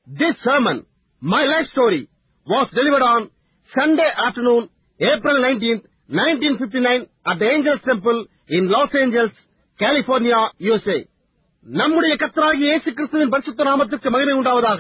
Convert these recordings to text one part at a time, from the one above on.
This sermon, My Life Story, was delivered on Sunday afternoon, April 19th, 1959 at the Angels Temple in Los Angeles, California, USA. நம்முடைய கர்த்தராகிய இயேசு கிறிஸ்துவின் பரிசுத்த நாமத்திற்கு மகிமை உண்டாவதாக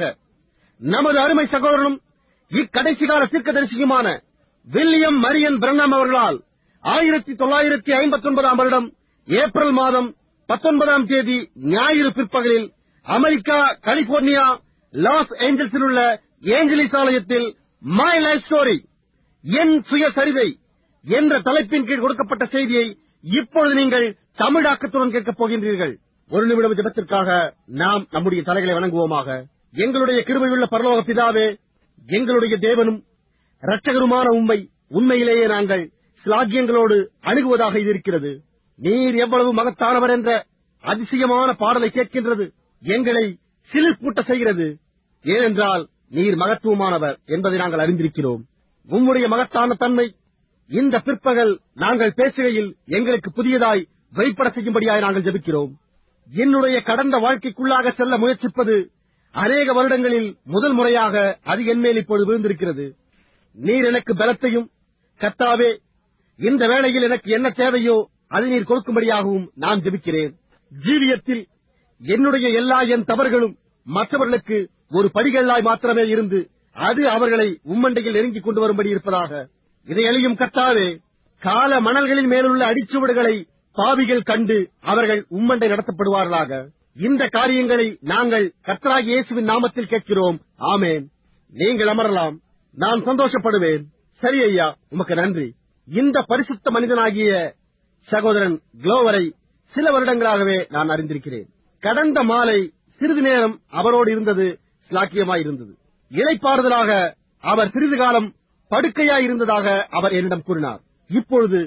நமது அருமை சகோதரனும் இக்கடைசி கால தீர்க்கதரிசியுமான வில்லியம் மரியன் பிரண்ணம் அவர்களால் ஆயிரத்தி தொள்ளாயிரத்தி ஐம்பத்தி ஒன்பதாம் வருடம் ஏப்ரல் மாதம் பத்தொன்பதாம் தேதி ஞாயிறு பிற்பகலில் அமெரிக்கா கலிபோர்னியா லாஸ் ஏஞ்சல்ஸில் உள்ள ஏஞ்சலிஸ் ஆலயத்தில் மை லைஃப் ஸ்டோரி என் சுயசரிதை என்ற தலைப்பின் கீழ் கொடுக்கப்பட்ட செய்தியை இப்பொழுது நீங்கள் தமிழாக்கத்துடன் கேட்கப் போகின்றீர்கள் ஒரு நிமிடம் ஜெபத்திற்காக நாம் நம்முடைய தலைகளை வணங்குவோமாக எங்களுடைய கிருபையுள்ள பரலோக பிதாவே எங்களுடைய தேவனும் இரட்சகருமான உண்மை உண்மையிலேயே நாங்கள் சிலாகியங்களோடு அணுகுவதாக இது இருக்கிறது நீர் எவ்வளவு மகத்தானவர் என்ற அதிசயமான பாடலை கேட்கின்றது எங்களை சிலிர்ப்பூட்ட செய்கிறது ஏனென்றால் நீர் மகத்துவமானவர் என்பதை நாங்கள் அறிந்திருக்கிறோம் உம்முடைய மகத்தான தன்மை இந்த பிற்பகல் நாங்கள் பேசுகையில் எங்களுக்கு புதியதாய் வெளிப்பட செய்யும்படியாய் நாங்கள் ஜெபிக்கிறோம் என்னுடைய கடந்த வாழ்க்கைக்குள்ளாக செல்ல முயற்சிப்பது அநேக வருடங்களில் முதல் முறையாக அது என்மேல் இப்பொழுது விழுந்திருக்கிறது நீர் எனக்கு பலத்தையும் கத்தாவே இந்த வேளையில் எனக்கு என்ன தேவையோ அதை நீர் கொடுக்கும்படியாகவும் நான் ஜெபிக்கிறேன் ஜீவியத்தில் என்னுடைய எல்லா என் தவறுகளும் மற்றவர்களுக்கு ஒரு படிகளாய் மாத்திரமே இருந்து அது அவர்களை உம்மண்டையில் நெருங்கிக் கொண்டு வரும்படி இருப்பதாக இதை எளியும் கத்தாவே கால மணல்களின் மேலுள்ள அடிச்சுவடுகளை பாவிகள் கண்டு அவர்கள் உம்மண்டை நடத்தப்படுவார்களாக இந்த காரியங்களை நாங்கள் கர்த்தராகிய இயேசுவின் நாமத்தில் கேட்கிறோம் ஆமேன் நீங்கள் அமரலாம் நான் சந்தோஷப்படுவேன் சரி ஐயா உமக்கு நன்றி இந்த பரிசுத்த மனிதனாகிய சகோதரன் குளோவரை சில வருடங்களாகவே நான் அறிந்திருக்கிறேன் கடந்த மாலை சிறிது நேரம் அவரோடு இருந்தது சிலாக்கியமாயிருந்தது இளைப்பாறுதலாக அவர் சிறிது காலம் படுக்கையாய் இருந்ததாக அவர் என்னிடம் கூறினார் இப்பொழுது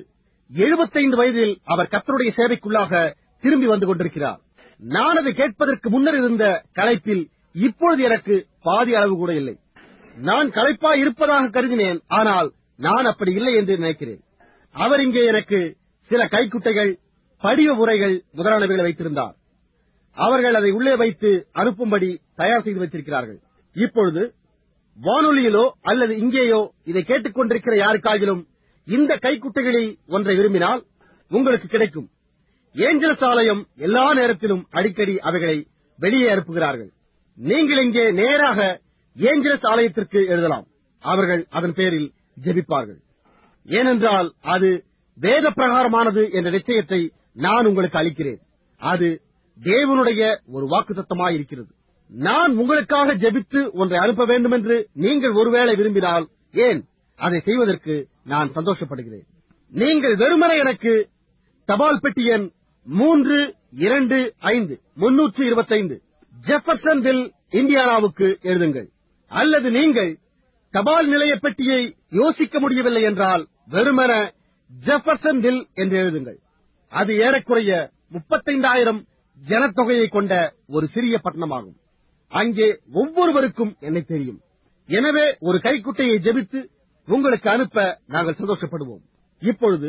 75 வயதில் அவர் கத்தருடைய சேவைக்குள்ளாக திரும்பி வந்து கொண்டிருக்கிறார் நான் அதை கேட்பதற்கு முன்னர் இருந்த களைப்பில் இப்பொழுது எனக்கு பாதி அளவு கூட இல்லை நான் களைப்பாய் இருப்பதாக கருதினேன் ஆனால் நான் அப்படி இல்லை என்று நினைக்கிறேன் அவர் இங்கே எனக்கு சில கைக்குட்டைகள் படிவ உரைகள் முதலானவைகளை வைத்திருந்தார் அவர்கள் அதை உள்ளே வைத்து அனுப்பும்படி தயார் செய்து வைத்திருக்கிறார்கள் இப்பொழுது வானொலியிலோ அல்லது இங்கேயோ இதை கேட்டுக் கொண்டிருக்கிற யாருக்காகிலும் இந்த கைக்குட்டைகளில் ஒன்றை விரும்பினால் உங்களுக்கு கிடைக்கும் ஏஞ்சல்ஸ் ஆலயம் எல்லா நேரத்திலும் அடிக்கடி அவைகளை வெளியே அனுப்புகிறார்கள் நீங்கள் இங்கே நேராக ஏஞ்சல்ஸ் ஆலயத்திற்கு எழுதலாம் அவர்கள் அதன் பேரில் ஜெபிப்பார்கள் ஏனென்றால் அது வேத பிரகாரமானது என்ற நிச்சயத்தை நான் உங்களுக்கு அளிக்கிறேன் அது தேவனுடைய ஒரு வாக்குத்தத்தமாய் இருக்கிறது நான் உங்களுக்காக ஜெபித்து ஒன்றை அனுப்ப வேண்டும் என்று நீங்கள் ஒருவேளை விரும்பினால் ஏன் அதை செய்வதற்கு நான் சந்தோஷப்படுகிறேன் நீங்கள் வெறுமனே எனக்கு தபால் பெட்டி எண் மூன்று இரண்டு ஐந்து முன்னூற்று இருபத்தைந்து ஜெஃபர்சன்வில் இந்தியானாவுக்கு எழுதுங்கள் அல்லது நீங்கள் தபால் நிலைய பெட்டியை யோசிக்க முடியவில்லை என்றால் வெறுமன ஜெஃபர்சன்வில் என்று எழுதுங்கள் அது ஏறக்குறைய முப்பத்தைந்தாயிரம் ஜனத்தொகையை கொண்ட ஒரு சிறிய பட்டணமாகும் அங்கே ஒவ்வொருவருக்கும் என்னை தெரியும் எனவே ஒரு கைக்குட்டையை ஜெபித்து உங்களுக்கு அனுப்ப நாங்கள் சந்தோஷப்படுவோம் இப்பொழுது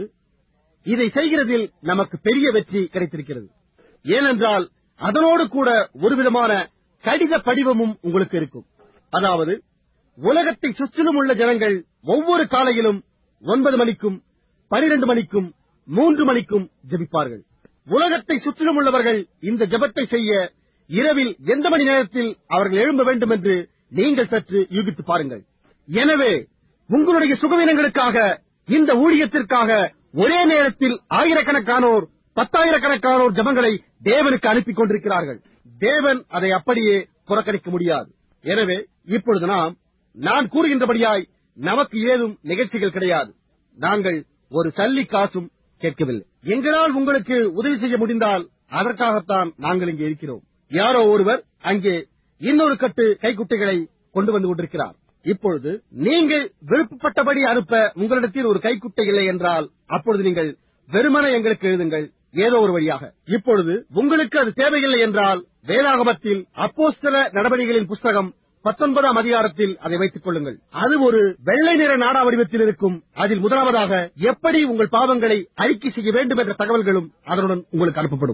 இதை செய்கிறதில் நமக்கு பெரிய வெற்றி கிடைத்திருக்கிறது ஏனென்றால் அதனோடு கூட ஒரு விதமான கடித படிவமும் உங்களுக்கு இருக்கும் அதாவது உலகத்தை சுற்றிலும் உள்ள ஜனங்கள் ஒவ்வொரு காலையிலும் ஒன்பது மணிக்கும் பனிரெண்டு மணிக்கும் மூன்று மணிக்கும் ஜெபிப்பார்கள் உலகத்தை சுற்றிலும் உள்ளவர்கள் இந்த ஜெபத்தை செய்ய இரவில் எந்த மணி நேரத்தில் அவர்கள் எழும்ப வேண்டும் என்று நீங்கள் சற்று யூகித்து பாருங்கள் எனவே உங்களுடைய சுகவீனங்களுக்காக இந்த ஊழியத்திற்காக ஒரே நேரத்தில் ஆயிரக்கணக்கானோர் பத்தாயிரக்கணக்கானோர் ஜபங்களை தேவனுக்கு அனுப்பிக் கொண்டிருக்கிறார்கள் தேவன் அதை அப்படியே புறக்கணிக்க முடியாது எனவே இப்பொழுது நாம் நான் கூறுகின்றபடியாய் நமக்கு ஏதும் நிகழ்ச்சிகள் கிடையாது நாங்கள் ஒரு சல்லி காசும் கேட்கவில்லை எங்களால் உங்களுக்கு உதவி செய்ய முடிந்தால் அதற்காகத்தான் நாங்கள் இங்கே இருக்கிறோம் யாரோ ஒருவர் அங்கே இன்னொரு கட்டு கைக்குட்டைகளை கொண்டு வந்து கொண்டிருக்கிறார் இப்பொழுது நீங்கள் விருப்பப்பட்டபடி அனுப்ப உங்களிடத்தில் ஒரு கைக்குட்டை இல்லை என்றால் அப்பொழுது நீங்கள் வெறுமனே எங்களுக்கு எழுதுங்கள் ஏதோ ஒரு வழியாக இப்பொழுது உங்களுக்கு அது தேவையில்லை என்றால் வேதாகமத்தில் அப்போஸ்தல நடவடிக்கைகளின் புஸ்தகம் பத்தொன்பதாம் அதிகாரத்தில் அதை வைத்துக் கொள்ளுங்கள் அது ஒரு வெள்ளை நிற நாடா வடிவத்தில் இருக்கும் அதில் முதலாவதாக எப்படி உங்கள் பாவங்களை அறிக்கை செய்ய வேண்டும் என்ற தகவல்களும் அதனுடன் உங்களுக்கு அனுப்பப்படும்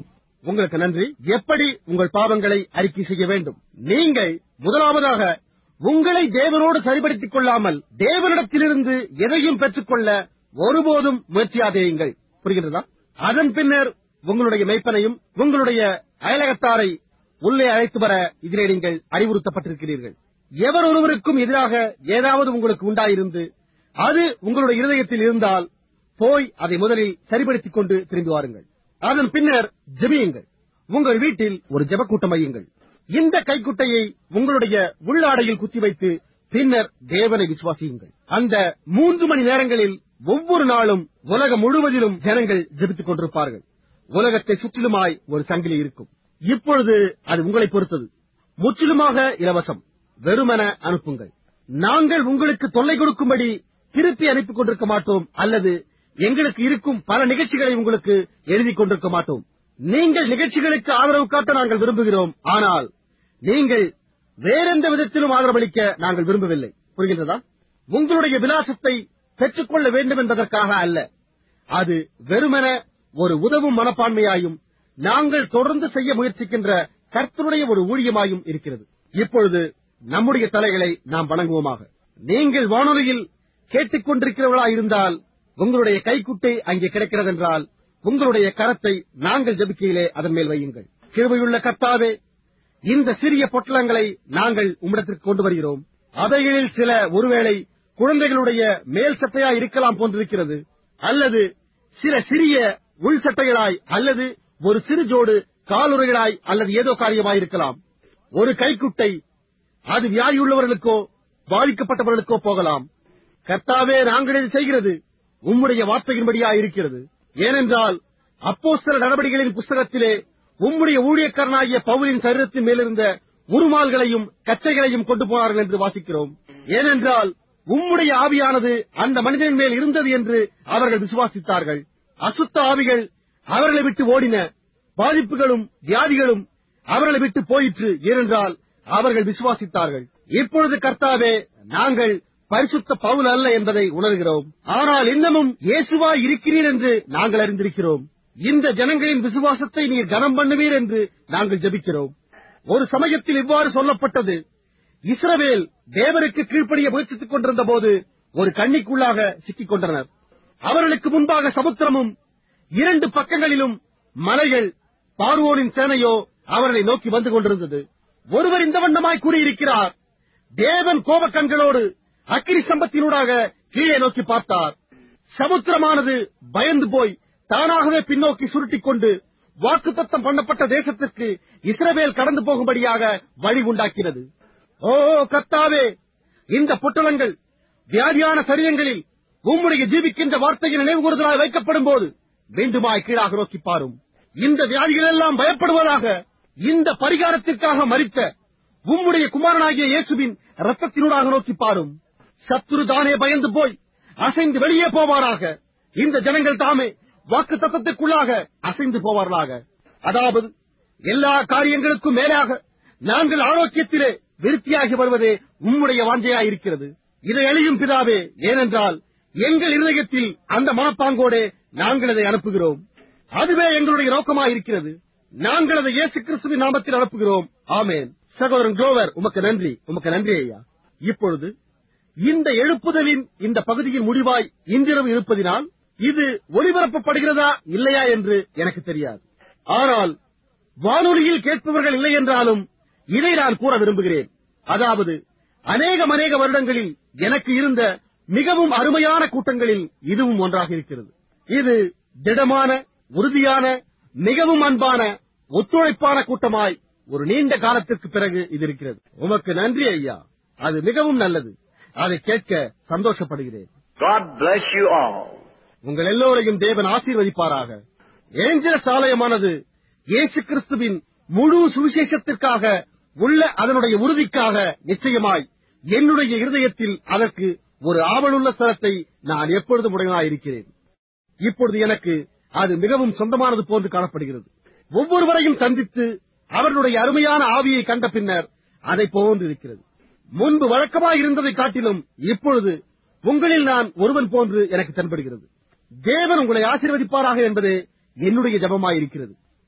உங்களுக்கு நன்றி எப்படி உங்கள் பாவங்களை அறிக்கை செய்ய வேண்டும் நீங்கள் முதலாவதாக உங்களை தேவனோடு சரிபடுத்திக் கொள்ளாமல் தேவனிடத்திலிருந்து எதையும் பெற்றுக்கொள்ள ஒருபோதும் முயற்சியாதேயுங்கள் புரிகின்றதா அதன் பின்னர் உங்களுடைய மெய்ப்பனையும் உங்களுடைய அயலகத்தாரை உள்ளே அழைத்து வர இதிலே நீங்கள் அறிவுறுத்தப்பட்டிருக்கிறீர்கள் எவர் ஒருவருக்கும் எதிராக ஏதாவது உங்களுக்கு உண்டாயிருந்து அது உங்களுடைய இருதயத்தில் இருந்தால் போய் அதை முதலில் சரிபடுத்திக் கொண்டு திரும்பி வாருங்கள் அதன் பின்னர் ஜெபியுங்கள் உங்கள் வீட்டில் ஒரு ஜெபக்கூட்டம் வையுங்கள் இந்த கைக்குட்டையை உங்களுடைய உள்ளாடையில் குத்தி வைத்து பின்னர் தேவனை விசுவாசியுங்கள் அந்த மூன்று மணி நேரங்களில் ஒவ்வொரு நாளும் உலகம் முழுவதிலும் ஜனங்கள் ஜெபித்துக் கொண்டிருப்பார்கள் உலகத்தை சுற்றிலுமாய் ஒரு சங்கிலி இருக்கும் இப்பொழுது அது உங்களை பொறுத்தது முற்றிலுமாக இலவசம் வெறுமன அனுப்புங்கள் நாங்கள் உங்களுக்கு தொல்லை கொடுக்கும்படி திருப்பி அனுப்பிக் கொண்டிருக்க மாட்டோம் அல்லது எங்களுக்கு இருக்கும் பல நிகழ்ச்சிகளை உங்களுக்கு எழுதிக் கொண்டிருக்க மாட்டோம் நீங்கள் நிகழ்ச்சிகளுக்கு ஆதரவு காட்ட நாங்கள் விரும்புகிறோம் ஆனால் நீங்கள் வேறெந்த விதத்திலும் ஆதரவளிக்க நாங்கள் விரும்பவில்லை புரிகின்றதா உங்களுடைய விலாசத்தை பெற்றுக்கொள்ள வேண்டும் என்பதற்காக அல்ல அது வெறுமன ஒரு உதவும் மனப்பான்மையாயும் நாங்கள் தொடர்ந்து செய்ய முயற்சிக்கின்ற கர்த்தருடைய ஒரு ஊழியமாயும் இருக்கிறது இப்பொழுது நம்முடைய தலைகளை நாம் வணங்குவோமாக நீங்கள் வானொலியில் கேட்டுக்கொண்டிருக்கிறவர்களா இருந்தால் உங்களுடைய கைக்குட்டை அங்கே கிடைக்கிறதென்றால் உங்களுடைய கரத்தை நாங்கள் ஜபிக்கையிலே அதன் மேல் வையுங்கள் கிருபையுள்ள கர்த்தாவே இந்த சிறிய பொட்டலங்களை நாங்கள் உம்மிடத்திற்கு கொண்டு வருகிறோம் அவைகளில் சில ஒருவேளை குழந்தைகளுடைய மேல் சட்டையா இருக்கலாம் போன்றிருக்கிறது அல்லது சில சிறிய உள் சட்டைகளாய் அல்லது ஒரு சிறு ஜோடு காலுறைகளாய் அல்லது ஏதோ காரியமாயிருக்கலாம் ஒரு கைக்குட்டை அது வியாதியுள்ளவர்களுக்கோ பாதிக்கப்பட்டவர்களுக்கோ போகலாம் கர்த்தாவே நாங்கள் இது செய்கிறது உம்முடைய வார்த்தையின்படியா இருக்கிறது ஏனென்றால் அப்போஸ்தல நடவடிக்கைகளின் புஸ்தகத்திலே உம்முடைய ஊழியக்காரனாகிய பவுலின் சரீரத்தின் மேலிருந்த உருமால்களையும் கச்சைகளையும் கொண்டு போனார்கள் என்று வாசிக்கிறோம் ஏனென்றால் உம்முடைய ஆவியானது அந்த மனிதன் மேல் இருந்தது என்று அவர்கள் விசுவாசித்தார்கள் அசுத்த ஆவிகள் அவர்களை விட்டு ஓடின பாதிப்புகளும் வியாதிகளும் அவர்களை விட்டு போயிற்று ஏனென்றால் அவர்கள் விசுவாசித்தார்கள் இப்பொழுது கர்த்தாவே நாங்கள் பரிசுத்த பவுல் அல்ல என்பதை உணர்கிறோம் ஆனால் இன்னமும் இயேசுவாய் இருக்கிறீர் என்று நாங்கள் அறிந்திருக்கிறோம் இந்த ஜனங்களின் விசுவாசத்தை நீர் கனம் பண்ணுவீர் என்று நாங்கள் ஜெபிக்கிறோம் ஒரு சமயத்தில் இவ்வாறு சொல்லப்பட்டது இஸ்ரவேல் தேவனுக்கு கீழ்ப்படிய முயற்சித்துக் கொண்டிருந்த போது ஒரு கண்ணிக்குள்ளாக சிக்கிக் கொண்டனர் அவர்களுக்கு முன்பாக சமுத்திரமும் இரண்டு பக்கங்களிலும் மலைகள் பார்வோனின் சேனையோ அவர்களை நோக்கி வந்து கொண்டிருந்தது ஒருவர் இந்த வண்ணமாய் கூறியிருக்கிறார் தேவன் கோபக்கண்களோடு அக்கினி சம்பத்தினூடாக கீழே நோக்கி பார்த்தார் சமுத்திரமானது பயந்து போய் தானாகவே பின்னோக்கி சுருட்டிக் கொண்டு வாக்குத்தத்தம் பண்ணப்பட்ட தேசத்திற்கு இஸ்ரவேல் கடந்து போகும்படியாக வழி உண்டாக்கினது ஓ கர்த்தாவே இந்த பொட்டலங்கள் வியாதியான சரீரங்களில் உம்முடைய ஜீவிக்கின்ற வார்த்தையின் நினைவு கூறுதலாய் வைக்கப்படும் போது மீண்டுமாய் கீழாக நோக்கி பாரும் இந்த வியாதிகள் எல்லாம் பயப்படுவதாக இந்த பரிகாரத்திற்காக மறித்த உம்முடைய குமாரனாகிய இயேசுவின் ரத்தத்தினூடாக நோக்கி பாரும் சத்துரு தானே பயந்து போய் அசைந்து வெளியே போவாராக இந்த ஜனங்கள் தாமே வாக்கு தத்தத்திற்குள்ளாக அசைந்து போவார்களாக அதாவது எல்லா காரியங்களுக்கும் மேலாக நாங்கள் ஆரோக்கியத்திலே விருத்தியாகி வருவதே உம்முடைய வாஞ்சையாயிருக்கிறது இதை அழியும் பிதாவே ஏனென்றால் எங்கள் இருதயத்தில் அந்த மனப்பாங்கோடே நாங்கள் அதை அனுப்புகிறோம் அதுவே எங்களுடைய நோக்கமாயிருக்கிறது நாங்கள் அதை இயேசு கிறிஸ்துவின் நாமத்தில் அனுப்புகிறோம் ஆமேன் சகோதரன் குரோவர் உமக்கு நன்றி உமக்கு நன்றி ஐயா இப்பொழுது இந்த எழுப்புதலின் இந்த பகுதியின் முடிவாய் இன்றிரவு இருப்பதினால் இது ஒளிபரப்பப்படுகிறதா இல்லையா என்று எனக்கு தெரியாது ஆனால் வானொலியில் கேட்பவர்கள் இல்லை என்றாலும் இதை நான் கூற விரும்புகிறேன் அதாவது அநேகம் அநேக வருடங்களில் எனக்கு இருந்த மிகவும் அருமையான கூட்டங்களில் இதுவும் ஒன்றாக இருக்கிறது இது திடமான உறுதியான மிகவும் அன்பான ஒத்துழைப்பான கூட்டமாய் ஒரு நீண்ட காலத்திற்கு பிறகு இது இருக்கிறது உமக்கு நன்றி ஐயா அது மிகவும் நல்லது அதை கேட்க சந்தோஷப்படுகிறேன் God bless you all. உங்கள் எல்லோரையும் தேவன் ஆசீர்வதிப்பாராக ஏஞ்சலஸ் ஆலயமானது இயேசு கிறிஸ்துவின் முழு சுவிசேஷத்திற்காக உள்ள அதனுடைய உறுதிக்காக நிச்சயமாய் என்னுடைய இருதயத்தில் அதற்கு ஒரு ஆவலுள்ள ஸ்தலத்தை நான் எப்பொழுதும் உடையனாயிருக்கிறேன் இப்பொழுது எனக்கு அது மிகவும் சொந்தமானது போன்று காணப்படுகிறது ஒவ்வொருவரையும் சந்தித்து அவர்களுடைய அருமையான ஆவியை கண்ட பின்னர் அதை போன்று இருக்கிறது முன்பு வழக்கமாய் இருந்ததை காட்டிலும் இப்பொழுது உங்களில் நான் ஒருவன் போன்று எனக்கு தென்படுகிறது தேவன் உங்களை ஆசீர்வதிப்பாராக என்பதே என்னுடைய ஜபமாயிருக்கிறது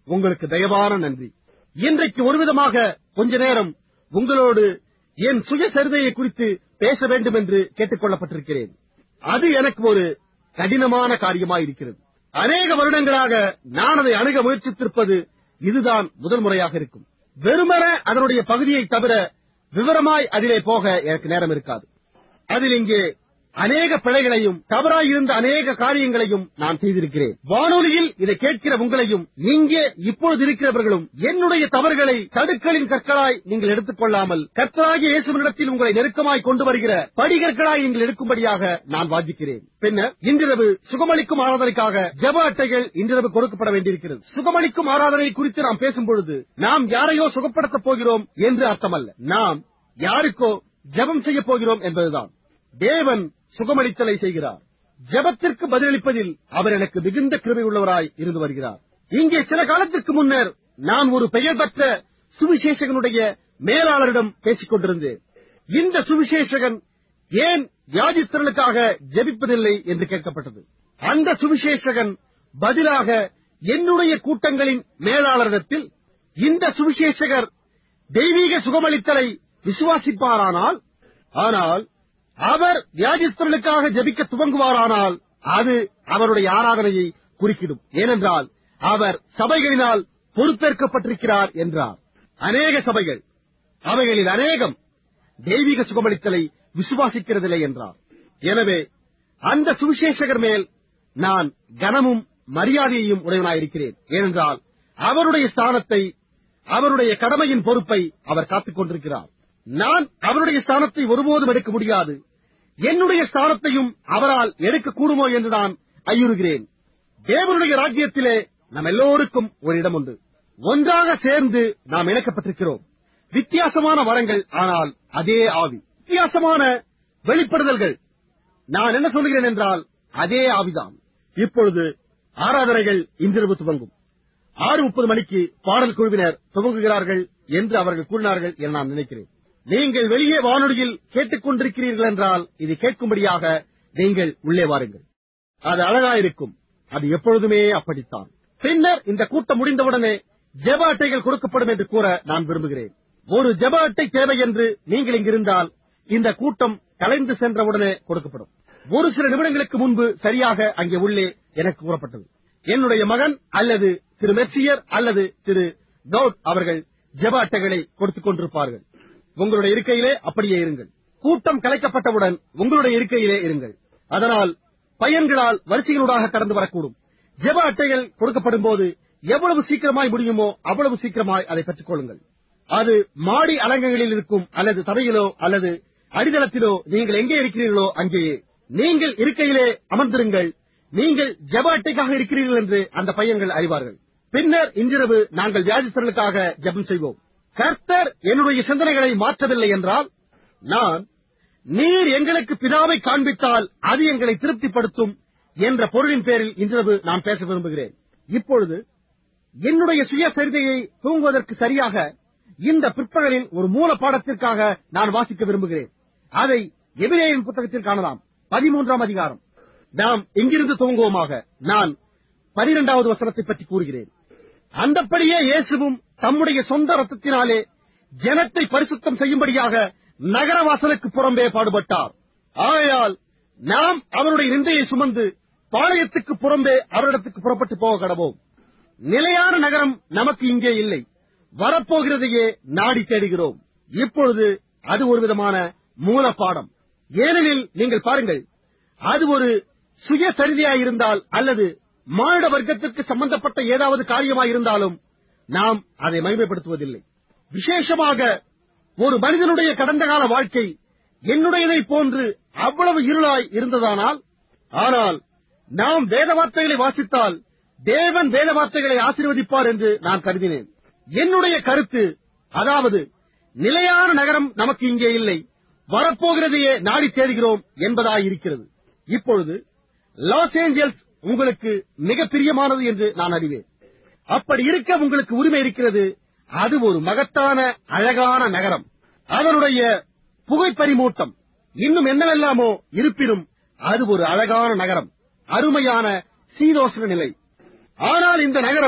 உங்களுக்கு தயவான நன்றி இன்றைக்கு ஒருவிதமாக கொஞ்ச நேரம் உங்களோடு என் சுயசரிதையை குறித்து பேச வேண்டும் என்று கேட்டுக் கொள்ளப்பட்டிருக்கிறேன் அது எனக்கு ஒரு கடினமான காரியமாயிருக்கிறது அநேக வருடங்களாக நான் அதை அணுக முயற்சித்திருப்பது இதுதான் முதல் முறையாக இருக்கும் வெறுமன அதனுடைய பகுதியை தவிர விவரமாய் அதிலே போக எனக்கு நேரம் இருக்காது அதில் இங்கே அநேக பிழைகளையும் தவறாயிருந்த அநேக காரியங்களையும் நான் செய்திருக்கிறேன் வானொலியில் இதை கேட்கிற உங்களையும் இங்கே இப்பொழுது இருக்கிறவர்களும் என்னுடைய தவறுகளை தடுக்களின் கற்களாய் நீங்கள் எடுத்துக் கொள்ளாமல் கர்த்தராகிய இயேசுவினிடத்தில் உங்களை நெருக்கமாய் கொண்டு வருகிற படிகற்களாய் நீங்கள் எடுக்கும்படியாக நான் வாஞ்சிக்கிறேன் பின்னர் இன்றிரவு சுகமளிக்கும் ஆராதனைக்காக ஜெப அட்டைகள் இன்றிரவு கொடுக்கப்பட வேண்டியிருக்கிறது சுகமளிக்கும் ஆராதனை குறித்து நாம் பேசும் பொழுது நாம் யாரையோ சுகப்படுத்தப் போகிறோம் என்று அர்த்தமல்ல நாம் யாருக்கோ ஜெபம் செய்ய போகிறோம் என்பதுதான் தேவன் சுகமளித்தலை செய்கிறார் ஜெபத்திற்கு பதிலளிப்பதில் அவர் எனக்கு மிகுந்த கிருபை உள்ளவராய் இருந்து வருகிறார் இங்கே சில காலத்திற்கு முன்னர் நான் ஒரு பெயர் பெற்ற சுவிசேஷகனுடைய மேலாளரிடம் பேசிக் கொண்டிருந்தேன் இந்த சுவிசேஷகன் ஏன் யாஜித்திரனுக்காக ஜெபிப்பதில்லை என்று கேட்கப்பட்டது அந்த சுவிசேஷகன் பதிலாக என்னுடைய கூட்டங்களின் மேலாளரிடத்தில் இந்த சுவிசேஷகர் தெய்வீக சுகமளித்தலை விசுவாசிப்பாரானால் ஆனால் அவர் வியாஜிஸ்தர்களுக்காக ஜெபிக்க துவங்குவாரானால் அது அவருடைய ஆராதனையை குறுக்கிடும் ஏனென்றால் அவர் சபைகளினால் பொறுப்பேற்கப்பட்டிருக்கிறார் என்றார் அநேக சபைகள் அவைகளில் அநேகம் தெய்வீக சுகமளித்தலை விசுவாசிக்கிறதில்லை என்றார் எனவே அந்த சுவிசேஷகர் மேல் நான் கனமும் மரியாதையையும் உடையவனாயிருக்கிறேன் ஏனென்றால் அவருடைய ஸ்தானத்தை அவருடைய கடமையின் பொறுப்பை அவர் காத்துக் கொண்டிருக்கிறார் நான் அவருடைய ஸ்தானத்தை ஒருபோதும் எடுக்க முடியாது என்னுடைய ஸ்தானத்தையும் அவரால் எடுக்க கூடுமோ என்று நான் ஐயுறுகிறேன் தேவனுடைய ராஜ்யத்திலே நம் எல்லோருக்கும் ஒரு இடம் உண்டு ஒன்றாக சேர்ந்து நாம் இணைக்கப்பட்டிருக்கிறோம் வித்தியாசமான வரங்கள் ஆனால் அதே ஆவி வித்தியாசமான வெளிப்படுதல்கள் நான் என்ன சொல்கிறேன் என்றால் அதே ஆவிதான் இப்பொழுது ஆராதனைகள் இன்றிரவு துவங்கும் ஆறு முப்பது மணிக்கு பாடல் குழுவினர் துவங்குகிறார்கள் என்று அவர்கள் கூறினார்கள் என நான் நினைக்கிறேன் நீங்கள் வெளியே வானொலியில் கேட்டுக் கொண்டிருக்கிறீர்கள் என்றால் இது கேட்கும்படியாக நீங்கள் உள்ளே வாருங்கள் அது அழகாயிருக்கும் அது எப்பொழுதுமே அப்படித்தான் பின்னர் இந்த கூட்டம் முடிந்தவுடனே ஜெப அட்டைகள் கொடுக்கப்படும் என்று கூற நான் விரும்புகிறேன் ஒரு ஜெப அட்டை தேவை என்று நீங்கள் இங்கிருந்தால் இந்த கூட்டம் கலைந்து சென்றவுடனே கொடுக்கப்படும் ஒரு சில நிமிடங்களுக்கு முன்பு சரியாக அங்கே உள்ளே எனக்கு கூறப்பட்டது என்னுடைய மகன் அல்லது திரு மெர்சியர் அல்லது திரு கவுட் அவர்கள் ஜெப அட்டைகளை கொடுத்துக் கொண்டிருப்பார்கள் உங்களுடைய இருக்கையிலே அப்படியே இருங்கள் கூட்டம் கலைக்கப்பட்டவுடன் உங்களுடைய இருக்கையிலே இருங்கள் அதனால் பையன்களால் வரிசைகளூடாக கடந்து வரக்கூடும் ஜெப அட்டைகள் கொடுக்கப்படும் போது எவ்வளவு சீக்கிரமாய் முடியுமோ அவ்வளவு சீக்கிரமாய் அதை பெற்றுக் கொள்ளுங்கள் அது மாடி அலங்கங்களில் இருக்கும் அல்லது தரையிலோ அல்லது அடித்தளத்திலோ நீங்கள் எங்கே இருக்கிறீர்களோ அங்கேயே நீங்கள் இருக்கையிலே அமர்ந்திருங்கள் நீங்கள் ஜெப அட்டைக்காக இருக்கிறீர்கள் என்று அந்த பையன்கள் அறிவார்கள் பின்னர் இன்றிரவு நாங்கள் வியாதித்தர்களுக்காக ஜெபம் செய்வோம் கர்த்தர் என்னுடைய சிந்தனைகளை மாற்றவில்லை என்றால் நான் நீர் எங்களுக்கு பிதாவை காண்பித்தால் அது எங்களை திருப்திப்படுத்தும் என்ற பொருளின் பேரில் இன்றிரவு நான் பேச விரும்புகிறேன் இப்பொழுது என்னுடைய சுயசரிதையை தூங்குவதற்கு சரியாக இந்த பிற்பகலில் ஒரு மூல பாடத்திற்காக நான் வாசிக்க விரும்புகிறேன் அதை எபிரேயன் புத்தகத்தில் காணலாம் பதிமூன்றாம் அதிகாரம் நாம் இங்கிருந்து துவங்குவோமாக நான் பனிரெண்டாவது வசனத்தை பற்றி கூறுகிறேன் அந்தப்படியே இயேசுவும் தம்முடைய சொந்த ரத்தத்தினாலே ஜனத்தை பரிசுத்தம் செய்யும்படியாக நகரவாசலுக்கு புறம்பே பாடுபட்டார் ஆகையால் நாம் அவருடைய நிந்தையை சுமந்து பாளையத்துக்கு புறம்பே அவரிடத்துக்கு புறப்பட்டு போக கடவோம் நிலையான நகரம் நமக்கு இங்கே இல்லை வரப்போகிறதையே நாடி தேடுகிறோம் இப்பொழுது அது ஒரு விதமான மூல பாடம் ஏனெனில் நீங்கள் பாருங்கள் அது ஒரு சுயசரிதையாயிருந்தால் அல்லது மானிட வர்க்கத்திற்கு சம்பந்தப்பட்ட ஏதாவது காரியமாயிருந்தாலும் நாம் அதை மகிமைப்படுத்துவதில்லை விசேஷமாக ஒரு மனிதனுடைய கடந்த கால வாழ்க்கை என்னுடையதைப் போன்று அவ்வளவு இருளாய் இருந்ததானால் ஆனால் நாம் வேத வார்த்தைகளை வாசித்தால் தேவன் வேத வார்த்தைகளை ஆசீர்வதிப்பார் என்று நான் கருதினேன் என்னுடைய கருத்து அதாவது நிலையான நகரம் நமக்கு இங்கே இல்லை வரப்போகிறதையே நாடி தேடுகிறோம் என்பதாயிருக்கிறது இப்பொழுது லாஸ் ஏஞ்சல்ஸ் உங்களுக்கு மிக பிரியமானது என்று நான் அறிவேன் அப்படி இருக்க உங்களுக்கு உரிமை இருக்கிறது அது ஒரு மகத்தான அழகான நகரம் அதனுடைய புகைப்பரிமூட்டம் இன்னும் என்னவெல்லாமோ இருப்பினும் அது ஒரு அழகான நகரம் அருமையான சீதோஷ்ண நிலை ஆனால் இந்த நகரம்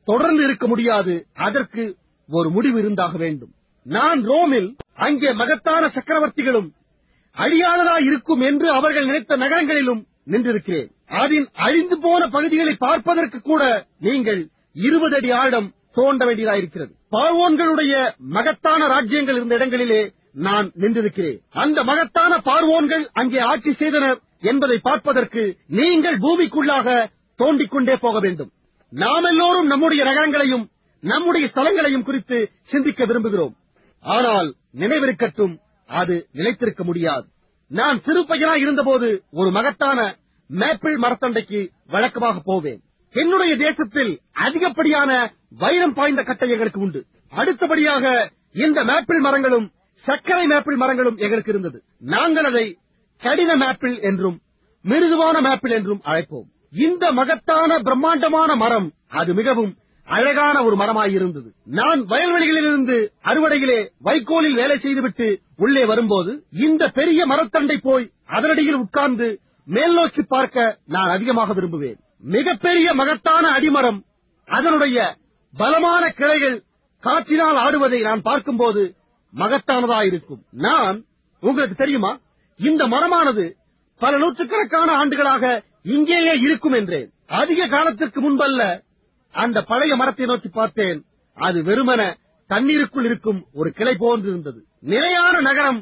தொடர்ந்து இருக்க முடியாது அதற்கு ஒரு முடிவு இருந்தாக வேண்டும் நான் ரோமில் அங்கே மகத்தான சக்கரவர்த்திகளும் அழியாததாய் இருக்கும் என்று அவர்கள் நினைத்த நகரங்களிலும் நின்றிருக்கிறேன் அதன் அழிந்து போன பகுதிகளை பார்ப்பதற்கு கூட நீங்கள் இருபது அடி ஆழம் தோண்ட வேண்டியதாயிருக்கிறது பார்வோன்களுடைய மகத்தான ராஜ்யங்கள் இருந்த இடங்களிலே நான் நின்றிருக்கிறேன் அந்த மகத்தான பார்வோன்கள் அங்கே ஆட்சி செய்தனர் என்பதை பார்ப்பதற்கு நீங்கள் பூமிக்குள்ளாக தோண்டிக் கொண்டே போக வேண்டும் நாம் எல்லோரும் நம்முடைய நகரங்களையும் நம்முடைய ஸ்தலங்களையும் குறித்து சிந்திக்க விரும்புகிறோம் ஆனால் நினைவிருக்கட்டும் அது நிலைத்திருக்க முடியாது நான் சிறு பையனாய் இருந்தபோது ஒரு மகத்தான மேப்பிள் மரத்தண்டைக்கு வழக்கமாக போவேன் என்னுடைய தேசத்தில் அதிகப்படியான வைரம் பாய்ந்த கட்டை எங்களுக்கு உண்டு அடுத்தபடியாக இந்த மேப்பிள் மரங்களும் சர்க்கரை மேப்பிள் மரங்களும் எங்களுக்கு இருந்தது நாங்கள் அதை கடின மேப்பிள் என்றும் மிருதுவான மேப்பிள் என்றும் அழைப்போம் இந்த மகத்தான பிரம்மாண்டமான மரம் அது மிகவும் அழகான ஒரு மரமாயிருந்தது நான் வயல்வெளிகளிலிருந்து அறுவடையிலே வைக்கோலில் வேலை செய்துவிட்டு உள்ளே வரும்போது இந்த பெரிய மரத்தண்டை போய் அதனடியில் உட்கார்ந்து மேல் நோக்கி பார்க்க நான் அதிகமாக விரும்புவேன் மிகப்பெரிய மகத்தான அடிமரம் அதனுடைய பலமான கிளைகள் காற்றினால் ஆடுவதை நான் பார்க்கும்போது மகத்தானதாயிருக்கும் நான் உங்களுக்கு தெரியுமா இந்த மரமானது பல நூற்றுக்கணக்கான ஆண்டுகளாக இங்கேயே இருக்கும் என்றேன் அதிக காலத்திற்கு முன்பல்ல அந்த பழைய மரத்தை நோக்கி பார்த்தேன் அது வெறுமன தண்ணீருக்குள் இருக்கும் ஒரு கிளை போன்றிருந்தது நிலையான நகரம்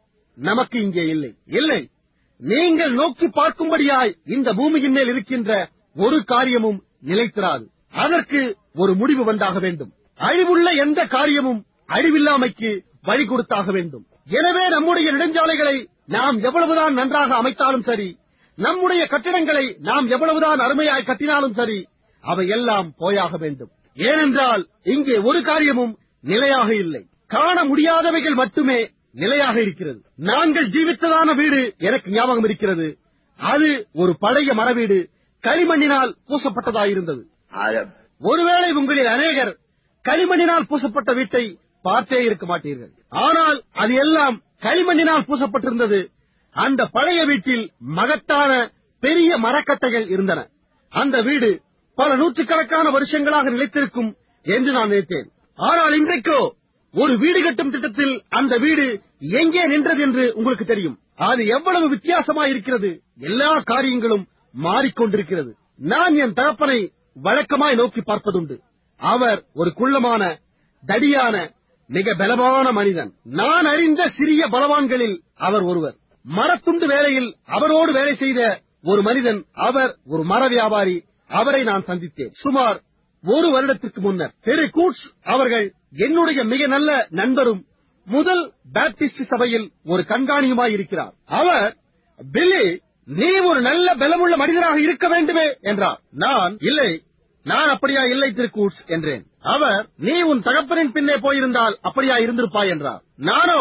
நமக்கு இங்கே இல்லை இல்லை நீங்கள் நோக்கி பார்க்கும்படியாய் இந்த பூமியின் மேல் இருக்கின்ற ஒரு காரியமும் நிலைத்திராது அதற்கு ஒரு முடிவு வந்தாக வேண்டும் அழிவுள்ள எந்த காரியமும் அழிவில்லாமைக்கு வழி கொடுத்தாக வேண்டும் எனவே நம்முடைய நெடுஞ்சாலைகளை நாம் எவ்வளவுதான் நன்றாக அமைத்தாலும் சரி நம்முடைய கட்டிடங்களை நாம் எவ்வளவுதான் அருமையாய் கட்டினாலும் சரி அவை எல்லாம் போயாக வேண்டும் ஏனென்றால் இங்கே ஒரு காரியமும் நிலையாக இல்லை காண முடியாதவைகள் மட்டுமே நிலையாக இருக்கிறது நாங்கள் ஜீவித்ததான வீடு எனக்கு ஞாபகம் இருக்கிறது அது ஒரு பழைய மர வீடு களிமண்ணினால் பூசப்பட்டதாயிருந்தது I, ஒருவேளை உங்களில் அநேகர் களிமண்ணினால் பூசப்பட்ட வீட்டை பார்த்தே இருக்க மாட்டீர்கள் ஆனால் அது எல்லாம் களிமண்ணினால் பூசப்பட்டிருந்தது அந்த பழைய வீட்டில் மகத்தான பெரிய மரக்கட்டைகள் இருந்தன அந்த வீடு பல நூற்றுக்கணக்கான வருஷங்களாக நிலைத்திருக்கும் என்று நான் நினைத்தேன் ஆனால் இன்றைக்கோ ஒரு வீடு கட்டும் திட்டத்தில் அந்த வீடு எங்கே நின்றது என்று உங்களுக்கு தெரியும் அது எவ்வளவு வித்தியாசமாயிருக்கிறது எல்லா காரியங்களும் மாறிக்கொண்டிருக்கிறது நான் என் தகப்பனை வழக்கமாய் நோக்கி பார்ப்பதுண்டு அவர் ஒரு குள்ளமான தடியான மிக பலமான மனிதன் நான் அறிந்த சிறிய பலவான்களில் அவர் ஒருவர் மரத்துண்டு வேலையில் அவரோடு வேலை செய்த ஒரு மனிதன் அவர் ஒரு மர வியாபாரி அவரை நான் சந்தித்தேன் சுமார் ஒரு வருடத்திற்கு முன்னர் திரு கூட்ஸ் அவர்கள் என்னுடைய மிக நல்ல நண்பரும் முதல் பாப்டிஸ்ட் சபையில் ஒரு கண்காணியுமாய் இருக்கிறார் அவர் பில்லி நீ ஒரு நல்ல பலமுள்ள மனிதனாக இருக்க வேண்டுமே என்றார் நான் இல்லை நான் அப்படியா இல்லை திரு கூட்ஸ் என்றேன் அவர் நீ உன் தகப்பனின் பின்னே போயிருந்தால் அப்படியா இருந்திருப்பாய் என்றார் நானோ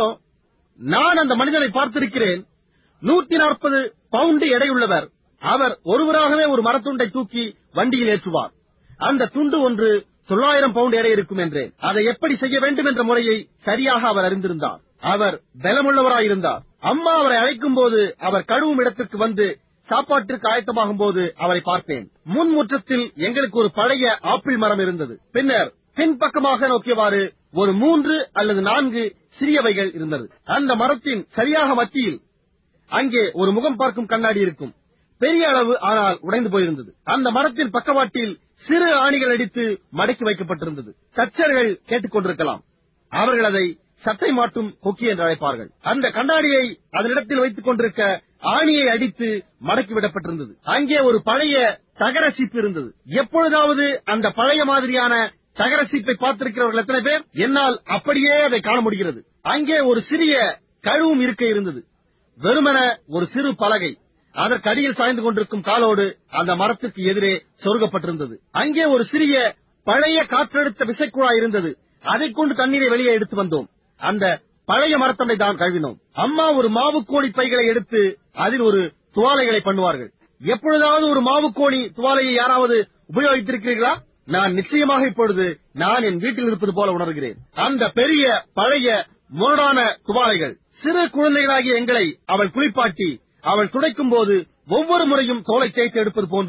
நான் அந்த மனிதனை பார்த்திருக்கிறேன் நூத்தி நாற்பது பவுண்டு எடையுள்ளவர் அவர் ஒருவராகவே ஒரு மரத்துண்டை தூக்கி வண்டியில் ஏற்றுவார் அந்த துண்டு ஒன்று தொள்ளாயிரம் பவுண்ட் எடை இருக்கும் என்றேன் அதை எப்படி செய்ய வேண்டும் என்ற முறையை சரியாக அவர் அறிந்திருந்தார் அவர் பலமுள்ளவராயிருந்தார் அம்மா அவரை அழைக்கும் போது அவர் கழுவும் இடத்திற்கு வந்து சாப்பாட்டிற்கு ஆயத்தமாகும் போது அவரை பார்ப்பேன் முன் முற்றத்தில் எங்களுக்கு ஒரு பழைய ஆப்பிள் மரம் இருந்தது பின்னர் பின்பக்கமாக நோக்கியவாறு ஒரு மூன்று அல்லது நான்கு சிறியவைகள் இருந்தது அந்த மரத்தின் சரியாக மத்தியில் அங்கே ஒரு முகம் பார்க்கும் கண்ணாடி இருக்கும் பெரிய அளவு ஆனால் உடைந்து போயிருந்தது அந்த மரத்தின் பக்கவாட்டில் சிறு ஆணிகள் அடித்து மடக்கி வைக்கப்பட்டிருந்தது தச்சர்கள் கேட்டுக் கொண்டிருக்கலாம் அவர்கள் அதை சட்டை மாட்டும் கொக்கி என்று அழைப்பார்கள் அந்த கண்ணாடியை அதனிடத்தில் வைத்துக் கொண்டிருக்க ஆணியை அடித்து மடக்கி விடப்பட்டிருந்தது அங்கே ஒரு பழைய தகர சீப்பு இருந்தது எப்பொழுதாவது அந்த பழைய மாதிரியான தகர சீப்பை பார்த்திருக்கிறவர்கள் எத்தனை பேர் என்னால் அப்படியே அதை காண முடிகிறது அங்கே ஒரு சிறிய கழுவும் இருக்க இருந்தது வெறுமன ஒரு சிறு பலகை அதற்கு அடியில் சாய்ந்து கொண்டிருக்கும் காலோடு அந்த மரத்திற்கு எதிரே சொருகப்பட்டிருந்தது அங்கே ஒரு சிறிய பழைய காற்றெடுத்த விசைக்குழாய் இருந்தது அதைக் கொண்டு தண்ணீரை வெளியே எடுத்து வந்தோம் அந்த பழைய மரத்தண்டை தான் கழுவினோம் அம்மா ஒரு மாவுக்கோழி பைகளை எடுத்து அதில் ஒரு துவாலைகளை பண்ணுவார்கள் எப்பொழுதாவது ஒரு மாவுக்கோழி துவாலையை யாராவது உபயோகித்திருக்கிறீர்களா நான் நிச்சயமாக இப்பொழுது நான் என் வீட்டில் இருப்பது போல உணர்கிறேன் அந்த பெரிய பழைய முரடான துவாலைகள் சிறு குழந்தைகளாகிய எங்களை அவள் குளிப்பாட்டி அவள் துடைக்கும் போது ஒவ்வொரு முறையும் தோலை தேய்த்து எடுப்பது போன்றிருக்கும்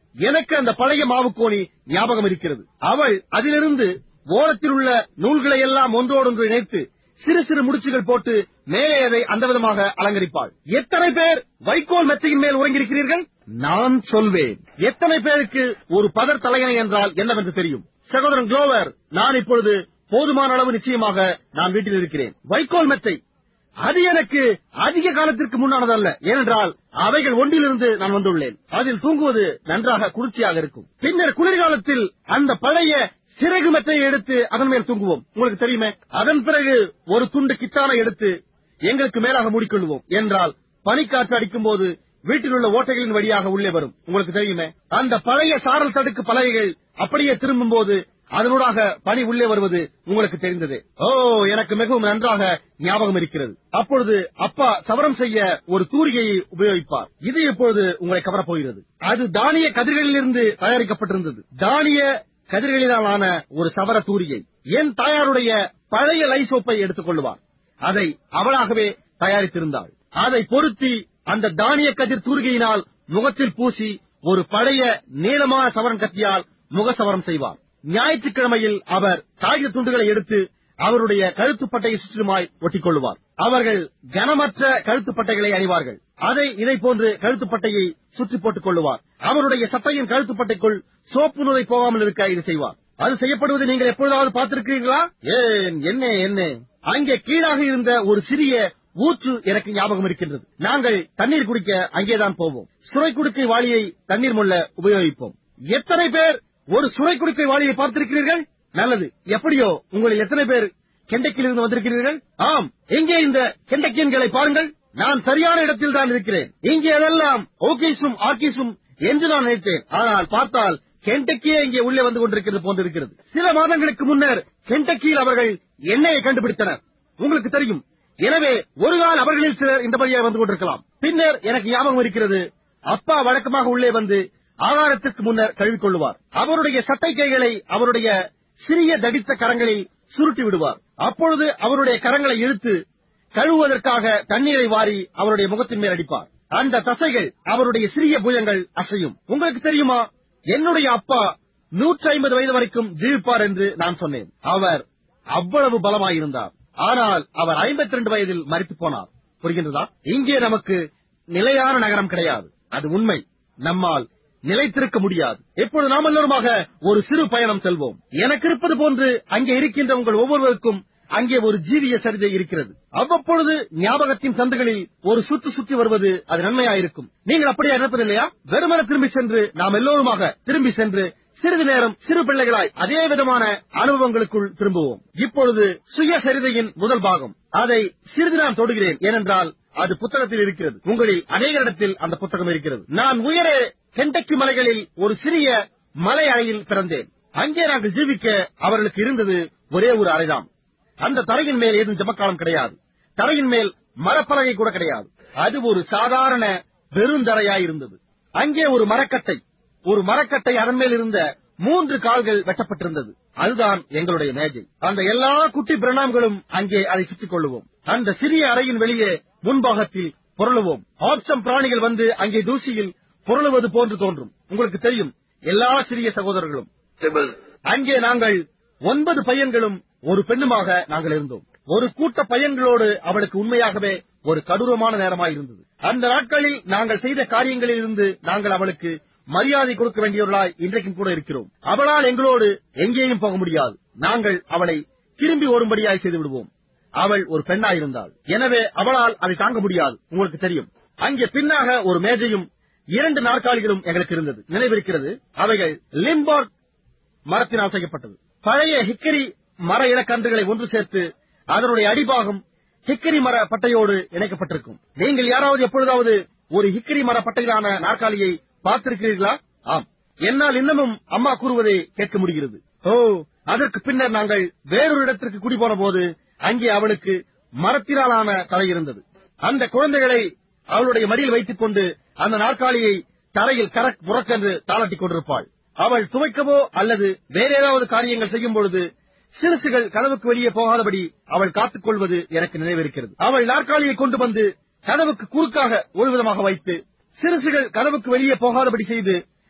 எனக்கு அந்த பழைய மாவுக்கோணி ஞாபகம் இருக்கிறது அவள் அதிலிருந்து ஓரத்தில் உள்ள நூல்களை எல்லாம் ஒன்றோடொன்று இணைத்து சிறு சிறு முடிச்சுகள் போட்டு மேலே அதை அந்த விதமாக அலங்கரிப்பாள் எத்தனை பேர் வைக்கோல் மெத்தையின் மேல் உறங்கியிருக்கிறீர்கள் நான் சொல்வேன் எத்தனை பேருக்கு ஒரு பதர் தலையணை என்றால் என்னவென்று தெரியும் சகோதரன் குளோவர் நான் இப்பொழுது போதுமான அளவு நிச்சயமாக நான் வீட்டில் இருக்கிறேன் வைக்கோல் மெத்தை அது எனக்கு அதிக காலத்திற்கு முன்னானதல்ல ஏனென்றால் அவைகள் ஒன்றிலிருந்து நான் வந்துள்ளேன் அதில் தூங்குவது நன்றாக குளிர்ச்சியாக இருக்கும் பின்னர் குளிர்காலத்தில் அந்த பழைய சிறகு மெத்தையை எடுத்து அதன் மேல் தூங்குவோம் உங்களுக்கு தெரியுமே அதன் பிறகு ஒரு துண்டு கித்தானை எடுத்து எங்களுக்கு மேலாக மூடிக்கொள்வோம் என்றால் பனிக்காற்று அடிக்கும் போது வீட்டில் உள்ள ஓட்டைகளின் வழியாக உள்ளே வரும் உங்களுக்கு தெரியுமே அந்த பழைய சாரல் தடுக்கு பலகைகள் அப்படியே திரும்பும் போது அதனூடாக பனி உள்ளே வருவது உங்களுக்கு தெரிந்தது ஓ எனக்கு மிகவும் நன்றாக ஞாபகம் இருக்கிறது அப்பொழுது அப்பா சவரம் செய்ய ஒரு தூரிகையை உபயோகிப்பார் இது இப்பொழுது உங்களை கவரப் போகிறது அது தானிய கதிர்களிலிருந்து தயாரிக்கப்பட்டிருந்தது தானிய கதிர்களினாலான ஒரு சவர தூரிகை என் தாயாருடைய பழைய லைசோப்பை எடுத்துக் கொள்ளுவார் அதை அவளாகவே தயாரித்திருந்தாள் அதை பொருத்தி அந்த தானிய கதிர் தூரிகையினால் முகத்தில் பூசி ஒரு பழைய நீளமான சவரன் கத்தியால் முகசவரம் செய்வார் ஞாயிற்றுக்கிழமையில் அவர் காகித துண்டுகளை எடுத்து அவருடைய கழுத்துப்பட்டையை சுற்றுமாய் ஒட்டிக் கொள்ளுவார் அவர்கள் கனமற்ற கழுத்துப்பட்டைகளை அணிவார்கள் அதை இதை போன்று கழுத்துப்பட்டையை சுற்றி போட்டுக் கொள்ளுவார் அவருடைய சட்டையின் கழுத்துப்பட்டைக்குள் சோப்பு நுரை போகாமல் இருக்க இது செய்வார் அது செய்யப்படுவதை நீங்கள் எப்பொழுதாவது பார்த்திருக்கிறீர்களா ஏன் என்ன என்ன அங்கே கீழாக இருந்த ஒரு சிறிய ஊற்று எனக்கு ஞாபகம் இருக்கின்றது நாங்கள் தண்ணீர் குடிக்க அங்கேதான் போவோம் சுரை குடுக்கை வாளியை தண்ணீர் முள்ள உபயோகிப்போம் எத்தனை பேர் ஒரு சுரை குடுக்கை வாளியை பார்த்திருக்கிறீர்கள் நல்லது எப்படியோ உங்களில் எத்தனை பேர் கெண்டக்கிலிருந்து வந்திருக்கிறீர்கள் ஆம் இங்கே இந்த கெண்டக்கியன்களை பாருங்கள் நான் சரியான இடத்தில் தான் இருக்கிறேன் இங்கே அதெல்லாம் ஓகேஸும் ஆக்கீஸும் என்று நான் நினைத்தேன் ஆனால் பார்த்தால் கெண்டக்கியே இங்கே உள்ளே வந்து கொண்டிருக்கிறது போன்றிருக்கிறது சில மாதங்களுக்கு முன்னர் கெண்டக்கியில் அவர்கள் எண்ணெயை கண்டுபிடித்தனர் உங்களுக்கு தெரியும் எனவே ஒரு கால் அவர்களில் சிலர் இந்த வழியாக வந்து கொண்டிருக்கலாம் பின்னர் எனக்கு ஞாபகம் இருக்கிறது அப்பா வழக்கமாக உள்ளே வந்து ஆகாரத்திற்கு முன்னர் கழுவிக்கொள்ளுவார் அவருடைய சட்டை கைகளை அவருடைய சிறிய தடித்த கரங்களில் சுருட்டி விடுவார் அப்பொழுது அவருடைய கரங்களை இழுத்து கழுவுவதற்காக தண்ணீரை வாரி அவருடைய முகத்தின் மேல் அடிப்பார் அந்த தசைகள் அவருடைய சிறிய புயங்கள் அசையும் உங்களுக்கு தெரியுமா என்னுடைய அப்பா நூற்றி ஐம்பது வயது வரைக்கும் ஜீவிப்பார் என்று நான் சொன்னேன் அவர் அவ்வளவு பலமாயிருந்தார் ஆனால் அவர் 52 வயதில் மரித்து போனார் புரிகின்றதா இங்கே நமக்கு நிலையான நகரம் கிடையாது அது உண்மை நம்மால் நிலைத்திருக்க முடியாது எப்பொழுது நாம் எல்லோருமாக ஒரு சிறு பயணம் செல்வோம் எனக்கு இருப்பது போன்று அங்கே இருக்கின்ற உங்கள் ஒவ்வொருவருக்கும் அங்கே ஒரு ஜீவிய சரிதை இருக்கிறது அவ்வப்பொழுது ஞாபகத்தின் சந்துகளில் ஒரு சுற்று சுற்றி வருவது அது நன்மையாயிருக்கும் நீங்கள் அப்படியே நினைப்பதில்லையா வெறுமன திரும்பி சென்று நாம் எல்லோருமாக திரும்பி சென்று சிறிது நேரம் சிறு பிள்ளைகளாய் அதே விதமான அனுபவங்களுக்குள் திரும்புவோம் இப்பொழுது சுயசரிதையின் முதல் பாகம் அதை சிறிது நான் தொடுகிறேன் ஏனென்றால் அது புத்தகத்தில் இருக்கிறது உங்களில் அநேகரிடத்தில் அந்த புத்தகம் இருக்கிறது நான் உயரே கெண்டக்கி மலைகளில் ஒரு சிறிய மலை அறையில் பிறந்தேன் அங்கே நாங்கள் ஜீவிக்க அவர்களுக்கு இருந்தது ஒரே ஒரு அறைதான் அந்த தரையின் மேல் ஏதும் ஜமக்காலம் கிடையாது தரையின் மேல் மரப்பலகை கூட கிடையாது அது ஒரு சாதாரண பெருந்தரையாய் இருந்தது அங்கே ஒரு மரக்கட்டை ஒரு மரக்கட்டை அதன் மேல் இருந்த மூன்று கால்கள் வெட்டப்பட்டிருந்தது அதுதான் எங்களுடைய மேஜை அந்த எல்லா குட்டி பிரணாம்களும் அங்கே அதை சுற்றிக் கொள்ளுவோம் அந்த சிறிய அறையின் வெளியே முன்பாகத்தில் புரளுவோம் ஆப்சம் பிராணிகள் வந்து அங்கே தூசியில் புரளுவது போன்று தோன்றும் உங்களுக்கு தெரியும் எல்லா சிறிய சகோதரர்களும் There was அங்கே நாங்கள் ஒன்பது பையன்களும் ஒரு பெண்ணுமாக நாங்கள் இருந்தோம் ஒரு கூட்ட பையன்களோடு அவளுக்கு உண்மையாகவே ஒரு கடூரமான நேரமாயிருந்தது அந்த நாட்களில் நாங்கள் செய்த காரியங்களில் இருந்து நாங்கள் அவளுக்கு மரியாதை கொடுக்க வேண்டியவர்களாய் இன்றைக்கும் கூட இருக்கிறோம் அவளால் எங்களோடு எங்கேயும் போக முடியாது நாங்கள் அவளை திரும்பி ஓடும்படியாய் செய்து விடுவோம் அவள் ஒரு பெண்ணாயிருந்தாள் எனவே அவளால் அதை தாங்க முடியாது உங்களுக்கு தெரியும் அங்கே பின்னாக ஒரு மேஜையும் இரண்டு நாற்காலிகளும் எங்களுக்கு இருந்தது நினைவிருக்கிறது அவைகள் லிம்பார்க் மரத்தினால் செய்யப்பட்டது பழைய ஹிக்கரி மர இலக்கன்றுகளை ஒன்று சேர்த்து அதனுடைய அடிபாகம் ஹிக்கரி மர பட்டையோடு இணைக்கப்பட்டிருக்கும் நீங்கள் யாராவது எப்பொழுதாவது ஒரு ஹிக்கரி மர பட்டையிலான நாற்காலியை பார்த்திருக்கிறீர்களா ஆம் என்னால் இன்னமும் அம்மா கூறுவதை கேட்க முடிகிறது ஓ அதற்கு பின்னர் நாங்கள் வேறொரு இடத்திற்கு குடிபோன போது அங்கே அவளுக்கு மரத்தினாலான தலை இருந்தது அந்த குழந்தைகளை அவளுடைய மடியில் வைத்துக் கொண்டு அந்த நாற்காலியை தரையில் கரக் புறக்கென்று தாளாட்டிக் கொண்டிருப்பாள் அவள் துவைக்கவோ அல்லது வேற ஏதாவது காரியங்கள் செய்யும் பொழுது சிறுசுகள் கதவுக்கு வெளியே போகாதபடி அவள் காத்துக் கொள்வது எனக்கு நினைவிருக்கிறது அவள் நாற்காலியை கொண்டு வந்து கதவுக்கு குறுக்காக ஒரு விதமாக வைத்து சிறுசுகள் கதவுக்கு வெளியே போகாதபடி செய்து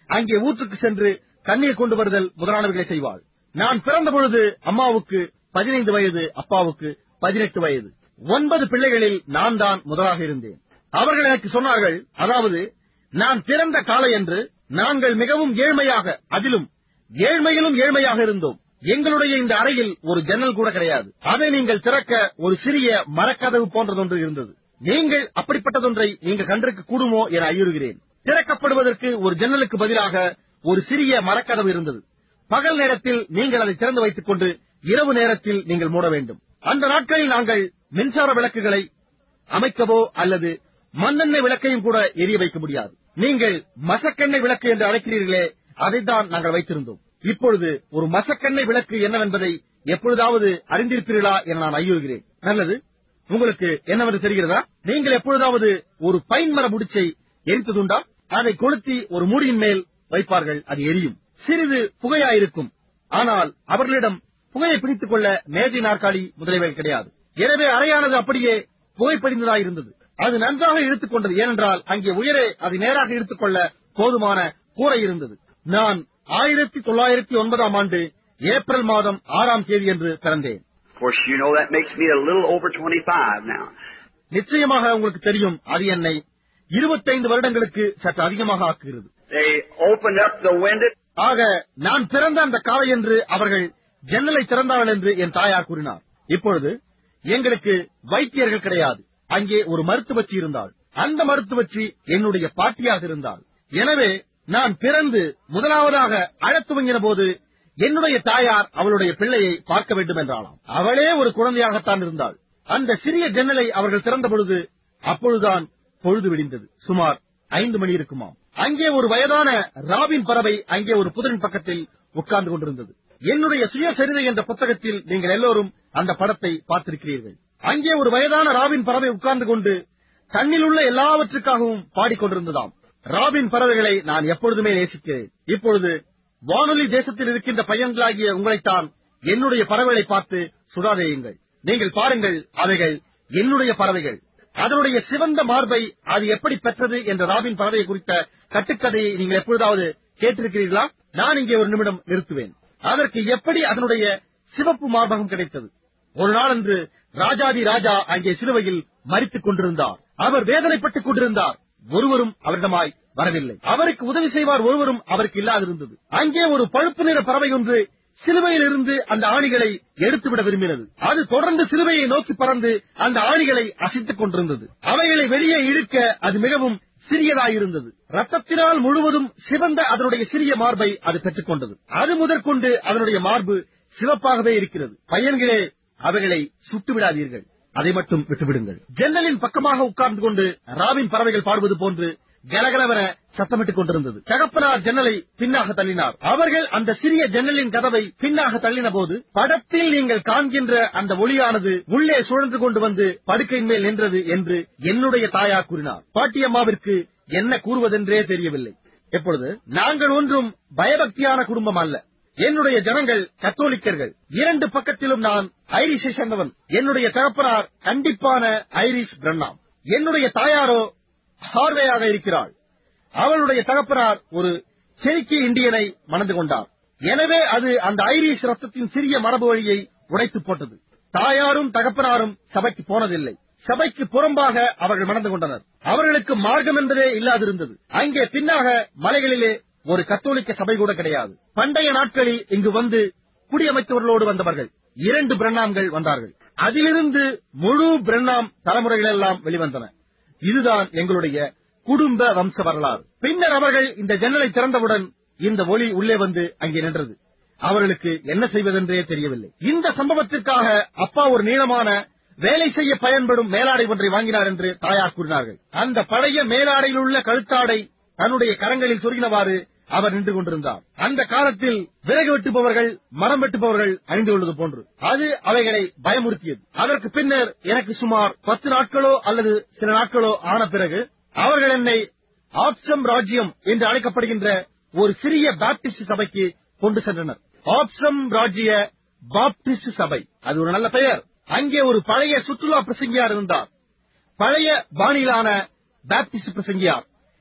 அங்கே ஊற்றுக்கு சென்று தண்ணீர் கொண்டு வருதல் முதலானவைகளை செய்வாள் நான் பிறந்த பொழுது அம்மாவுக்கு பதினைந்து வயது அப்பாவுக்கு பதினெட்டு வயது ஒன்பது பிள்ளைகளில் நான் தான் முதலாக இருந்தேன் அவர்கள் எனக்கு சொன்னார்கள் அதாவது நான் பிறந்த காலை என்று நாங்கள் மிகவும் ஏழ்மையாக அதிலும் ஏழ்மையிலும் ஏழ்மையாக இருந்தோம் எங்களுடைய இந்த அறையில் ஒரு ஜன்னல் கூட கிடையாது அதை நீங்கள் திறக்க ஒரு சிறிய மரக்கதவு போன்றதொன்று இருந்தது நீங்கள் அப்படிப்பட்டதொன்றை நீங்கள் கண்டிருக்க கூடுமோ என ஐயுறுகிறேன் திறக்கப்படுவதற்கு ஒரு ஜன்னலுக்கு பதிலாக ஒரு சிறிய மரக்கதவு இருந்தது பகல் நேரத்தில் நீங்கள் அதை திறந்து வைத்துக் கொண்டு இரவு நேரத்தில் நீங்கள் மூட வேண்டும் அந்த நாட்களில் நாங்கள் மின்சார விளக்குகளை அமைக்கவோ அல்லது மண்ணெண்ணெய் விளக்கையும் கூட எரிய வைக்க முடியாது நீங்கள் மசக்கெண்ணெய் விளக்கு என்று அழைக்கிறீர்களே அதைத்தான் நாங்கள் வைத்திருந்தோம் இப்பொழுது ஒரு மசக்கெண்ணெய் விளக்கு என்னவென்பதை எப்பொழுதாவது அறிந்திருப்பீர்களா என நான் ஐயுறுகிறேன் நல்லது உங்களுக்கு என்னவென்று தெரிகிறதா நீங்கள் எப்பொழுதாவது ஒரு பைன் மர முடிச்சை எரித்ததுண்டா அதை கொளுத்தி ஒரு மூடியின் மேல் வைப்பார்கள் அது எரியும் சிறிது புகையாயிருக்கும் ஆனால் அவர்களிடம் புகையை பிடித்துக் கொள்ள மேஜை நாற்காலி முதலியவை கிடையாது எனவே அறையானது அப்படியே புகைப்படிந்ததாயிருந்தது அது நன்றாக இழுத்துக் கொண்டது ஏனென்றால் அங்கே உயரே அது நேராக இழுத்துக் கொள்ள போதுமான கூரை இருந்தது நான் ஆயிரத்தி தொள்ளாயிரத்தி ஒன்பதாம் ஆண்டு ஏப்ரல் மாதம் ஆறாம் தேதி என்று பிறந்தேன் Of course, you know that makes me a little over 25 now. நிச்சயமாக உங்களுக்கு தெரியும் அது என்னை இருபத்தைந்து வருடங்களுக்கு சற்று அதிகமாக ஆக்குகிறது They opened up the window. ஆக நான் பிறந்த அந்த காலை என்று அவர்கள் ஜன்னலை திறந்தார்கள் என்று என் தாயார் கூறினார் இப்பொழுது எங்களுக்கு வைத்தியர்கள் கிடையாது அங்கே ஒரு மருத்துவச்சி இருந்தாள் அந்த மருத்துவச்சி என்னுடைய பாட்டியாக இருந்தாள் எனவே நான் பிறந்து முதலாவதாக அழத் துவங்கின போது என்னுடைய தாயார் அவளுடைய பிள்ளையை பார்க்க வேண்டும் என்றாளாம் அவளே ஒரு குழந்தையாகத்தான் இருந்தாள் அந்த சிறிய ஜன்னலை அவர்கள் திறந்த பொழுது அப்பொழுதுதான் பொழுது விடிந்தது சுமார் ஐந்து மணி இருக்குமாம் அங்கே ஒரு வயதான ராபின் பறவை அங்கே ஒரு புதரின் பக்கத்தில் உட்கார்ந்து கொண்டிருந்தது என்னுடைய சுயசரிதை என்ற புத்தகத்தில் நீங்கள் எல்லோரும் அந்த படத்தை பார்த்திருக்கிறீர்கள் அங்கே ஒரு வயதான ராபின் பறவை உட்கார்ந்து கொண்டு தன்னில் உள்ள எல்லாவற்றுக்காகவும் பாடிக்கொண்டிருந்ததாம் ராபின் பறவைகளை நான் எப்பொழுதுமே நேசிக்கிறேன் இப்பொழுது வானொலி தேசத்தில் இருக்கின்ற பையன்களாகிய உங்களைத்தான் என்னுடைய பறவைகளை பார்த்து சுடாதேயுங்கள் நீங்கள் பாருங்கள் அவைகள் என்னுடைய பறவைகள் அதனுடைய சிவந்த மார்பை அது எப்படி பெற்றது என்ற ராபின் பறவை குறித்த கட்டுக்கதையை நீங்கள் எப்பொழுதாவது கேட்டிருக்கிறீர்களா நான் இங்கே ஒரு நிமிடம் நிறுத்துவேன் அதற்கு எப்படி அதனுடைய சிவப்பு மார்பகம் கிடைத்தது ஒரு நாளன்று ராஜாதி ராஜா அங்கே சிலுவையில் மறித்துக் கொண்டிருந்தார் அவர் வேதனைப்பட்டுக் கொண்டிருந்தார் ஒருவரும் அவரிடமாய் வரவில்லை அவருக்கு உதவி செய்வார் ஒருவரும் அவருக்கு இல்லாதிருந்தது அங்கே ஒரு பழுப்பு நிற பறவை ஒன்று சிலுவையில் இருந்து அந்த ஆணிகளை எடுத்துவிட விரும்பினது அது தொடர்ந்து சிலுவையை நோக்கி பறந்து அந்த ஆணிகளை அசைத்துக் கொண்டிருந்தது அவைகளை வெளியே இழுக்க அது மிகவும் சிறியதாயிருந்தது ரத்தத்தினால் முழுவதும் சிவந்த அதனுடைய சிறிய மார்பை அது பெற்றுக் கொண்டது அது முதற்கொண்டு அதனுடைய மார்பு சிவப்பாகவே இருக்கிறது பையன்களே அவைகளை சுட்டு விடாதீர்கள் அதை மட்டும் விட்டுவிடுங்கள் ஜன்னலின் பக்கமாக உட்கார்ந்து கொண்டு ராவின் பறவைகள் பாடுவது போன்று கலகலவென சத்தமிட்டுக் கொண்டிருந்தது தகப்பனார் ஜன்னலை பின்னாக தள்ளினார் அவர்கள் அந்த சிறிய ஜன்னலின் கதவை பின்னாக தள்ளின போது படத்தில் நீங்கள் காண்கின்ற அந்த ஒளியானது உள்ளே சுழன்று கொண்டு வந்து படுக்கையின் மேல் நின்றது என்று என்னுடைய தாயார் கூறினார் பாட்டியம்மாவிற்கு என்ன கூறுவதென்றே தெரியவில்லை எப்பொழுது நாங்கள் ஒன்றும் பயபக்தியான குடும்பம் அல்ல என்னுடைய ஜனங்கள் கத்தோலிக்கர்கள் இரண்டு பக்கத்திலும் நான் ஐரிஷை சேர்ந்தவன் என்னுடைய தகப்பனார் கண்டிப்பான ஐரிஷ் பிரண்ணாம் என்னுடைய தாயாரோ ஹார்வேயாக இருக்கிறாள் அவளுடைய தகப்பனார் ஒரு செருக்கி இந்தியனை மணந்து கொண்டார் எனவே அது அந்த ஐரிஷ் ரத்தத்தின் சிறிய மரபு வழியை உடைத்து போட்டது தாயாரும் தகப்பனாரும் சபைக்கு போனதில்லை சபைக்கு புறம்பாக அவர்கள் மணந்து கொண்டனர் அவர்களுக்கு மார்க்கம் என்பதே இல்லாதிருந்தது அங்கே பின்னாக மலைகளிலே ஒரு கத்தோலிக்க சபை கூட கிடையாது பண்டைய நாட்களில் இங்கு வந்து குடியமைத்தவர்களோடு வந்தவர்கள் இரண்டு பிரண்ணாம்கள் வந்தார்கள் அதிலிருந்து முழு பிரண்ணாம் தலைமுறைகள் எல்லாம் வெளிவந்தன இதுதான் எங்களுடைய குடும்ப வம்ச வரலாறு பின்னர் அவர்கள் இந்த ஜன்னலை திறந்தவுடன் இந்த ஒளி உள்ளே வந்து அங்கே நின்றது அவர்களுக்கு என்ன செய்வதென்றே தெரியவில்லை இந்த சம்பவத்திற்காக அப்பா ஒரு நீளமான வேலை செய்ய பயன்படும் மேலாடை ஒன்றை வாங்கினார் என்று தாயார் கூறினார்கள் அந்த பழைய மேலாடையில் உள்ள கழுத்தாடை தன்னுடைய கரங்களில் சொருகினவாறு அவர் நின்று கொண்டிருந்தார் அந்த காலத்தில் விறகு வெட்டுபவர்கள் மரம் வெட்டுபவர்கள் அணிந்து கொள்வது போன்று அது அவைகளை பயமுறுத்தியது அதற்கு பின்னர் எனக்கு சுமார் பத்து நாட்களோ அல்லது சில நாட்களோ ஆன பிறகு அவர்கள் என்னை ஆப்சம் ராஜ்யம் என்று அழைக்கப்படுகின்ற ஒரு சிறிய பாப்டிஸ்ட் சபைக்கு கொண்டு சென்றனர் ஆப்சம் ராஜ்ய பாப்டிஸ்ட் சபை அது ஒரு நல்ல பெயர் அங்கே ஒரு பழைய சுற்றுலா பிரசங்கியார் இருந்தார் பழைய பாணியிலான பாப்டிஸ்ட் பிரசங்கியார்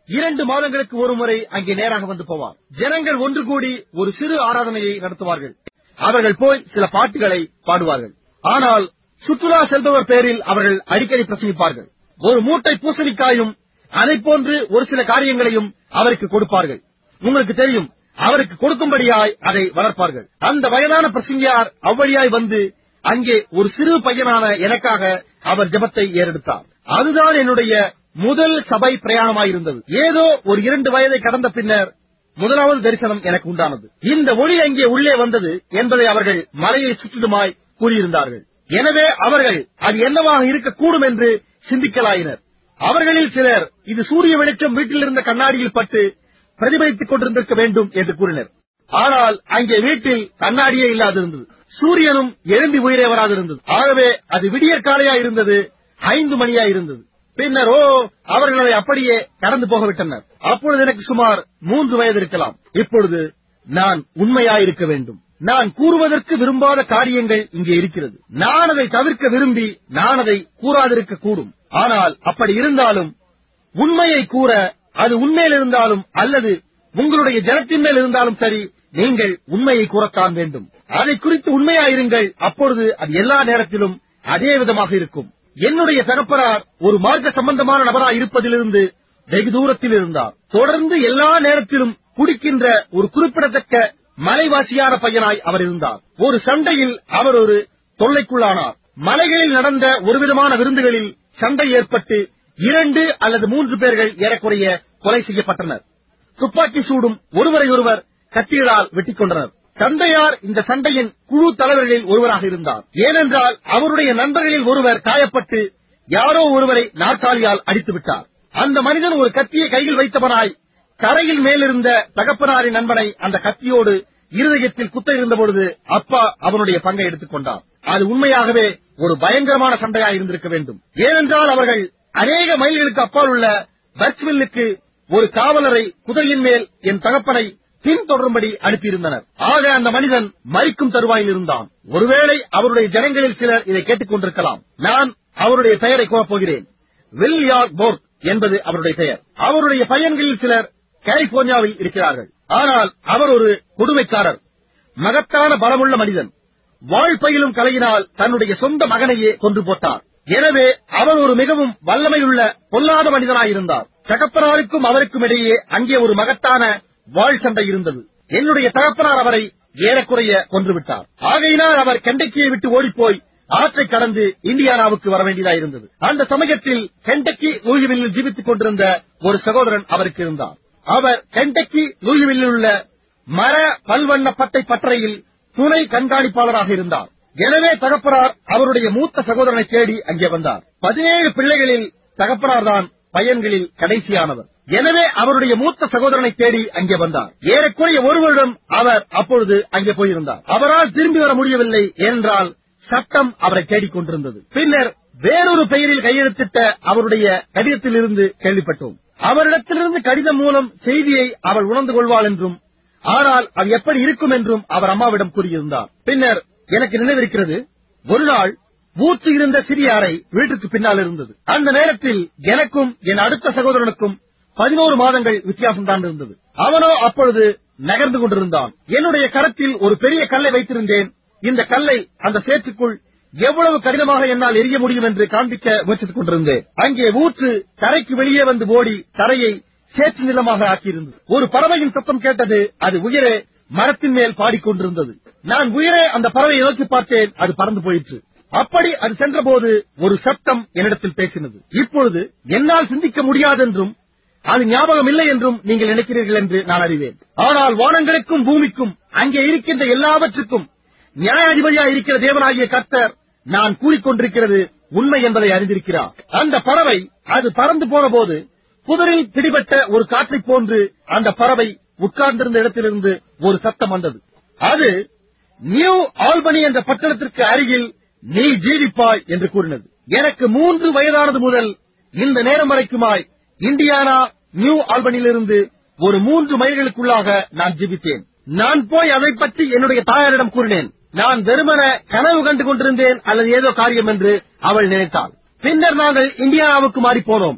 இரண்டு மாதங்களுக்கு ஒரு முறை அங்கே நேராக வந்து போவார் ஜனங்கள் ஒன்று கூடி ஒரு சிறு ஆராதனையை நடத்துவார்கள் அவர்கள் போய் சில பாட்டுகளை பாடுவார்கள் ஆனால் சுற்றுலா செல்பவர் பேரில் அவர்கள் அடிக்கடி பிரசங்கிப்பார்கள் ஒரு மூட்டை பூசணிக்காயும் அதை போன்று ஒரு சில காரியங்களையும் அவருக்கு கொடுப்பார்கள் உங்களுக்கு தெரியும் அவருக்கு கொடுக்கும்படியாய் அதை வளர்ப்பார்கள் அந்த வயதான பிரசங்கியார் அவ்வழியாய் வந்து அங்கே ஒரு சிறு பையனான எனக்காக அவர் ஜெபத்தை ஏறெடுத்தார் அதுதான் என்னுடைய முதல் சபை பிரயாணமாயிருந்தது ஏதோ ஒரு இரண்டு வயதை கடந்த பின்னர் முதலாவது தரிசனம் எனக்கு உண்டானது இந்த ஒளி அங்கே உள்ளே வந்தது என்பதை அவர்கள் மலையை சுற்றிலுமாய் கூறியிருந்தார்கள் எனவே அவர்கள் அது என்னவாக இருக்கக்கூடும் என்று சிந்திக்கலாயினர் அவர்களில் சிலர் இது சூரிய வெளிச்சம் வீட்டில் இருந்த கண்ணாடியில் பட்டு பிரதிபலித்துக் கொண்டிருந்திருக்க வேண்டும் என்று கூறினர் ஆனால் அங்கே வீட்டில் கண்ணாடியே இல்லாதிருந்தது சூரியனும் எழும்பி உயிரே வராதிருந்தது ஆகவே அது விடியற் காலையா இருந்தது ஐந்து மணியா இருந்தது பின்னர் ஓ அவர்கள் அதை அப்படியே கடந்து போகவிட்டனர் அப்பொழுது எனக்கு சுமார் மூன்று வயது இருக்கலாம் இப்பொழுது நான் உண்மையாயிருக்க வேண்டும் நான் கூறுவதற்கு விரும்பாத காரியங்கள் இங்கே இருக்கிறது நான் அதை தவிர்க்க விரும்பி நான் அதை கூறாதிருக்க கூடும் ஆனால் அப்படி இருந்தாலும் உண்மையை கூற அது உண்மையில் இருந்தாலும் அல்லது உங்களுடைய ஜனத்தின் மேல் இருந்தாலும் சரி நீங்கள் உண்மையை கூறத்தான் வேண்டும் அதை குறித்து உண்மையாயிருங்கள் அப்பொழுது அது எல்லா நேரத்திலும் அதே விதமாக இருக்கும் என்னுடைய தகப்பனார் ஒரு மார்க்க சம்பந்தமான நபராய் இருப்பதிலிருந்து வெகு தூரத்தில் இருந்தார் தொடர்ந்து எல்லா நேரத்திலும் குடிக்கின்ற ஒரு குறிப்பிடத்தக்க மலைவாசியான பையனாய் அவர் இருந்தார் ஒரு சண்டையில் அவர் ஒரு தொல்லைக்குள்ளானார் மலைகளில் நடந்த ஒருவிதமான விருந்துகளில் சண்டை ஏற்பட்டு இரண்டு அல்லது மூன்று பேர்கள் ஏறக்குறைய கொலை செய்யப்பட்டனர் துப்பாக்கி சூடும் ஒருவரை ஒருவர் கத்திகளால் வெட்டிக் கொண்டனர் தந்தையார் இந்த சண்டையின் குழு தலைவர்களில் ஒருவராக இருந்தார் ஏனென்றால் அவருடைய நண்பர்களில் ஒருவர் காயப்பட்டு யாரோ ஒருவரை நாற்காலியால் அடித்து விட்டார் அந்த மனிதன் ஒரு கத்தியை கையில் வைத்தவனாய் கரையில் மேலிருந்த தகப்பனாரின் நண்பனை அந்த கத்தியோடு இருதயத்தில் குத்த இருந்த பொழுது அப்பா அவனுடைய பங்கை எடுத்துக் கொண்டார் அது உண்மையாகவே ஒரு பயங்கரமான சண்டையாக இருந்திருக்க வேண்டும் ஏனென்றால் அவர்கள் அநேக மைல்களுக்கு அப்பால் உள்ள பர்ச்வில்லுக்கு ஒரு காவலரை குதிரையின் மேல் என் தகப்பனை பின்தொடரும்படி அனுப்பியிருந்தனர் ஆக அந்த மனிதன் மறிக்கும் தருவாயில் இருந்தான் ஒருவேளை அவருடைய ஜனங்களில் சிலர் இதை கேட்டுக் கொண்டிருக்கலாம் நான் அவருடைய பெயரை கூறப் போகிறேன் வில்யார் போர்க் என்பது அவருடைய பெயர் அவருடைய பையன்களில் சிலர் கலிபோர்னியாவில் இருக்கிறார்கள் ஆனால் அவர் ஒரு கொடுமைக்காரர் மகத்தான பலமுள்ள மனிதன் வாழ்பயிலும் கலையினால் தன்னுடைய சொந்த மகனையே கொன்று போட்டார் எனவே அவர் ஒரு மிகவும் வல்லமையுள்ள பொல்லாத மனிதனாயிருந்தார் தகப்பனாருக்கும் அவருக்கும் இடையே அங்கே ஒரு மகத்தான வாழ் சண்டை இருந்தது என்னுடைய தகப்பனார் அவரை ஏறக்குறைய கொன்றுவிட்டார் ஆகையினால் அவர் கெண்டக்கியை விட்டு ஓடிப்போய் ஆற்றை கடந்து இந்தியானாவுக்கு வர வேண்டியதாயிருந்தது அந்த சமயத்தில் கெண்டக்கி லூயிவில்லில் ஜீவித்துக் கொண்டிருந்த ஒரு சகோதரன் அவருக்கு இருந்தார் அவர் கெண்டக்கி லூயிவில்லில் உள்ள மர பல்வண்ண பட்டை பட்டறையில் துணை கண்காணிப்பாளராக இருந்தார் எனவே தகப்பனார் அவருடைய மூத்த சகோதரனை தேடி அங்கே வந்தார் பதினேழு பிள்ளைகளில் தகப்பனார் தான் பையன்களில் கடைசியானவர் எனவே அவருடைய மூத்த சகோதரனை தேடி அங்கே வந்தார் ஏறக்குறைய ஒரு வருடம் அவர் அப்பொழுது அங்கே போயிருந்தார் அவரால் திரும்பி வர முடியவில்லை ஏனென்றால் சட்டம் அவரை தேடிக் கொண்டிருந்தது பின்னர் வேறொரு பெயரில் கையெழுத்திட்ட அவருடைய கடிதத்திலிருந்து கேள்விப்பட்டோம் அவரிடத்திலிருந்து கடிதம் மூலம் செய்தியை அவள் உணர்ந்து கொள்வாள் என்றும் ஆனால் அது எப்படி இருக்கும் என்றும் அவர் அம்மாவிடம் கூறியிருந்தார் பின்னர் எனக்கு நினைவிருக்கிறது ஒரு நாள் ஊற்று இருந்த சிறிய அறை வீட்டுக்கு பின்னால் இருந்தது அந்த நேரத்தில் எனக்கும் என் அடுத்த சகோதரனுக்கும் பதினோரு மாதங்கள் வித்தியாசம்தான் இருந்தது அவனோ அப்பொழுது நகர்ந்து கொண்டிருந்தான் என்னுடைய கரத்தில் ஒரு பெரிய கல்லை வைத்திருந்தேன் இந்த கல்லை அந்த சேற்றுக்குள் எவ்வளவு கடினமாக என்னால் எரிய முடியும் என்று காண்பிக்க முயற்சித்துக் கொண்டிருந்தேன் அங்கே ஊற்று தரைக்கு வெளியே வந்து ஓடி தரையை சேற்று நிலமாக ஆக்கியிருந்தது ஒரு பறவையின் சத்தம் கேட்டது அது உயரே மரத்தின் மேல் பாடிக்கொண்டிருந்தது நான் உயரே அந்த பறவையை நோக்கி பார்த்தேன் அது பறந்து போயிற்று அப்படி அது சென்றபோது ஒரு சத்தம் என்னிடத்தில் பேசினது இப்பொழுது என்னால் சிந்திக்க முடியாதென்றும் அது ஞாபகம் இல்லை என்றும் நீங்கள் நினைக்கிறீர்கள் என்று நான் அறிவேன் ஆனால் வானங்களுக்கும் பூமிக்கும் அங்கே இருக்கின்ற எல்லாவற்றுக்கும் நியாயாதிபதியா இருக்கிற தேவனாகிய கர்த்தர் நான் கூறிக்கொண்டிருக்கிறது உண்மை என்பதை அறிந்திருக்கிறார் அந்த பறவை அது பறந்து போன போது புதரில் பிடிபட்ட ஒரு காற்றைப் போன்று அந்த பறவை உட்கார்ந்திருந்த இடத்திலிருந்து ஒரு சத்தம் வந்தது அது நியூ ஆல்பனி என்ற பட்டணத்திற்கு அருகில் நீ ஜீவிப்பாய் என்று கூறினது எனக்கு மூன்று வயதானது முதல் இந்த நேரம் வரைக்குமாய் இந்தியானா நியூ ஆல்பனியிலிருந்து ஒரு மூன்று மைல்களுக்குள்ளாக நான் ஜீவித்தேன் நான் போய் அதை பற்றி என்னுடைய தாயாரிடம் கூறினேன் நான் வெறுமன கனவு கண்டு கொண்டிருந்தேன் அல்லது ஏதோ காரியம் என்று அவள் நினைத்தாள் பின்னர் நாங்கள் இந்தியானாவுக்கு மாறி போனோம்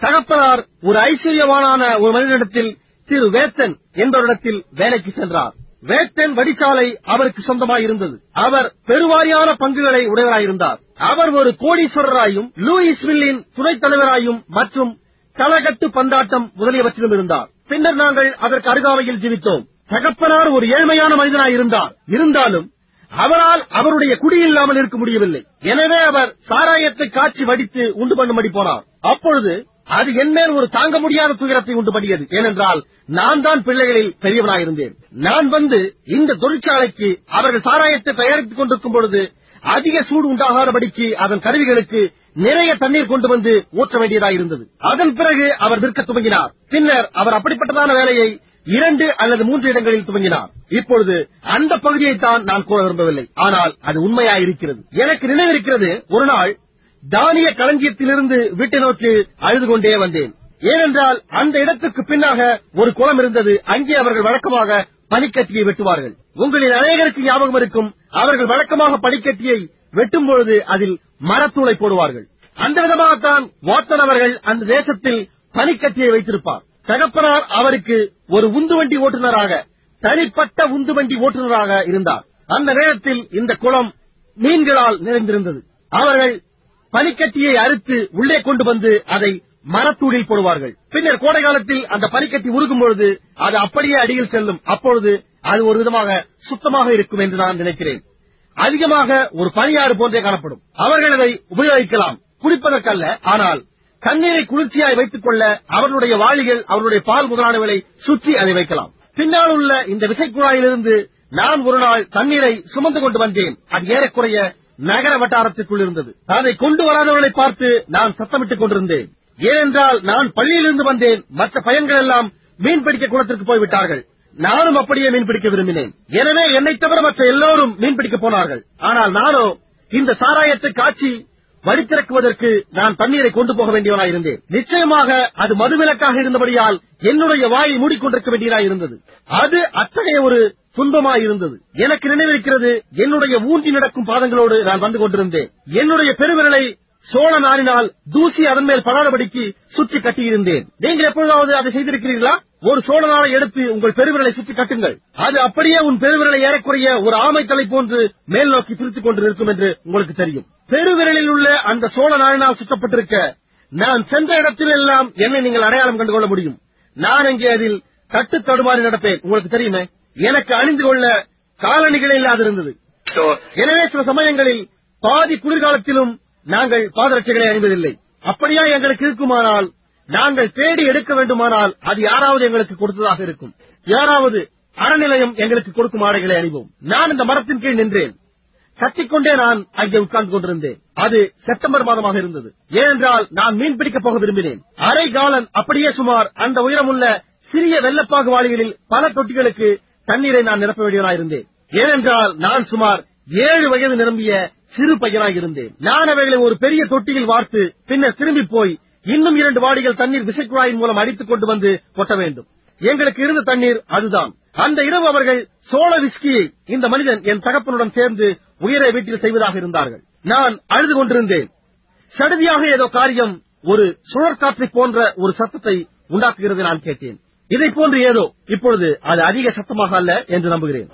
தகப்பனார் ஒரு ஐஸ்வர்யவானான ஒரு மனிதனிடத்தில் திரு வேத்தன் என்பவரிடத்தில் வேலைக்கு சென்றார் வேத்தன் வடிசாலை அவருக்கு சொந்தமாயிருந்தது அவர் பெருவாரியான பங்குகளை உடையவராயிருந்தார் அவர் ஒரு கோடீஸ்வரராயும் லூயிஸ் மில்லின் துணைத் தலைவராயும் மற்றும் களகட்டு பந்தாட்டம் முதலியவற்றிலும் இருந்தார் பின்னர் நாங்கள் அதற்கு அருகாமையில் ஜீவித்தோம் தகப்பனார் ஒரு ஏழ்மையான மனிதனாயிருந்தார் இருந்தாலும் அவரால் அவருடைய குடியில்லாமல் இருக்க முடியவில்லை எனவே அவர் சாராயத்தை காய்ச்சி வடித்து உண்டு பண்ணும்படி போனார் அப்பொழுது அது என்மேல் ஒரு தாங்க முடியாத துயரத்தை உண்டு பண்ணியது ஏனென்றால் நான் தான் பிள்ளைகளில் பெரியவனாயிருந்தேன் நான் வந்து இந்த தொழிற்சாலைக்கு அவர்கள் சாராயத்தை தயாரித்துக் கொண்டிருக்கும் பொழுது அதிக சூடு உண்டாகாதபடிக்கு அதன் கருவிகளுக்கு நிறைய தண்ணீர் கொண்டு வந்து ஊற்ற வேண்டியதாயிருந்தது அதன் பிறகு அவர் விற்க துவங்கினார் பின்னர் அவர் அப்படிப்பட்டதான வேலையை இரண்டு அல்லது மூன்று இடங்களில் துவங்கினார் இப்பொழுது அந்த பகுதியை தான் நான் கூற விரும்பவில்லை ஆனால் அது உண்மையாயிருக்கிறது எனக்கு நினைவிருக்கிறது ஒரு நாள் தானிய களஞ்சியத்திலிருந்து வீட்டை நோக்கி அழுது கொண்டே வந்தேன் ஏனென்றால் அந்த இடத்துக்கு பின்னாக ஒரு குளம் இருந்தது அங்கே அவர்கள் வழக்கமாக பனிக்கட்டியை வெட்டுவார்கள் உங்களில் அநேகருக்கு ஞாபகம் இருக்கும் அவர்கள் வழக்கமாக பனிக்கட்டியை வெட்டும் பொழுது அதில் மரத்தூளை போடுவார்கள் அந்த விதமாகத்தான் வாத்தன் அவர்கள் அந்த தேசத்தில் பனிக்கட்டியை வைத்திருப்பார் தகப்பனார் அவருக்கு ஒரு உந்துவண்டி ஓட்டுநராக தனிப்பட்ட உந்துவண்டி ஓட்டுநராக இருந்தார் அந்த நேரத்தில் இந்த குளம் மீன்களால் நிறைந்திருந்தது அவர்கள் பனிக்கட்டியை அறுத்து உள்ளே கொண்டு வந்து அதை மரத்தூளில் போடுவார்கள் பின்னர் கோடை காலத்தில் அந்த பனிக்கட்டி உருகும் பொழுது அது அப்படியே அடியில் செல்லும் அப்பொழுது அது ஒரு விதமாக சுத்தமாக இருக்கும் என்று நான் நினைக்கிறேன் அதிகமாக ஒரு பனியாறு போன்றே காணப்படும் அவர்கள் அதை உபயோகிக்கலாம் குடிப்பதற்கல்ல ஆனால் தண்ணீரை குளிர்ச்சியாய் வைத்துக் கொள்ள அவர்களுடைய வாளிகள் அவருடைய பால் முதலானவர்களை சுற்றி அதை வைக்கலாம் பின்னால் உள்ள இந்த விசைக்குழாயிலிருந்து நான் ஒரு நாள் தண்ணீரை சுமந்து கொண்டு வந்தேன் அது ஏறக்குறைய நகர வட்டாரத்திற்குள் இருந்தது அதை கொண்டு வராதவர்களை பார்த்து நான் சத்தமிட்டுக் கொண்டிருந்தேன் ஏனென்றால் நான் பள்ளியிலிருந்து வந்தேன் மற்ற பையன்கள் எல்லாம் மீன்பிடிக்க குளத்திற்கு போய்விட்டார்கள் நானும் அப்படியே மீன்பிடிக்க விரும்பினேன் எனவே என்னை தவிர மற்ற எல்லோரும் மீன்பிடிக்க போனார்கள் ஆனால் நானோ இந்த சாராயத்தை காய்ச்சி வடித்திறக்குவதற்கு நான் தண்ணீரை கொண்டு போக வேண்டியவனாயிருந்தேன் நிச்சயமாக அது மதுவிலக்காக இருந்தபடியால் என்னுடைய வாயை மூடிக்கொண்டிருக்க வேண்டியதாயிருந்தது அது அத்தகைய ஒரு துன்பமாயிருந்தது எனக்கு நினைவிருக்கிறது என்னுடைய ஊன்றி நடக்கும் பாதங்களோடு நான் வந்து கொண்டிருந்தேன் என்னுடைய பெருவிரலை சோழ நாரினால் தூசி அதன் மேல் படாதபடிக்கு சுற்றி கட்டியிருந்தேன் நீங்கள் எப்பொழுதாவது அதை செய்திருக்கிறீர்களா ஒரு சோழ நாளை எடுத்து உங்கள் பெருவிரலை சுற்றி கட்டுங்கள் அது அப்படியே உன் பெருவிரலை ஏறக்குறைய ஒரு ஆமை தலை போன்று மேல் நோக்கி திருத்திக் கொண்டு நிற்கும் என்று உங்களுக்கு தெரியும் பெருவிரலில் உள்ள அந்த சோழ நாளினால் சுற்றப்பட்டிருக்க நான் சென்ற இடத்திலெல்லாம் என்னை நீங்கள் அடையாளம் கண்டு கொள்ள முடியும் நான் அங்கே அதில் தட்டு தடுமாறி நடப்பேன் உங்களுக்கு தெரியுமே எனக்கு அணிந்து கொள்ள காலணிகளே இல்லாதிருந்தது So, எனவே சில சமயங்களில் பாதி குளிர்காலத்திலும் நாங்கள் பாதரட்சைகளை அணிவதில்லை அப்படியா எங்களுக்கு இருக்குமானால் நாங்கள் தேடி எடுக்க வேண்டுமானால் அது யாராவது எங்களுக்கு கொடுத்ததாக இருக்கும் யாராவது அறநிலையம் எங்களுக்கு கொடுக்கும் ஆடைகளை அணிவோம் நான் இந்த மரத்தின் கீழ் நின்றேன் கத்திக்கொண்டே நான் அங்கே உட்கார்ந்து கொண்டிருந்தேன் அது செப்டம்பர் மாதமாக இருந்தது ஏனென்றால் நான் மீன் பிடிக்கப் போக விரும்பினேன் அரை காலன் அப்படியே சுமார் அந்த உயரமுள்ள சிறிய வெள்ளப்பாகு வாளிகளில் பல தொட்டிகளுக்கு தண்ணீரை நான் நிரப்ப வேண்டியவனாயிருந்தேன் ஏனென்றால் நான் சுமார் ஏழு வயது நிரம்பிய சிறு பையனாக இருந்தேன் நான் அவைகளை ஒரு பெரிய தொட்டியில் வார்த்து பின்னர் திரும்பி போய் இன்னும் இரண்டு வாடிகள் தண்ணீர் விசைக்குழாயின் மூலம் அடித்துக் கொண்டு வந்து கொட்ட வேண்டும் எங்களுக்கு இருந்த தண்ணீர் அதுதான் அந்த இரவு அவர்கள் சோழ விஸ்கியை இந்த மனிதன் என் தகப்பனுடன் சேர்ந்து உயர வீட்டில் செய்வதாக இருந்தார்கள் நான் அழுது கொண்டிருந்தேன் சடுதியாக ஏதோ காரியம் ஒரு சுழற்காற்றை போன்ற ஒரு சத்தத்தை உண்டாக்குகிறது நான் கேட்டேன் இதை போன்று ஏதோ இப்பொழுது அது அதிக சத்தமாக அல்ல என்று நம்புகிறேன்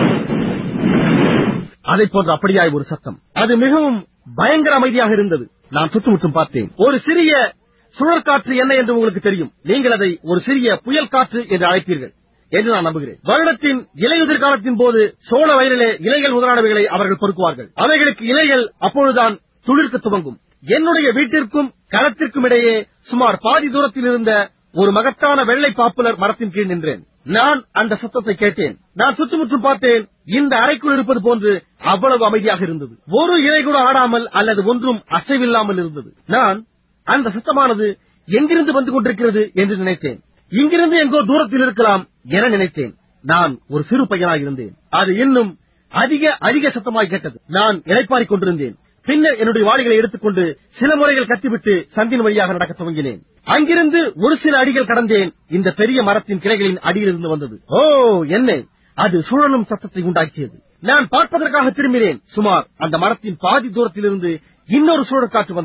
அதை போன்ற அப்படியாய் ஒரு சத்தம் அது மிகவும் பயங்கர அமைதியாக இருந்தது நான் சுற்றுமுற்றும் பார்த்தேன் ஒரு சிறிய சுழற்காற்று என்ன என்று உங்களுக்கு தெரியும் நீங்கள் அதை ஒரு சிறிய புயல் காற்று என்று அழைப்பீர்கள் என்று நான் நம்புகிறேன் வருடத்தின் இலையுதிர் காலத்தின் போது சோழ வயலிலே இலைகள் முதலானவைகளை அவர்கள் பொறுக்குவார்கள் அவைகளுக்கு இலைகள் அப்பொழுதுதான் துளிர்க்க துவங்கும் என்னுடைய வீட்டிற்கும் களத்திற்கும் இடையே சுமார் பாதி தூரத்தில் இருந்த ஒரு மகத்தான வெள்ளை பாப்புலர் மரத்தின் கீழ் நின்றேன் நான் அந்த சத்தத்தை கேட்டேன் நான் சுற்றுமுற்றும் பார்த்தேன் இந்த அறைக்குள் இருப்பது போன்று அவ்வளவு அமைதியாக இருந்தது ஒரு இலை கூட ஆடாமல் அல்லது ஒன்றும் அசைவில்லாமல் இருந்தது நான் அந்த சத்தமானது எங்கிருந்து வந்து கொண்டிருக்கிறது என்று நினைத்தேன் இங்கிருந்து எங்கோ தூரத்தில் இருக்கலாம் என நினைத்தேன் நான் ஒரு சிறு பையனாக இருந்தேன் அது இன்னும் அதிக அதிக சத்தமாய் கேட்டது நான் இளைப்பாறிக் கொண்டிருந்தேன் பின்னர் என்னுடைய வாளிகளை எடுத்துக்கொண்டு சில முறைகள் கத்திவிட்டு சந்தின் வழியாக நடக்க துவங்கினேன் அங்கிருந்து ஒரு சில அடிகள் கடந்தேன் இந்த பெரிய மரத்தின் கிளைகளின் அடியிலிருந்து வந்தது ஓ என்ன அது சுழலும் சத்தத்தை உண்டாக்கியது நான் பார்ப்பதற்காக திரும்பினேன் சுமார் அந்த மரத்தின் பாதி தூரத்திலிருந்து இன்னொரு சுழற்காற்று வந்தது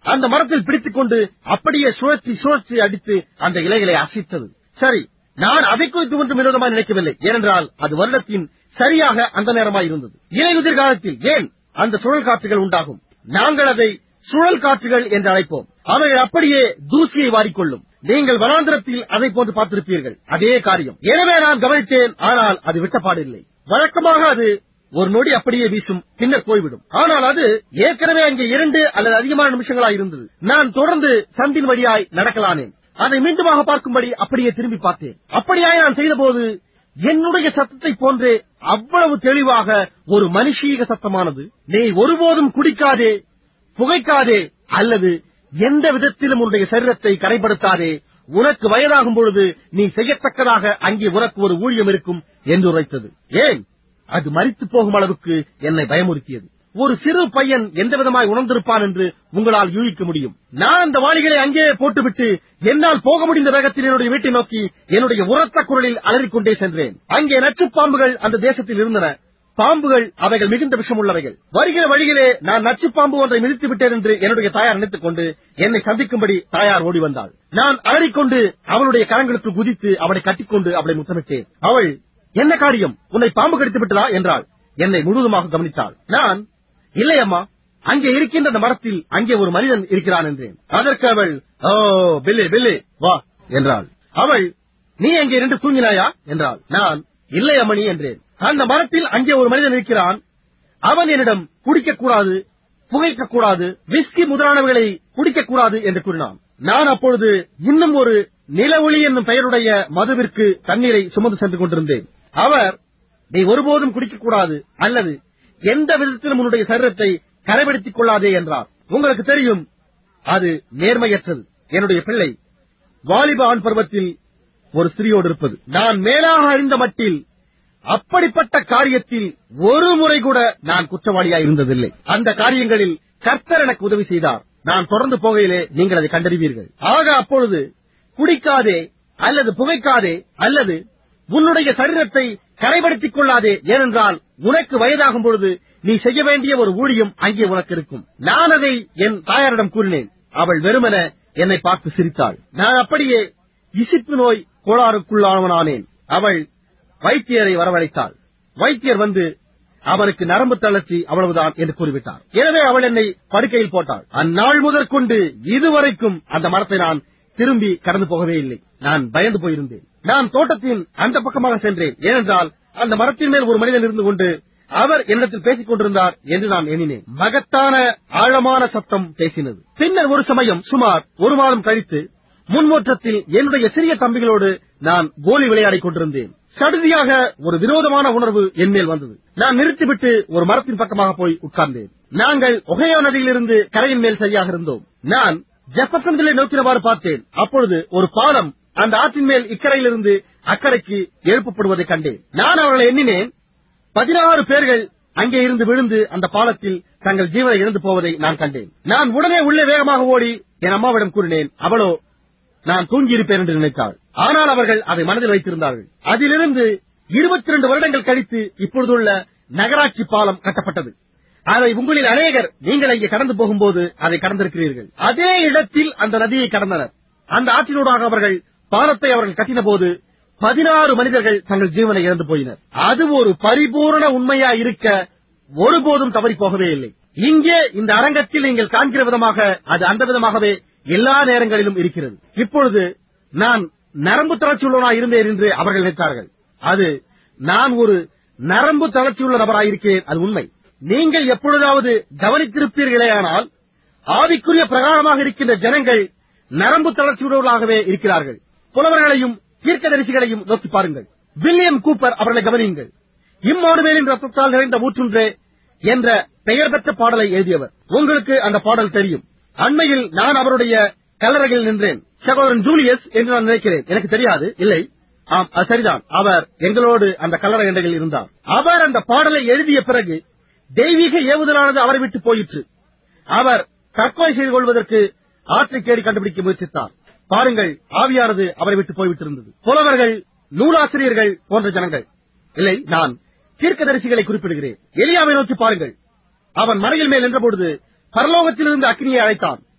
அந்த மரத்தில் பிடித்துக் கொண்டு அப்படியே சுழற்சி சுழற்சி அடித்து அந்த இலைகளை அசைத்தது சரி நான் அதை குறித்து ஒன்றும் விரோதமாக நினைக்கவில்லை ஏனென்றால் அது வருடத்தின் சரியாக அந்த நேரமாய் இருந்தது இலையுதிர் காலத்தில் ஏன் அந்த சுழல் காற்றுகள் உண்டாகும் நாங்கள் அதை சுழல் காற்றுகள் என்று அழைப்போம் அவைகள் அப்படியே தூசியை வாரிக்கொள்ளும் நீங்கள் வனாந்திரத்தில் அதை போன்று பார்த்திருப்பீர்கள் அதே காரியம் எனவே நான் கவனித்தேன் ஆனால் அது விட்டப்பாடில்லை வழக்கமாக அது ஒரு நொடி அப்படியே வீசும் பின்னர் போய்விடும் ஆனால் அது ஏற்கனவே அங்கே இரண்டு அல்லது அதிகமான நிமிஷங்களாய் இருந்தது நான் தொடர்ந்து சந்தின் வழியாய் நடக்கலானேன் அதை மீண்டுமாக பார்க்கும்படி அப்படியே திரும்பி பார்த்தேன் அப்படியாய் நான் செய்தபோது என்னுடைய சத்தத்தை போன்றே அவ்வளவு தெளிவாக ஒரு மனுஷீக சத்தமானது நீ ஒருபோதும் குடிக்காதே புகைக்காதே அல்லது எந்த விதத்திலும் உன்னுடைய சரீரத்தை கரைப்படுத்தாதே உனக்கு வயதாகும் பொழுது நீ செய்யத்தக்கதாக அங்கே உனக்கு ஒரு ஊழியம் இருக்கும் என்று உரைத்தது ஏன் அது மறித்து போகும் அளவுக்கு என்னை பயமுறுத்தியது ஒரு சிறு பையன் எந்த விதமாய் உணர்ந்திருப்பான் என்று உங்களால் யூகிக்க முடியும் நான் அந்த வாளிகளை அங்கே போட்டுவிட்டு என்னால் போக முடிந்த வேகத்தில் என்னுடைய வீட்டை நோக்கி என்னுடைய உரத்த குரலில் அலறிக்கொண்டே சென்றேன் அங்கே நச்சுப் பாம்புகள் அந்த தேசத்தில் இருந்தன பாம்புகள் அவைகள் மிகுந்த விஷம் உள்ளவைகள் வருகிற வழியிலே நான் நச்சுப் பாம்பு ஒன்றை மிதித்து விட்டேன் என்று என்னுடைய தாயார் நினைத்துக் கொண்டு என்னை சந்திக்கும்படி தாயார் ஓடி வந்தாள் நான் அலறிக்கொண்டு அவளுடைய கரங்களுக்கு குதித்து அவளை கட்டிக்கொண்டு அவளை முத்தமிட்டேன் அவள் என்ன காரியம் உன்னை பாம்பு கடித்து விட்டதா என்றாள் என்னை முழுவதுமாக கவனித்தாள் நான் இல்லை அம்மா அங்கே இருக்கின்ற அந்த மரத்தில் அங்கே ஒரு மனிதன் இருக்கிறான் என்றேன் அதற்கு அவள் ஓ பில்லி பில்லி வா என்றாள் அவள் நீ அங்கே இருந்து தூங்கினாயா என்றாள் நான் இல்லை அம்மணி என்றேன் அந்த மரத்தில் அங்கே ஒரு மனிதன் இருக்கிறான் அவன் என்னிடம் குடிக்கக்கூடாது புகைக்கக்கூடாது விஸ்கி முதலானவைகளை குடிக்கக்கூடாது என்று கூறினான் நான் அப்பொழுது இன்னும் ஒரு நிலவொளி என்னும் பெயருடைய மதுவிற்கு தண்ணீரை சுமந்து சென்று கொண்டிருந்தேன் அவர் நீ ஒருபோதும் குடிக்கக்கூடாது அல்லது எந்த விதத்திலும் உன்னுடைய சரீரத்தை கரைபடுத்திக் கொள்ளாதே என்றார் உங்களுக்கு தெரியும் அது நேர்மையற்றது என்னுடைய பிள்ளை வாலிப ஆண் பருவத்தில் ஒரு ஸ்திரியோடு இருப்பது நான் மேலாக அறிந்த மட்டில் அப்படிப்பட்ட காரியத்தில் ஒரு முறை கூட நான் குற்றவாளியாய் இருந்ததில்லை அந்த காரியங்களில் கர்த்தர் எனக்கு உதவி செய்தார் நான் தொடர்ந்து போகையிலே நீங்கள் அதை கண்டறிவீர்கள் ஆக அப்பொழுது குடிக்காதே அல்லது புகைக்காதே அல்லது உன்னுடைய சரீரத்தை கரைபடுத்திக் கொள்ளாதே ஏனென்றால் உனக்கு வயதாகும் பொழுது நீ செய்ய வேண்டிய ஒரு ஊழியம் அங்கே உனக்கு இருக்கும் நான் அதை என் தாயாரிடம் கூறினேன் அவள் வெறுமன என்னை பார்த்து சிரித்தாள் நான் அப்படியே இசிப்பு நோய் கோளாறுக்குள்ளானவனானேன் அவள் வைத்தியரை வரவழைத்தாள் வைத்தியர் வந்து அவனுக்கு நரம்பு தளர்ச்சி அவ்வளவுதான் என்று கூறிவிட்டார் எனவே அவள் என்னை படுக்கையில் போட்டாள் அந்நாள் முதற்கொண்டு இதுவரைக்கும் அந்த மரத்தை நான் திரும்பி கடந்து போகவே இல்லை நான் பயந்து போயிருந்தேன் நான் தோட்டத்தின் அந்த பக்கமாக சென்றேன் ஏனென்றால் அந்த மரத்தின் மேல் ஒரு மனிதன் இருந்து கொண்டு அவர் என்னிடத்தில் பேசிக் கொண்டிருந்தார் என்று நான் எண்ணினேன் மகத்தான ஆழமான சத்தம் பேசினது பின்னர் ஒரு சமயம் சுமார் ஒரு மாதம் கழித்து முன்மோற்றத்தில் என்னுடைய சிறிய தம்பிகளோடு நான் கோலி விளையாடிக் கொண்டிருந்தேன் சடுதியாக ஒரு விரோதமான உணர்வு என்மேல் வந்தது நான் நிறுத்திவிட்டு ஒரு மரத்தின் பக்கமாக போய் உட்கார்ந்தேன் நாங்கள் ஒகையோ நதியிலிருந்து கரையின் மேல் சரியாக இருந்தோம் நான் ஜெப்பசன்களை நோக்கினவாறு பார்த்தேன் அப்பொழுது ஒரு பாலம் அந்த ஆற்றின் மேல் இக்கரையிலிருந்து அக்கறைக்கு எழுப்பப்படுவதை கண்டேன் நான் அவர்களை எண்ணினேன் பதினாறு பேர்கள் அங்கே இருந்து விழுந்து அந்த பாலத்தில் தங்கள் ஜீவனை இழந்து போவதை நான் கண்டேன் நான் உடனே உள்ளே வேகமாக ஓடி என் அம்மாவிடம் கூறினேன் அவளோ நான் தூங்கியிருப்பேன் என்று நினைத்தாள் ஆனால் அவர்கள் அதை மனதில் வைத்திருந்தார்கள் அதிலிருந்து இருபத்தி இரண்டு வருடங்கள் கழித்து இப்பொழுதுள்ள நகராட்சி பாலம் கட்டப்பட்டது அதை உங்களில் அநேகர் நீங்கள் இங்கே கடந்து போகும்போது அதை கடந்திருக்கிறீர்கள் அதே இடத்தில் அந்த நதியை கடந்தனர் அந்த ஆற்றினூடாக அவர்கள் பாலத்தை அவர்கள் கட்டின போது பதினாறு மனிதர்கள் தங்கள் ஜீவனை இழந்து போயினர் அது ஒரு பரிபூரண உண்மையா இருக்க ஒருபோதும் தவறி போகவே இல்லை இங்கே இந்த அரங்கத்தில் நீங்கள் காண்கிற விதமாக அது அந்த விதமாகவே எல்லா நேரங்களிலும் இருக்கிறது இப்பொழுது நான் நரம்பு தளர்ச்சியுள்ளவனாய் இருந்தேன் என்று அவர்கள் நினைத்தார்கள் அது நான் ஒரு நரம்பு தளர்ச்சியுள்ள நபராயிருக்கிறேன் அது உண்மை நீங்கள் எப்பொழுதாவது கவனித்திருப்பீர்களேயானால் ஆவிக்குரிய பிரகாரமாக இருக்கின்ற ஜனங்கள் நரம்பு தளர்ச்சியுள்ளவர்களாகவே இருக்கிறார்கள் புலவர்களையும் தீர்க்கதரிசிகளையும் நோக்கி பாருங்கள் வில்லியம் கூப்பர் அவர்களை கவனியுங்கள் இம்மானுவேலின் ரத்தத்தால் நிறைந்த ஊற்றுன்றே என்ற பெயர் பெற்ற பாடலை எழுதியவர் உங்களுக்கு அந்த பாடல் தெரியும் அண்மையில் நான் அவருடைய கல்லறையில் நின்றேன் சகோதரன் ஜூலியஸ் என்று நான் நினைக்கிறேன் எனக்கு தெரியாது இல்லை ஆம் அது சரிதான் அவர் எங்களோடு அந்த கல்லறை எண்டையில் இருந்தார் அவர் அந்த பாடலை எழுதிய பிறகு தெய்வீக ஏவுதலானது அவரை விட்டு போயிற்று அவர் தற்கொலை செய்து கொள்வதற்கு ஆற்றை தேடி கண்டுபிடிக்க முயற்சித்தார் பாருங்கள் ஆவியானது அவரை விட்டு போய்விட்டிருந்தது புலவர்கள் நூலாசிரியர்கள் போன்ற ஜனங்கள் இல்லை நான் தீர்க்கதரிசிகளை குறிப்பிடுகிறேன் எலியாவை நோக்கி பாருங்கள் அவன் மலையில் மேல் நின்றபொழுது பரலோகத்திலிருந்து அக்னியை அழைத்தான்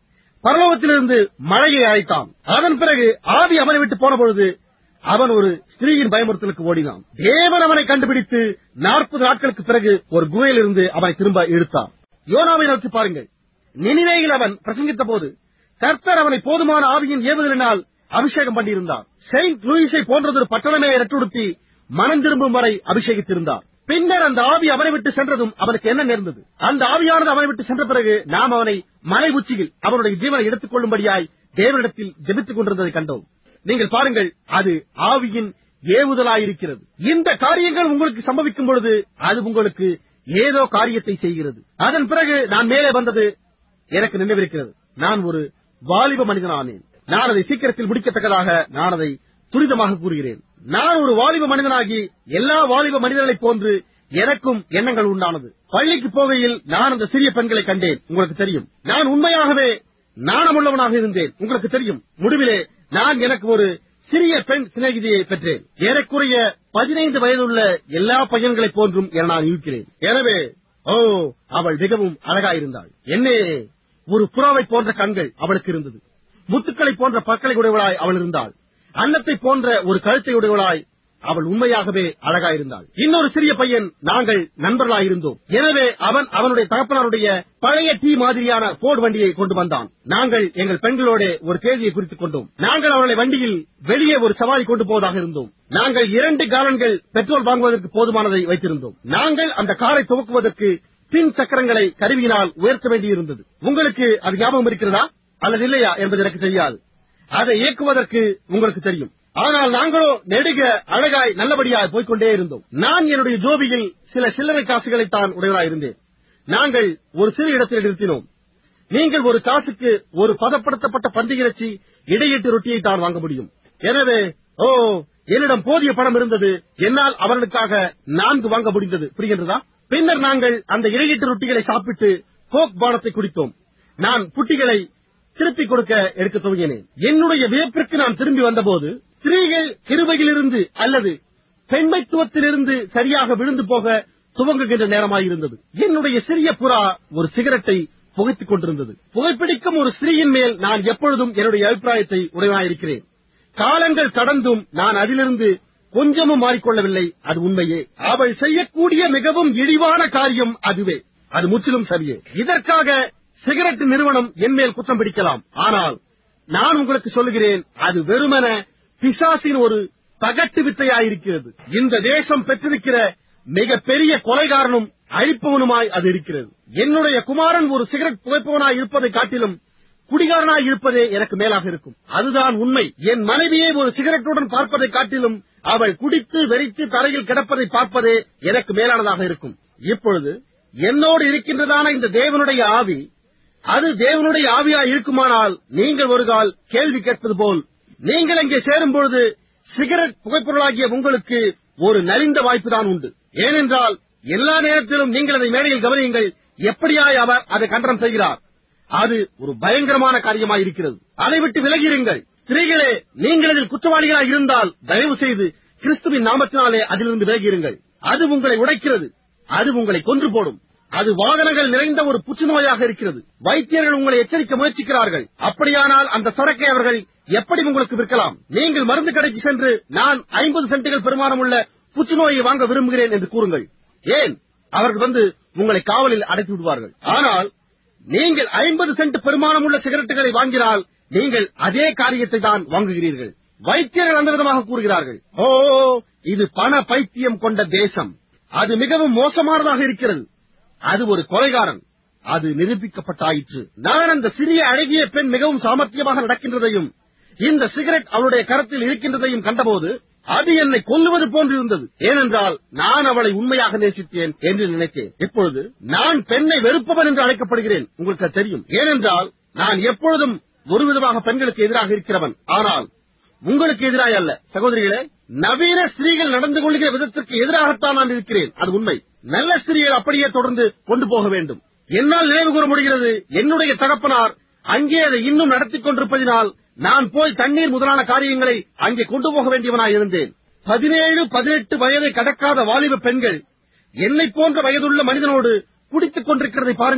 பரலோகத்திலிருந்து மழையை அழைத்தான் அதன் பிறகு ஆவி அவனை விட்டு போன பொழுது அவன் ஒரு ஸ்திரீயின் பயமுறுத்தலுக்கு ஓடினான் தேவன் அவனை கண்டுபிடித்து நாற்பது நாட்களுக்கு பிறகு ஒரு குகையிலிருந்து அவனை திரும்ப இழுத்தான் யோனாவை நோக்கி பாருங்கள் நினிவேயில் அவன் பிரசங்கித்த போது கர்த்தர் அவனை போதுமான ஆவியின் ஏவுதலினால் அபிஷேகம் பண்ணியிருந்தார் செயின்ட் லூயிஸை போன்றதொரு பட்டணமே இரட்டுடுத்தி மனம் திரும்பும் வரை அபிஷேகித்திருந்தார் பின்னர் அந்த ஆவி அவனை விட்டு சென்றதும் அவனுக்கு என்ன நேர்ந்தது அந்த ஆவியானது அவனை விட்டு சென்ற பிறகு நாம் அவனை மலை உச்சியில் அவனுடைய ஜீவனை எடுத்துக் கொள்ளும்படியாய் தேவனிடத்தில் ஜெபித்துக் கொண்டிருந்ததை கண்டோம் நீங்கள் பாருங்கள் அது ஆவியின் ஏவுதலாயிருக்கிறது இந்த காரியங்கள் உங்களுக்கு சம்பவிக்கும் பொழுது அது உங்களுக்கு ஏதோ காரியத்தை செய்கிறது அதன் பிறகு நான் மேலே வந்தது எனக்கு நினைவிருக்கிறது நான் ஒரு வாலிப மனிதனானேன் நான் அதை சீக்கிரத்தில் முடிக்கத்தக்கதாக நான் அதை துரிதமாக கூறுகிறேன் நான் ஒரு வாலிப மனிதனாகி எல்லா வாலிப மனிதர்களைப் போன்று எனக்கும் எண்ணங்கள் உண்டானது பள்ளிக்கு போகையில் நான் அந்த சிறிய பெண்களை கண்டேன் உங்களுக்கு தெரியும் நான் உண்மையாகவே நாணமுள்ளவனாக இருந்தேன் உங்களுக்கு தெரியும் முடிவிலே நான் எனக்கு ஒரு சிறிய பெண் சிநேகிதியை பெற்றேன் ஏறக்குறைய பதினைந்து வயதுள்ள எல்லா பையன்களைப் போன்றும் என நான் இருக்கிறேன் எனவே ஓ அவள் மிகவும் அழகாயிருந்தாள் என்னே ஒரு புறாவைப் போன்ற கண்கள் அவளுக்கு இருந்தது முத்துக்களைப் போன்ற பற்களை உடையவளாய் அவள் இருந்தாள் அன்னத்தை போன்ற ஒரு கழுத்தை உடையவளாய் அவள் உண்மையாகவே அழகாயிருந்தாள் இன்னொரு சிறிய பையன் நாங்கள் நண்பர்களாயிருந்தோம் எனவே அவன் அவனுடைய தகப்பனாருடைய பழைய டீ மாதிரியான போர்டு வண்டியை கொண்டு வந்தான் நாங்கள் எங்கள் பெண்களோட ஒரு தேதியை குறித்துக் கொண்டோம் நாங்கள் அவர்களை வண்டியில் வெளியே ஒரு சவாரி கொண்டு போவதாக இருந்தோம் நாங்கள் இரண்டு காலன்கள் பெட்ரோல் வாங்குவதற்கு போதுமானதை வைத்திருந்தோம் நாங்கள் அந்த காரை துவக்குவதற்கு பின் சக்கரங்களை கருவியினால் உயர்த்த வேண்டியிருந்தது உங்களுக்கு அது ஞாபகம் இருக்கிறதா அல்லது இல்லையா என்பது எனக்கு தெரியாது அதை இயக்குவதற்கு உங்களுக்கு தெரியும் ஆனால் நாங்களோ நெடுக அழகாய் நல்லபடியாய் போய்க்கொண்டே இருந்தோம் நான் என்னுடைய ஜோபியில் சில சில்லறை காசுகளைத்தான் உடையவராயிருந்தேன் நாங்கள் ஒரு சிறு இடத்தில் நிறுத்தினோம் நீங்கள் ஒரு காசுக்கு ஒரு பதப்படுத்தப்பட்ட பன்றி இறைச்சி இடையீட்டு ரொட்டியை தான் வாங்க முடியும் எனவே ஓ என்னிடம் போதிய பணம் இருந்தது என்னால் அவர்களுக்காக நான்கு வாங்க முடிந்தது புரிகின்றதா பின்னர் நாங்கள் அந்த இடையீட்டு ரொட்டிகளை சாப்பிட்டு கோக் பானத்தை குடித்தோம் நான் புட்டிகளை திருப்பிக் கொடுக்க எடுக்க துவங்கினேன் என்னுடைய வியப்பிற்கு நான் திரும்பி வந்தபோது ஸ்திரீகள் கிருபையிலிருந்து அல்லது பெண்மைத்துவத்திலிருந்து சரியாக விழுந்து போக துவங்குகின்ற நேரமாயிருந்தது என்னுடைய சிறிய புறா ஒரு சிகரெட்டை புகைத்துக் கொண்டிருந்தது புகைப்பிடிக்கும் ஒரு ஸ்திரீயின் மேல் நான் எப்பொழுதும் என்னுடைய அபிப்பிராயத்தை உடையவனாயிருக்கிறேன் காலங்கள் கடந்தும் நான் அதிலிருந்து கொஞ்சமும் மாறிக்கொள்ளவில்லை அது உண்மையே அவள் செய்யக்கூடிய மிகவும் இழிவான காரியம் அதுவே அது முற்றிலும் சரியே இதற்காக சிகரெட் நிறுவனம் என் மேல் குற்றம் பிடிக்கலாம் ஆனால் நான் உங்களுக்கு சொல்லுகிறேன் அது வெறுமன பிசாசின் ஒரு பகட்டு வித்தையாயிருக்கிறது இந்த தேசம் பெற்றிருக்கிற மிக பெரிய கொலைகாரனும் அழிப்பவனுமாய் அது இருக்கிறது என்னுடைய குமாரன் ஒரு சிகரெட் புகைப்பவனாய் இருப்பதை காட்டிலும் குடிகாரனாய் இருப்பதே எனக்கு மேலாக இருக்கும் அதுதான் உண்மை என் மனைவியை ஒரு சிகரெட்டுடன் பார்ப்பதை காட்டிலும் அவள் குடித்து வெறித்து தரையில் கிடப்பதை பார்ப்பதே எனக்கு மேலானதாக இருக்கும் இப்பொழுது என்னோடு இருக்கின்றதான இந்த தேவனுடைய ஆவி அது தேவனுடைய ஆவியாய் இருக்குமானால் நீங்கள் ஒரு கால் கேள்வி கேட்பது போல் நீங்கள் அங்கே சேரும் பொழுது சிகரெட் புகைப்பொருளாகிய உங்களுக்கு ஒரு நலிந்த வாய்ப்புதான் உண்டு ஏனென்றால் எல்லா நேரத்திலும் நீங்கள் அதை மேடையில் கவனியுங்கள் எப்படியாய் அவர் அதை கண்டனம் செய்கிறார் அது ஒரு பயங்கரமான காரியமாய் இருக்கிறது அதை விட்டு விலகியிருங்கள் ஸ்திரீகளே நீங்கள் இதில் குற்றவாளிகளாய் இருந்தால் தயவு செய்து கிறிஸ்துவின் நாமத்தினாலே அதிலிருந்து விலகியிருங்கள் அது உங்களை உடைக்கிறது அது உங்களை கொன்று போடும் அது வாகனங்கள் நிறைந்த ஒரு புற்றுநோயாக இருக்கிறது வைத்தியர்கள் உங்களை எச்சரிக்க முயற்சிக்கிறார்கள் அப்படியானால் அந்த சரக்கை அவர்கள் எப்படி உங்களுக்கு விற்கலாம் நீங்கள் மருந்து கடைக்கு சென்று நான் ஐம்பது சென்ட்டுகள் பெருமானம் உள்ள புற்றுநோயை வாங்க விரும்புகிறேன் என்று கூறுங்கள் ஏன் அவர்கள் வந்து உங்களை காவலில் அடைத்து விடுவார்கள் ஆனால் நீங்கள் ஐம்பது சென்ட் பெருமானம் உள்ள சிகரெட்டுகளை வாங்கினால் நீங்கள் அதே காரியத்தை தான் வாங்குகிறீர்கள் வைத்தியர்கள் அந்த விதமாக கூறுகிறார்கள் ஓ இது பண பைத்தியம் கொண்ட தேசம் அது மிகவும் மோசமானதாக இருக்கிறது அது ஒரு கொலைகாரன் அது நிரூபிக்கப்பட்டாயிற்று நான் அந்த சிறிய அழகிய பெண் மிகவும் சாமர்த்தியமாக நடக்கின்றதையும் இந்த சிகரெட் அவளுடைய கரத்தில் இருக்கின்றதையும் கண்டபோது அது என்னை கொல்லுவது போன்றிருந்தது ஏனென்றால் நான் அவளை உண்மையாக நேசித்தேன் என்று நினைத்தேன் இப்பொழுது நான் பெண்ணை வெறுப்பவன் என்று அழைக்கப்படுகிறேன் உங்களுக்கு அது தெரியும் ஏனென்றால் நான் எப்பொழுதும் ஒரு விதமாக பெண்களுக்கு எதிராக இருக்கிறவன் ஆனால் உங்களுக்கு எதிராக அல்ல சகோதரிகளே நவீன ஸ்திரீகள் நடந்து கொள்கிற விதத்திற்கு எதிராகத்தான் நான் இருக்கிறேன் அது உண்மை நல்ல ஸ்திரீகள் அப்படியே தொடர்ந்து கொண்டு போக வேண்டும் என்னால் நினைவு கூற முடிகிறது என்னுடைய தகப்பனார் அங்கே அதை இன்னும் நடத்திக் கொண்டிருப்பதினால் நான் போய் தண்ணீர் முதலான காரியங்களை அங்கே கொண்டு போக வேண்டியவனாய் இருந்தேன் பதினேழு பதினெட்டு வயதை கடக்காத வாலிப பெண்கள் என்னை போன்ற வயதுள்ள மனிதனோடு குடித்துக் கொண்டிருக்கிறதை பாருங்கள்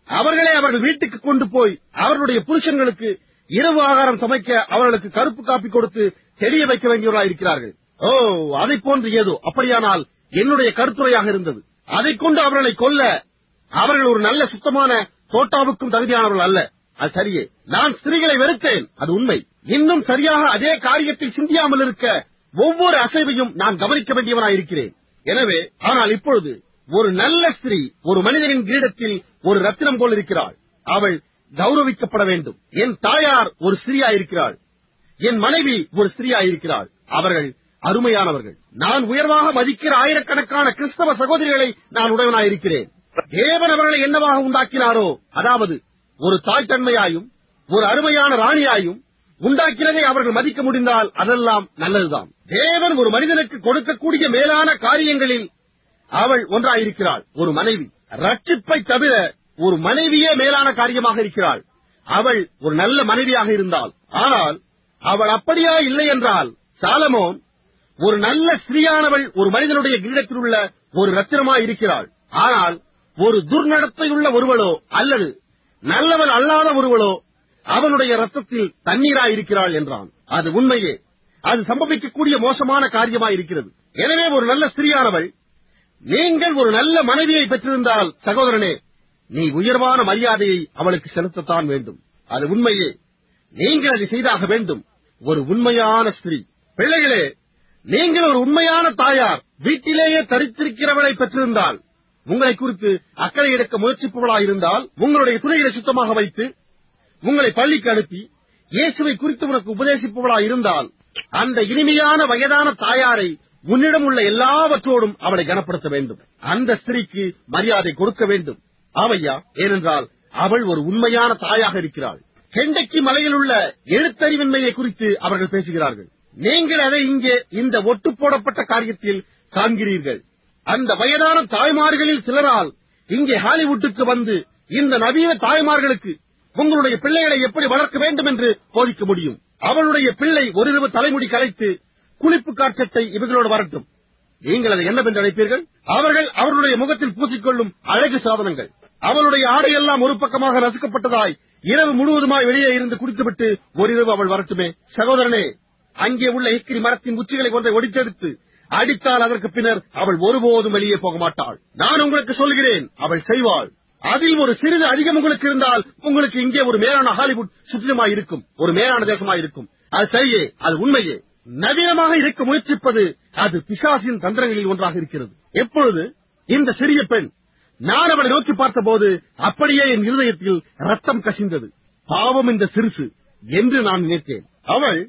அவர்களே அவர்கள் வீட்டுக்கு கொண்டு போய் அவர்களுடைய புருஷன்களுக்கு இரவு ஆகாரம் சமைக்க அவர்களுக்கு கருப்பு காப்பி கொடுத்து தெரிய வைக்க வேண்டியவர்களாக இருக்கிறார்கள் ஓ அதை போன்று ஏதோ அப்படியானால் என்னுடைய கருத்துரையாக இருந்தது அதைக் கொண்டு அவர்களை கொல்ல அவர்கள் ஒரு நல்ல சுத்தமான தோட்டாவுக்கும் தகுதியானவர்கள் அல்ல அது சரியே நான் ஸ்திரீகளை வெறுத்தேன் அது உண்மை இன்னும் சரியாக அதே காரியத்தை சிந்தியாமல் இருக்க ஒவ்வொரு அசைவையும் நான் கவனிக்க வேண்டியவனாய் இருக்கிறேன் எனவே ஆனால் இப்பொழுது ஒரு நல்ல ஸ்திரீ ஒரு மனிதனின் கிரீடத்தில் ஒரு ரத்தினம் போல் இருக்கிறாள் அவள் கௌரவிக்கப்பட வேண்டும் என் தாயார் ஒரு ஸ்திரீயாயிருக்கிறாள் என் மனைவி ஒரு ஸ்திரீயாயிருக்கிறாள் அவர்கள் அருமையானவர்கள் நான் உயர்வாக மதிக்கிற ஆயிரக்கணக்கான கிறிஸ்தவ சகோதரிகளை நான் உடையவனாயிருக்கிறேன் தேவன் அவர்களை என்னவாக உண்டாக்கினாரோ அதாவது ஒரு தாய் தன்மையாயும் ஒரு அருமையான ராணியாயும் உண்டாக்கினதை அவர்கள் மதிக்க முடிந்தால் அதெல்லாம் நல்லதுதான் தேவன் ஒரு மனிதனுக்கு கொடுக்கக்கூடிய மேலான காரியங்களில் அவள் ஒன்றாயிருக்கிறாள் ஒரு மனைவி ரட்சிப்பை தவிர ஒரு மனைவியே மேலான காரியமாக இருக்கிறாள் அவள் ஒரு நல்ல மனைவியாக இருந்தாள் ஆனால் அவள் அப்படியா இல்லை என்றால் சாலமோன் ஒரு நல்ல ஸ்திரீயானவள் ஒரு மனிதனுடைய கிரீடத்தில் உள்ள ஒரு ரத்தினமாய் இருக்கிறாள் ஆனால் ஒரு துர்நடத்தையுள்ள ஒருவளோ அல்லது நல்லவன் அல்லாத ஒருவளோ அவனுடைய ரத்தத்தில் தண்ணீராய் இருக்கிறாள் என்றான் அது உண்மையே அது சம்பவிக்கக்கூடிய மோசமான காரியமாய் இருக்கிறது எனவே ஒரு நல்ல ஸ்திரீயானவள் நீங்கள் ஒரு நல்ல மனைவியை பெற்றிருந்தால் சகோதரனே நீ உயர்வான மரியாதையை அவளுக்கு செலுத்தத்தான் வேண்டும் அது உண்மையே நீங்கள் அதை செய்தாக வேண்டும் ஒரு உண்மையான ஸ்திரீ பிள்ளைகளே நீங்கள் ஒரு உண்மையான தாயார் வீட்டிலேயே தரித்திருக்கிறவளை பெற்றிருந்தால் உங்களை குறித்து அக்கறை எடுக்க முயற்சிப்பவளாயிருந்தால் உங்களுடைய துணைகளை சுத்தமாக வைத்து உங்களை பள்ளிக்கு அனுப்பி இயேசுவை குறித்து உனக்கு உபதேசிப்பவளாய் இருந்தால் அந்த இனிமையான வயதான தாயாரை உன்னிடம் உள்ள எல்லாவற்றோடும் அவளை கனப்படுத்த வேண்டும் அந்த ஸ்திரீக்கு மரியாதை கொடுக்க வேண்டும் ஆமையா ஏனென்றால் அவள் ஒரு உண்மையான தாயாக இருக்கிறாள் கெண்டக்கி மலையில் உள்ள எழுத்தறிவின்மையை குறித்து அவர்கள் பேசுகிறார்கள் நீங்கள் அதை இங்கே இந்த ஒட்டு போடப்பட்ட காரியத்தில் காண்கிறீர்கள் அந்த வயதான தாய்மார்களில் சிலரால் இங்கே ஹாலிவுட்டுக்கு வந்து இந்த நவீன தாய்மார்களுக்கு உங்களுடைய பிள்ளைகளை எப்படி வளர்க்க வேண்டும் என்று போதிக்க முடியும் அவளுடைய பிள்ளை ஒரிரவு தலைமுடி கலைத்து குளிப்பு காற்றத்தை இவர்களோடு வரட்டும் நீங்கள் அதை என்னவென்று அழைப்பீர்கள் அவர்கள் அவர்களுடைய முகத்தில் பூசிக்கொள்ளும் அழகு சாதனங்கள் அவளுடைய ஆடையெல்லாம் ஒரு பக்கமாக நசுக்கப்பட்டதாய் இரவு முழுவதுமாய் வெளியே இருந்து குடித்துவிட்டு ஓரிரவு அவள் வரட்டுமே சகோதரனே அங்கே உள்ள இக்கிரி மரத்தின் உச்சிகளை ஒன்றை ஒடித்தெடுத்து அடித்தால் அதற்கு பின்னர் அவள் ஒருபோதும் வெளியே போக மாட்டாள் நான் உங்களுக்கு சொல்கிறேன் அவள் செய்வாள் அதில் ஒரு சிறிது அதிகம் உங்களுக்கு இருந்தால் உங்களுக்கு இங்கே ஒரு மேலான ஹாலிவுட் சுற்றிலுமாய் இருக்கும் ஒரு மேலான தேசமாய் இருக்கும் அது சரியே அது உண்மையே நவீனமாக இருக்க முயற்சிப்பது அது பிசாசின் தந்திரங்களில் ஒன்றாக இருக்கிறது எப்பொழுது இந்த சிறிய பெண் நான் அவளை நோக்கி பார்த்தபோது அப்படியே என் இருதயத்தில் ரத்தம் கசிந்தது பாவம் இந்த சிறுசு என்று நான் நினைத்தேன் அவள்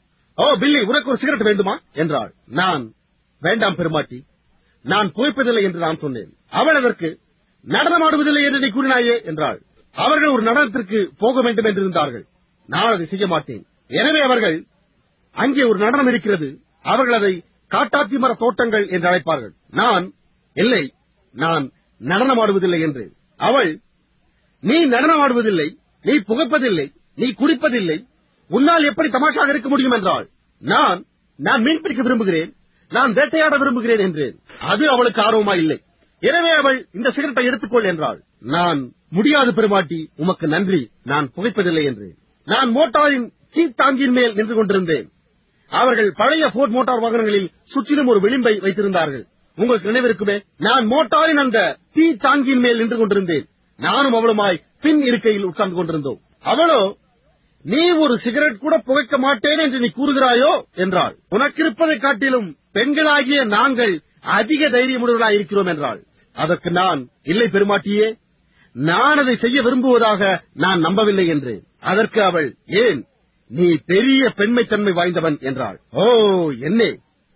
ஓ பில்லி உனக்கு ஒரு சிகரெட் வேண்டுமா என்றாள் நான் வேண்டாம் பெருமாட்டி நான் புகைப்பதில்லை என்று நான் சொன்னேன் அவள் அதற்கு நடனமாடுவதில்லை என்று நீ கூறினாயே என்றாள் அவர்கள் ஒரு நடனத்திற்கு போக வேண்டும் என்று இருந்தார்கள் நான் அதை செய்ய மாட்டேன் எனவே அவர்கள் அங்கே ஒரு நடனம் இருக்கிறது அவர்கள் அதை காட்டாத்தி மர தோட்டங்கள் என்று அழைப்பார்கள் நான் இல்லை நான் நடனமாடுவதில்லை என்று அவள் நீ நடனமாடுவதில்லை நீ புகைப்பதில்லை நீ குடிப்பதில்லை உன்னால் எப்படி தமாஷாக இருக்க முடியும் என்றாள் நான் நான் மீன் பிடிக்க விரும்புகிறேன் நான் வேட்டையாட விரும்புகிறேன் என்றேன் அது அவளுக்கு ஆர்வமா இல்லை எனவே அவள் இந்த சிகரெட்டை எடுத்துக்கொள் என்றாள் நான் முடியாது பெருமாட்டி உமக்கு நன்றி நான் புகைப்பதில்லை என்றேன் நான் மோட்டாரின் சீத்தாங்கின் மேல் நின்று கொண்டிருந்தேன் அவர்கள் பழைய போர்ட் மோட்டார் வாகனங்களில் சுற்றிலும் ஒரு விளிம்பை வைத்திருந்தார்கள் உங்களுக்கு நினைவிருக்குமே நான் மோட்டாரின் அந்த தீ தாங்கின் மேல் நின்று கொண்டிருந்தேன் நானும் அவளுமாய் பின் இருக்கையில் உட்கார்ந்து கொண்டிருந்தோம் அவளோ நீ ஒரு சிகரெட் கூட புகைக்க மாட்டேன் என்று நீ கூறுகிறாயோ என்றாள் உனக்கிருப்பதை காட்டிலும் பெண்களாகிய நாங்கள் அதிக தைரியமுடையவர்களாய் இருக்கிறோம் என்றாள் அதற்கு நான் இல்லை பெருமாட்டியே நான் அதை செய்ய விரும்புவதாக நான் நம்பவில்லை என்றேன் அதற்கு அவள் ஏன் நீ பெரிய பெண்மைத்தன்மை வாய்ந்தவன் என்றாள் ஓ என்னே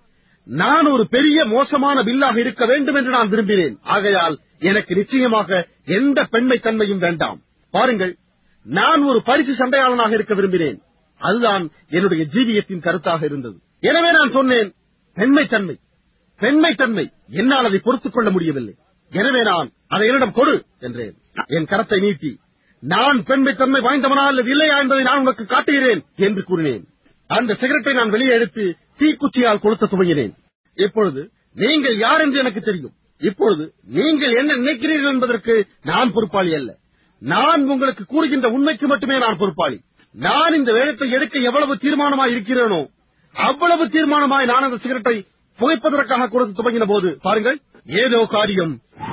நான் ஒரு பெரிய மோசமான பில்லாக இருக்க வேண்டும் என்று நான் விரும்பினேன் ஆகையால் எனக்கு நிச்சயமாக எந்த பெண்மைத்தன்மையும் வேண்டாம் பாருங்கள் நான் ஒரு பரிசு சண்டையாளனாக இருக்க விரும்பினேன் அதுதான் என்னுடைய ஜீவியத்தின் கருத்தாக இருந்தது எனவே நான் சொன்னேன் பெண்மைத்தன்மை பெண்மைத்தன்மை என்னால் அதை பொறுத்துக் கொள்ள முடியவில்லை எனவே நான் அதை என்னிடம் கொடு என்றேன் என் கரத்தை நீட்டி நான் பெண்மைத்தன்மை வாய்ந்தவனா அல்லது இல்லையா என்பதை நான் உனக்கு காட்டுகிறேன் என்று கூறினேன் அந்த சிகரெட்டை நான் வெளியே எடுத்து தீக்குச்சியால் கொளுத்த துவங்கினேன் இப்பொழுது நீங்கள் யார் என்று எனக்கு தெரியும் இப்பொழுது நீங்கள் என்ன நினைக்கிறீர்கள் என்பதற்கு நான் பொறுப்பாளி அல்ல நான் உங்களுக்கு கூறுகின்ற உண்மைக்கு மட்டுமே நான் பொறுப்பாளி நான் இந்த வேதத்தை எடுக்க எவ்வளவு தீர்மானமாய் இருக்கிறேனோ அவ்வளவு தீர்மானமாய் நான் அந்த சிகரெட்டை புகைப்பதற்காக கொடுத்து துவங்கின போது பாருங்கள் ஏதோ காரியம்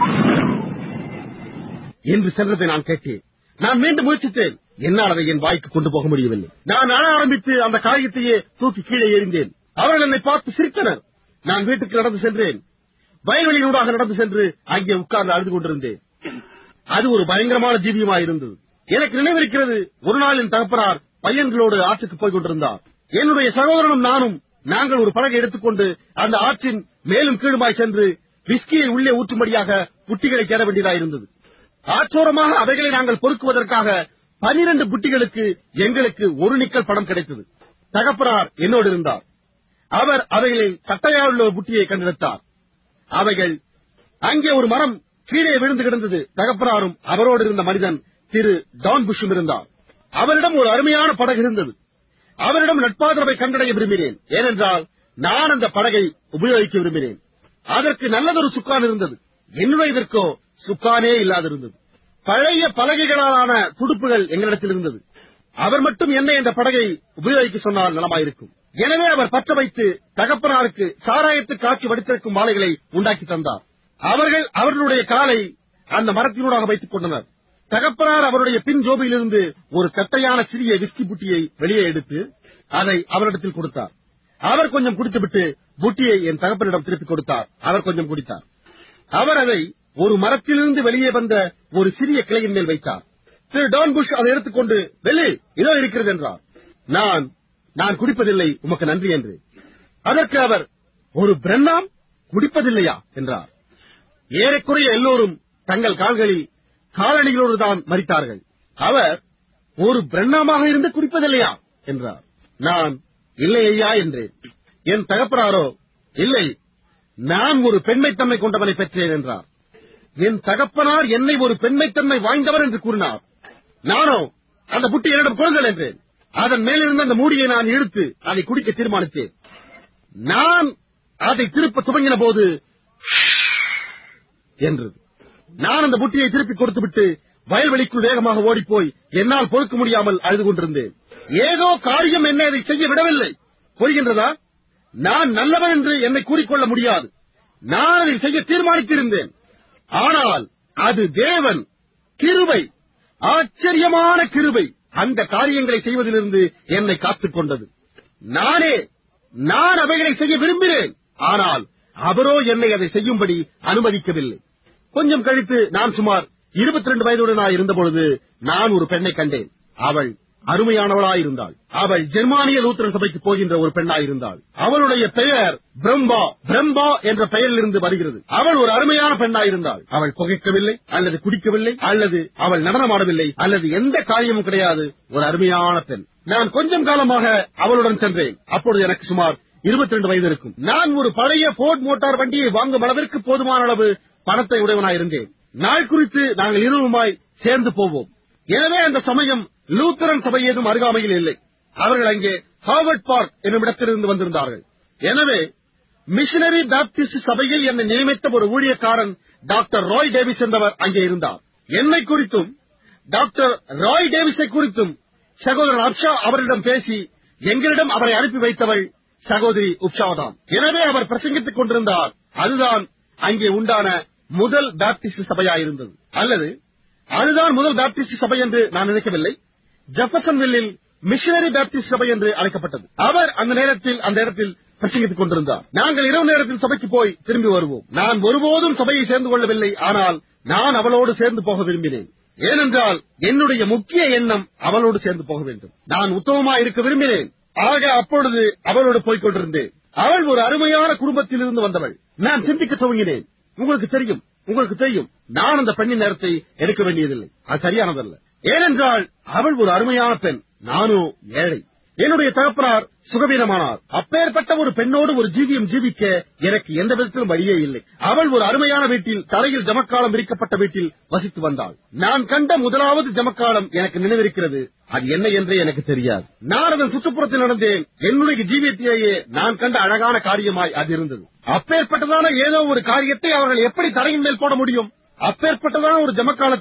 என்று சென்றதை நான் கேட்டேன் நான் மீண்டும் முயற்சித்தேன் என்னால் அதை என் வாய்க்கு கொண்டு போக முடியவில்லை நான் அழ ஆரம்பித்து அந்த காரியத்தையே தூக்கி கீழே எறிந்தேன் அவர்கள் என்னை பார்த்து சிரித்தனர் நான் வீட்டுக்கு நடந்து சென்றேன் வயல்வெளியூடாக நடந்து சென்று அங்கே உட்கார்ந்து அழுது கொண்டிருந்தேன் அது ஒரு பயங்கரமான ஜீவியமாய் இருந்தது எனக்கு நினைவிருக்கிறது ஒரு நாள் என் தகப்பனார் பையன்களோடு ஆற்றுக்கு போய் கொண்டிருந்தார் என்னுடைய சகோதரனும் நானும் நாங்கள் ஒரு படகை எடுத்துக்கொண்டு அந்த ஆற்றின் மேலும் கீழுமாய் சென்று விஸ்கியை உள்ளே ஊற்றும்படியாக புட்டிகளை தேட வேண்டியதாயிருந்தது ஆற்றோரமாக அவைகளை நாங்கள் பொறுக்குவதற்காக பனிரண்டு புட்டிகளுக்கு எங்களுக்கு ஒரு நிக்கல் பணம் கிடைத்தது தகப்பனார் என்னோடு இருந்தார் அவர் அவைகளில் தட்டையாவுள்ள ஒரு புட்டியை கண்டெடுத்தார் அவைகள் அங்கே ஒரு மரம் கீழே விழுந்து கிடந்தது தகப்பனாரும் அவரோடு இருந்த மனிதன் திரு டான் புஷும் இருந்தார் அவரிடம் ஒரு அருமையான படகு இருந்தது அவரிடம் நட்பாதரவை கண்டடைய விரும்பினேன் ஏனென்றால் நான் அந்த படகை உபயோகிக்க விரும்பினேன் அதற்கு நல்லதொரு சுக்கான் இருந்தது என்னுடையதற்கோ சுக்கானே இல்லாதிருந்தது பழைய பலகைகளாலான துடுப்புகள் எங்களிடத்தில் இருந்தது அவர் மட்டும் என்னை இந்த படகை உபயோகிக்க சொன்னால் நலமாயிருக்கும் எனவே அவர் பற்ற வைத்து தகப்பனாருக்கு சாராயத்து காட்சி வடித்திருக்கும் மாலைகளை உண்டாக்கி தந்தார் அவர்கள் அவர்களுடைய காலை அந்த மரத்தினூடாக வைத்துக் கொண்டனர் தகப்பனார் அவருடைய பின் ஜோபியிலிருந்து ஒரு கட்டையான சிறிய விஸ்கி புட்டியை வெளியே எடுத்து அதை அவரிடத்தில் கொடுத்தார் அவர் கொஞ்சம் குடித்துவிட்டு புட்டியை என் தகப்பனிடம் திருப்பிக் கொடுத்தார் அவர் கொஞ்சம் குடித்தார் அவர் அதை ஒரு மரத்திலிருந்து வெளியே வந்த ஒரு சிறிய கிளையின் மேல் வைத்தார் திரு டான் புஷ் அதை எடுத்துக்கொண்டு வெள்ளி இதோ இருக்கிறது என்றார் நான் நான் குடிப்பதில்லை உமக்கு நன்றி என்று அதற்கு அவர் ஒரு பிரண்ணாம் குடிப்பதில்லையா என்றார் ஏறக்குறைய எல்லோரும் தங்கள் கால்களில் காலணிகளோடு தான் மறித்தார்கள் அவர் ஒரு பிரண்ணாமாக இருந்து குடிப்பதில்லையா என்றார் நான் இல்லை ஐயா என்றேன் என் தகப்பனாரோ இல்லை நான் ஒரு பெண்மைத்தன்மை கொண்டவனை பெற்றேன் என்றார் என் தகப்பனார் என்னை ஒரு பெண்மைத்தன்மை வாய்ந்தவர் என்று கூறினார் நானோ அந்த புட்டி என்னிடம் கொள்ளுங்கள் என்றேன் அதன் மேலிருந்த அந்த மூடியை நான் இழுத்து அதை குடிக்க தீர்மானித்தேன் நான் அதை திருப்ப துவங்கின போது என்றது நான் அந்த புட்டியை திருப்பி கொடுத்துவிட்டு வயல்வெளிக்குள் வேகமாக ஓடிப்போய் என்னால் பொறுக்க முடியாமல் அழுது கொண்டிருந்தேன் ஏதோ காரியம் என்னை அதை செய்ய விடவில்லை புரிகின்றதா நான் நல்லவன் என்று என்னை கூறிக்கொள்ள முடியாது நான் அதை செய்ய தீர்மானித்திருந்தேன் ஆனால் அது தேவன் கிருபை ஆச்சரியமான கிருபை அந்த காரியங்களை செய்வதிலிருந்து என்னை காத்துக் கொண்டது நானே நான் அவைகளை செய்ய விரும்பினேன் ஆனால் அவரோ என்னை அதை செய்யும்படி அனுமதிக்கவில்லை கொஞ்சம் கழித்து நான் சுமார் இருபத்தி ரெண்டு வயதுடனாய் இருந்தபொழுது நான் ஒரு பெண்ணை கண்டேன் அவள் அருமையானவளாயிருந்தாள் அவள் ஜெர்மானிய லூத்திரன் சபைக்கு போகின்ற ஒரு பெண்ணாயிருந்தாள் அவளுடைய பெயர் பிரம்பா பிரம்பா என்ற பெயரிலிருந்து வருகிறது அவள் ஒரு அருமையான பெண்ணாயிருந்தாள் அவள் புகைக்கவில்லை அல்லது குடிக்கவில்லை அல்லது அவள் நடனமாடவில்லை அல்லது எந்த காரியமும் கிடையாது ஒரு அருமையான பெண் நான் கொஞ்சம் காலமாக அவளுடன் சென்றேன் அப்பொழுது எனக்கு சுமார் இருபத்தி ரெண்டு வயது இருக்கும் நான் ஒரு பழைய போர்ட் மோட்டார் வண்டியை வாங்கும் அளவிற்கு போதுமான அளவு பணத்தை உடையவனாயிருந்தேன் நாள் குறித்து நாங்கள் இருவருமாய் சேர்ந்து போவோம் எனவே அந்த சமயம் லூத்தரன் சபை ஏதும் அருகாமையில் இல்லை அவர்கள் அங்கே ஹார்வர்ட் பார்க் என்னும் இடத்திலிருந்து வந்திருந்தார்கள் எனவே மிஷனரி பாப்டிஸ்ட் சபையில் என்னை நியமித்த ஒரு ஊழியக்காரன் டாக்டர் ராய் டேவிஸ் என்பவர் அங்கே இருந்தார் என்னை குறித்தும் டாக்டர் ராய் டேவிஸை குறித்தும் சகோதரன் அப்ஷா அவரிடம் பேசி எங்களிடம் அவரை அனுப்பி வைத்தவள் சகோதரி உப்ஷாதான் எனவே அவர் பிரசங்கித்துக் கொண்டிருந்தார் அதுதான் அங்கே உண்டான முதல் பாப்டிஸ்ட் சபையாயிருந்தது அல்லது அதுதான் முதல் பாப்டிஸ்ட் சபை என்று நான் நினைக்கவில்லை ஜெஃபர்சன்வில்லில் மிஷனரி பாப்டிஸ்ட் சபை என்று அழைக்கப்பட்டது அவர் அந்த நேரத்தில் அந்த இடத்தில் பிரசங்கித்துக் கொண்டிருந்தார் நாங்கள் இரவு நேரத்தில் சபைக்கு போய் திரும்பி வருவோம் நான் ஒருபோதும் சபையை சேர்ந்து கொள்ளவில்லை ஆனால் நான் அவளோடு சேர்ந்து போக விரும்பினேன் ஏனென்றால் என்னுடைய முக்கிய எண்ணம் அவளோடு சேர்ந்து போக வேண்டும் நான் உத்தமமாக இருக்க விரும்பினேன் ஆக அப்பொழுது அவளோடு போய்க் கொண்டிருந்தேன் அவள் ஒரு அருமையான குடும்பத்திலிருந்து வந்தவள் நான் சிந்திக்க துவங்கினேன் உங்களுக்கு தெரியும் உங்களுக்கு தெரியும் நான் அந்த பெண்ணின் நேரத்தை எடுக்க வேண்டியதில்லை அது சரியானதல்ல ஏனென்றால் அவள் ஒரு அருமையான பெண் நானோ ஏழை என்னுடைய தகப்பனார் சுகவீனமானார் அப்பேற்பட்ட ஒரு பெண்ணோடு ஒரு ஜீவியம் ஜீவிக்க எனக்கு எந்த விதத்திலும் வழியே இல்லை அவள் ஒரு அருமையான வீட்டில் தரையில் ஜமக்காலம் விரிக்கப்பட்ட வீட்டில் வசித்து வந்தாள் நான் கண்ட முதலாவது ஜமக்காலம் எனக்கு நினைவிருக்கிறது அது என்ன என்றே எனக்கு தெரியாது நான் அதன் சுற்றுப்புறத்தில் நடந்தேன் என்னுடைய ஜீவியத்திலேயே நான் கண்ட அழகான காரியமாய் அது இருந்தது அப்பேற்பட்டதான ஏதோ ஒரு காரியத்தை அவர்கள் எப்படி தரையின் மேல் போட முடியும் அப்பேற்பட்டதான ஒரு ஜமக்காலத்தை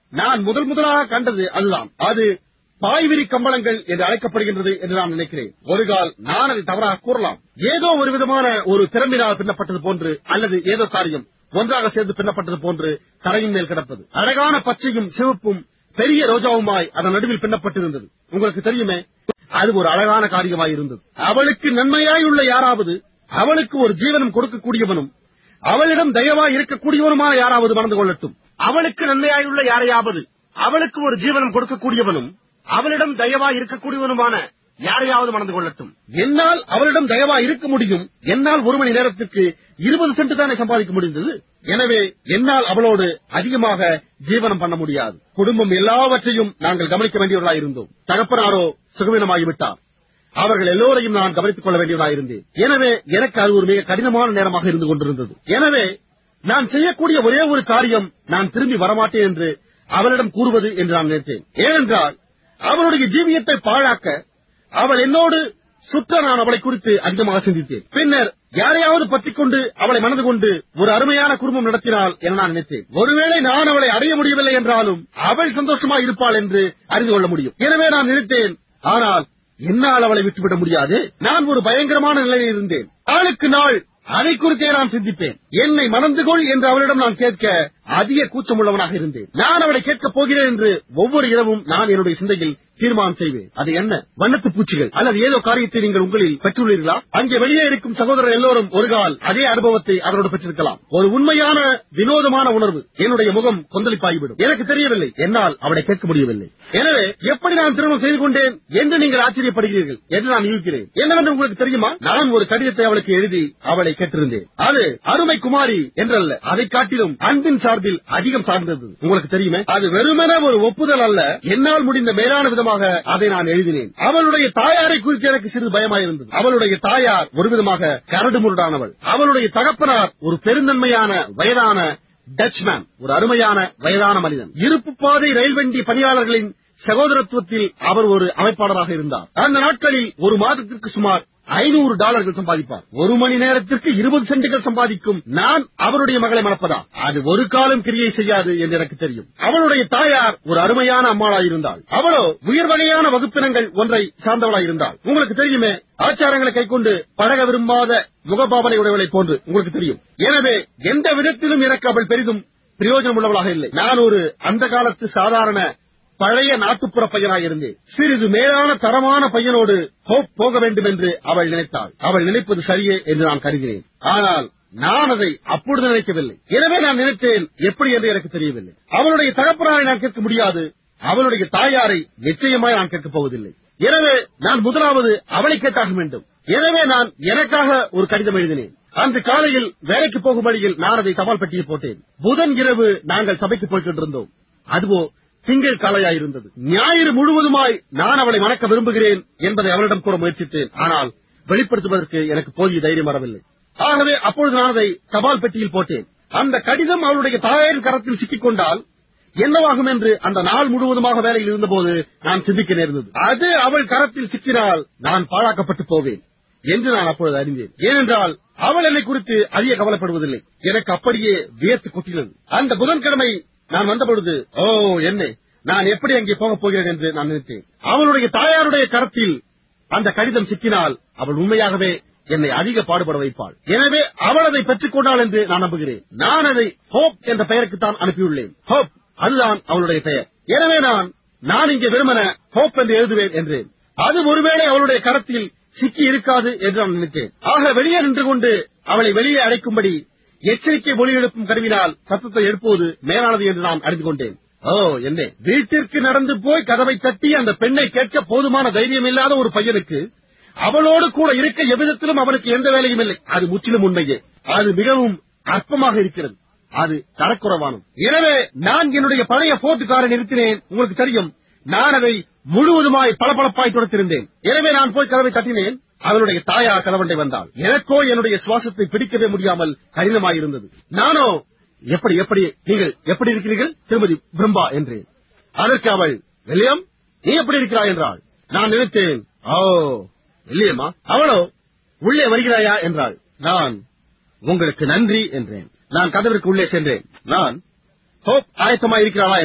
நான் முதல் முதலாக கண்டது அதுதான் அது பாய்விரி கம்பளங்கள் என்று அழைக்கப்படுகின்றது என்று நான் நினைக்கிறேன் ஒரு கால் நான் அதை தவறாக கூறலாம் ஏதோ ஒரு விதமான ஒரு திறம்பினால் பின்னப்பட்டது போன்று அல்லது ஏதோ காரியம் ஒன்றாக சேர்ந்து பின்னப்பட்டது போன்று தரையின் மேல் கிடப்பது அழகான பச்சையும் சிவப்பும் பெரிய ரோஜாவுமாய் அதன் நடுவில் பின்னப்பட்டிருந்தது உங்களுக்கு தெரியுமே அது ஒரு அழகான காரியமாய் இருந்தது அவளுக்கு நன்மையாய் உள்ள யாராவது அவளுக்கு ஒரு ஜீவனம் கொடுக்கக்கூடியவனும் அவளிடம் தயவாய் இருக்கக்கூடியவனுமான யாராவது மணந்து கொள்ளட்டும் அவளுக்கு நன்மையாயுள்ள யாரையாவது அவளுக்கு ஒரு ஜீவனம் கொடுக்கக்கூடியவனும் அவளிடம் தயவாய் இருக்கக்கூடியவனுமான யாரையாவது மணந்து கொள்ளட்டும் என்னால் அவளிடம் தயவா இருக்க முடியும் என்னால் ஒரு மணி நேரத்திற்கு இருபது சென்ட் தானே சம்பாதிக்க முடிந்தது எனவே என்னால் அவளோடு அதிகமாக ஜீவனம் பண்ண முடியாது குடும்பம் எல்லாவற்றையும் நாங்கள் கவனிக்க வேண்டியவர்களாய் இருந்தோம் தகப்பனாரோ சுகவீனமாகிவிட்டார் அவர்கள் எல்லோரையும் நான் கவனித்துக் கொள்ள வேண்டியவனாயிருந்தேன் எனவே எனக்கு அது ஒரு மிக கடினமான நேரமாக இருந்து கொண்டிருந்தது எனவே நான் செய்யக்கூடிய ஒரே ஒரு காரியம் நான் திரும்பி வரமாட்டேன் என்று அவளிடம் கூறுவது என்று நான் நினைத்தேன் ஏனென்றால் அவளுடைய ஜீவியத்தை பாழாக்க அவள் என்னோடு சுற்ற நான் அவளை குறித்து அதிகமாக சிந்தித்தேன் பின்னர் யாரையாவது பற்றிக் கொண்டு அவளை மனது கொண்டு ஒரு அருமையான குடும்பம் நடத்தினாள் என நான் நினைத்தேன் ஒருவேளை நான் அவளை அடைய முடியவில்லை என்றாலும் அவள் சந்தோஷமாக இருப்பாள் என்று அறிந்து கொள்ள முடியும் எனவே நான் நினைத்தேன் ஆனால் என்னால் அவளை விட்டுவிட முடியாது நான் ஒரு பயங்கரமான நிலையில் இருந்தேன் நாளுக்கு நாள் அதை குறித்தே நான் சிந்திப்பேன் என்னை மணந்து கொள் என்று அவளிடம் நான் கேட்க அதிக கூச்சமுள்ளவனாக இருந்தேன் நான் அவளை கேட்கப் போகிறேன் என்று ஒவ்வொரு இரவும் நான் என்னுடைய சிந்தையில் தீர்மானம் செய்வேன் அது என்ன வண்ணத்து பூச்சிகள் அல்லது ஏதோ காரியத்தை நீங்கள் உங்களில் பெற்றுள்ளீர்களா அங்கே வெளியே இருக்கும் சகோதரர் எல்லோரும் ஒரு கால் அதே அனுபவத்தை அவரோடு பெற்றிருக்கலாம் ஒரு உண்மையான வினோதமான உணர்வு என்னுடைய முகம் கொந்தளிப்பாகிவிடும் எனக்கு தெரியவில்லை என்னால் அவளை கேட்க முடியவில்லை எனவே எப்படி நான் திருமணம் செய்து கொண்டேன் என்று நீங்கள் ஆச்சரியப்படுகிறீர்கள் என்று நான் யூகிக்கிறேன் என்னவென்று உங்களுக்கு தெரியுமா நான் ஒரு கடிதத்தை அவளுக்கு எழுதி அவளை கேட்டிருந்தேன் அது அருமை குமாரி என்றல்ல அதை காட்டிலும் அன்பின் சார்பில் அதிகம் சார்ந்தது உங்களுக்கு தெரியுமே அது வெறுமனே ஒரு ஒப்புதல் அல்ல என்னால் முடிந்த மேலான விதமாக அதை நான் எழுதினேன் அவளுடைய தாயாரை குறித்து எனக்கு சிறிது பயமாயிருந்தது அவளுடைய தாயார் ஒரு விதமாக கரடு முரடானவள் அவளுடைய தகப்பனார் ஒரு பெருந்தன்மையான வயதான டச்மேன் ஒரு அருமையான வயதான மனிதன் இருப்பு பாதை ரயில் வண்டி பணியாளர்களின் சகோதரத்துவத்தில் அவர் ஒரு அமைப்பாளராக இருந்தார் அந்த நாட்களில் ஒரு மாதத்திற்கு சுமார் ஐநூறு டாலர்கள் சம்பாதிப்பார் ஒரு மணி நேரத்திற்கு இருபது சென்டுகள் சம்பாதிக்கும் நான் அவருடைய மகளை மணப்பதா அது ஒரு காலம் கிரியை செய்யாது என்று எனக்கு தெரியும் அவளுடைய தாயார் ஒரு அருமையான அம்மாளாயிருந்தாள் அவளோ உயர் வகையான வகுப்பினங்கள் ஒன்றை சார்ந்தவளாயிருந்தாள் உங்களுக்கு தெரியுமே ஆச்சாரங்களை கைக்கொண்டு பழக விரும்பாத முகபாவனை உடையவளை போன்று உங்களுக்கு தெரியும் எனவே எந்த விதத்திலும் எனக்கு அவள் பெரிதும் பிரயோஜனம் உள்ளவளாக இல்லை நான் ஒரு அந்த காலத்து சாதாரண பழைய நாட்டுப்புற பையனாய் இருந்தேன் சிறிது மேலான தரமான பையனோடு ஹோப் போக வேண்டும் என்று அவள் நினைத்தாள் அவள் நினைப்பது சரியே என்று நான் கருதினேன் ஆனால் நான் அதை அப்பொழுது நினைக்கவில்லை எனவே நான் நினைத்தேன் எப்படி என்று எனக்கு தெரியவில்லை அவளுடைய தகப்பனாரை நான் கேட்க முடியாது அவளுடைய தாயாரை நிச்சயமாய் நான் கேட்கப் போவதில்லை எனவே நான் முதலாவது அவளை கேட்டாக வேண்டும் எனவே நான் எனக்காக ஒரு கடிதம் எழுதினேன் அன்று காலையில் வேலைக்கு போகும் வழியில் நான் அதை தபால் பெட்டியில் போட்டேன் புதன் இரவு நாங்கள் சபைக்கு போய்க் கொண்டிருந்தோம் அதுவோ திங்கள் காலையாயிருந்தது ஞாயிறு முழுவதுமாய் நான் அவளை மணக்க விரும்புகிறேன் என்பதை அவளிடம் கூற முயற்சித்தேன் ஆனால் வெளிப்படுத்துவதற்கு எனக்கு போதிய தைரியம் வரவில்லை ஆகவே அப்பொழுது நான் அதை தபால் பெட்டியில் போட்டேன் அந்த கடிதம் அவளுடைய தாயாரின் கரத்தில் சிக்கிக் கொண்டால் என்னவாகும் என்று அந்த நாள் முழுவதுமாக வேலையில் இருந்தபோது நான் சிந்திக்க நேர்ந்தது அது அவள் கரத்தில் சிக்கினால் நான் பாழாக்கப்பட்டு போவேன் என்று நான் அப்பொழுது அறிந்தேன் ஏனென்றால் அவள் என்னை குறித்து அதிக கவலைப்படுவதில்லை எனக்கு அப்படியே வியர்த்து கொட்டினது அந்த புதன்கிழமை நான் வந்தபொழுது ஓ என்ன நான் எப்படி அங்கே போகப் போகிறேன் என்று நான் நினைத்தேன் அவளுடைய தாயாருடைய கரத்தில் அந்த கடிதம் சிக்கினால் அவள் உண்மையாகவே என்னை அதிக பாடுபட வைப்பாள் எனவே அவள் அதை பெற்றுக் கொண்டாள் என்று நான் நம்புகிறேன் நான் அதை ஹோப் என்ற பெயருக்குத்தான் அனுப்பியுள்ளேன் ஹோப் அதுதான் அவளுடைய பெயர் எனவே நான் நான் இங்கே வெறுமன ஹோப் என்று எழுதுவேன் என்றேன் அது ஒருவேளை அவளுடைய கரத்தில் சிக்கி இருக்காது என்று நான் நினைத்தேன் ஆக வெளியே நின்று கொண்டு அவளை வெளியே அடைக்கும்படி எச்சரிக்கை ஒலி எழுப்பும் கருவினால் சத்தத்தை எழுப்புவது மேலானது என்று நான் அறிந்து கொண்டேன் ஓ என்ன வீட்டிற்கு நடந்து போய் கதவை தட்டி அந்த பெண்ணை கேட்க போதுமான தைரியம் இல்லாத ஒரு பையனுக்கு அவளோடு கூட இருக்க எவ்விதத்திலும் அவனுக்கு எந்த வேலையும் இல்லை அது முற்றிலும் உண்மையே அது மிகவும் அற்பமாக இருக்கிறது அது தரக்குறைவானது எனவே நான் என்னுடைய பழைய போர்ட் காரை நிறுத்தினேன் உங்களுக்கு தெரியும் நான் அதை முழுவதுமாய் பளபளப்பாய் துடைத்திருந்தேன் எனவே நான் போய் கதவை தட்டினேன் அவளுடைய தாயார் கதவண்டை வந்தாள் எனக்கோ என்னுடைய சுவாசத்தை பிடிக்கவே முடியாமல் கடினமாயிருந்தது நானோ எப்படி எப்படி நீங்கள் எப்படி இருக்கிறீர்கள் திருமதி பிரம்மா என்றேன் அதற்கு அவள் வில்லியம் நீ எப்படி இருக்கிறாய் என்றாள் நான் நினைத்தேன் ஓ வில்லியமா அவளோ உள்ளே வருகிறாயா என்றாள் நான் உங்களுக்கு நன்றி என்றேன் நான் கதவிற்கு உள்ளே சென்றேன் நான் ஹோப் ஆயத்தமாய் இருக்கிறாளா என்றேன்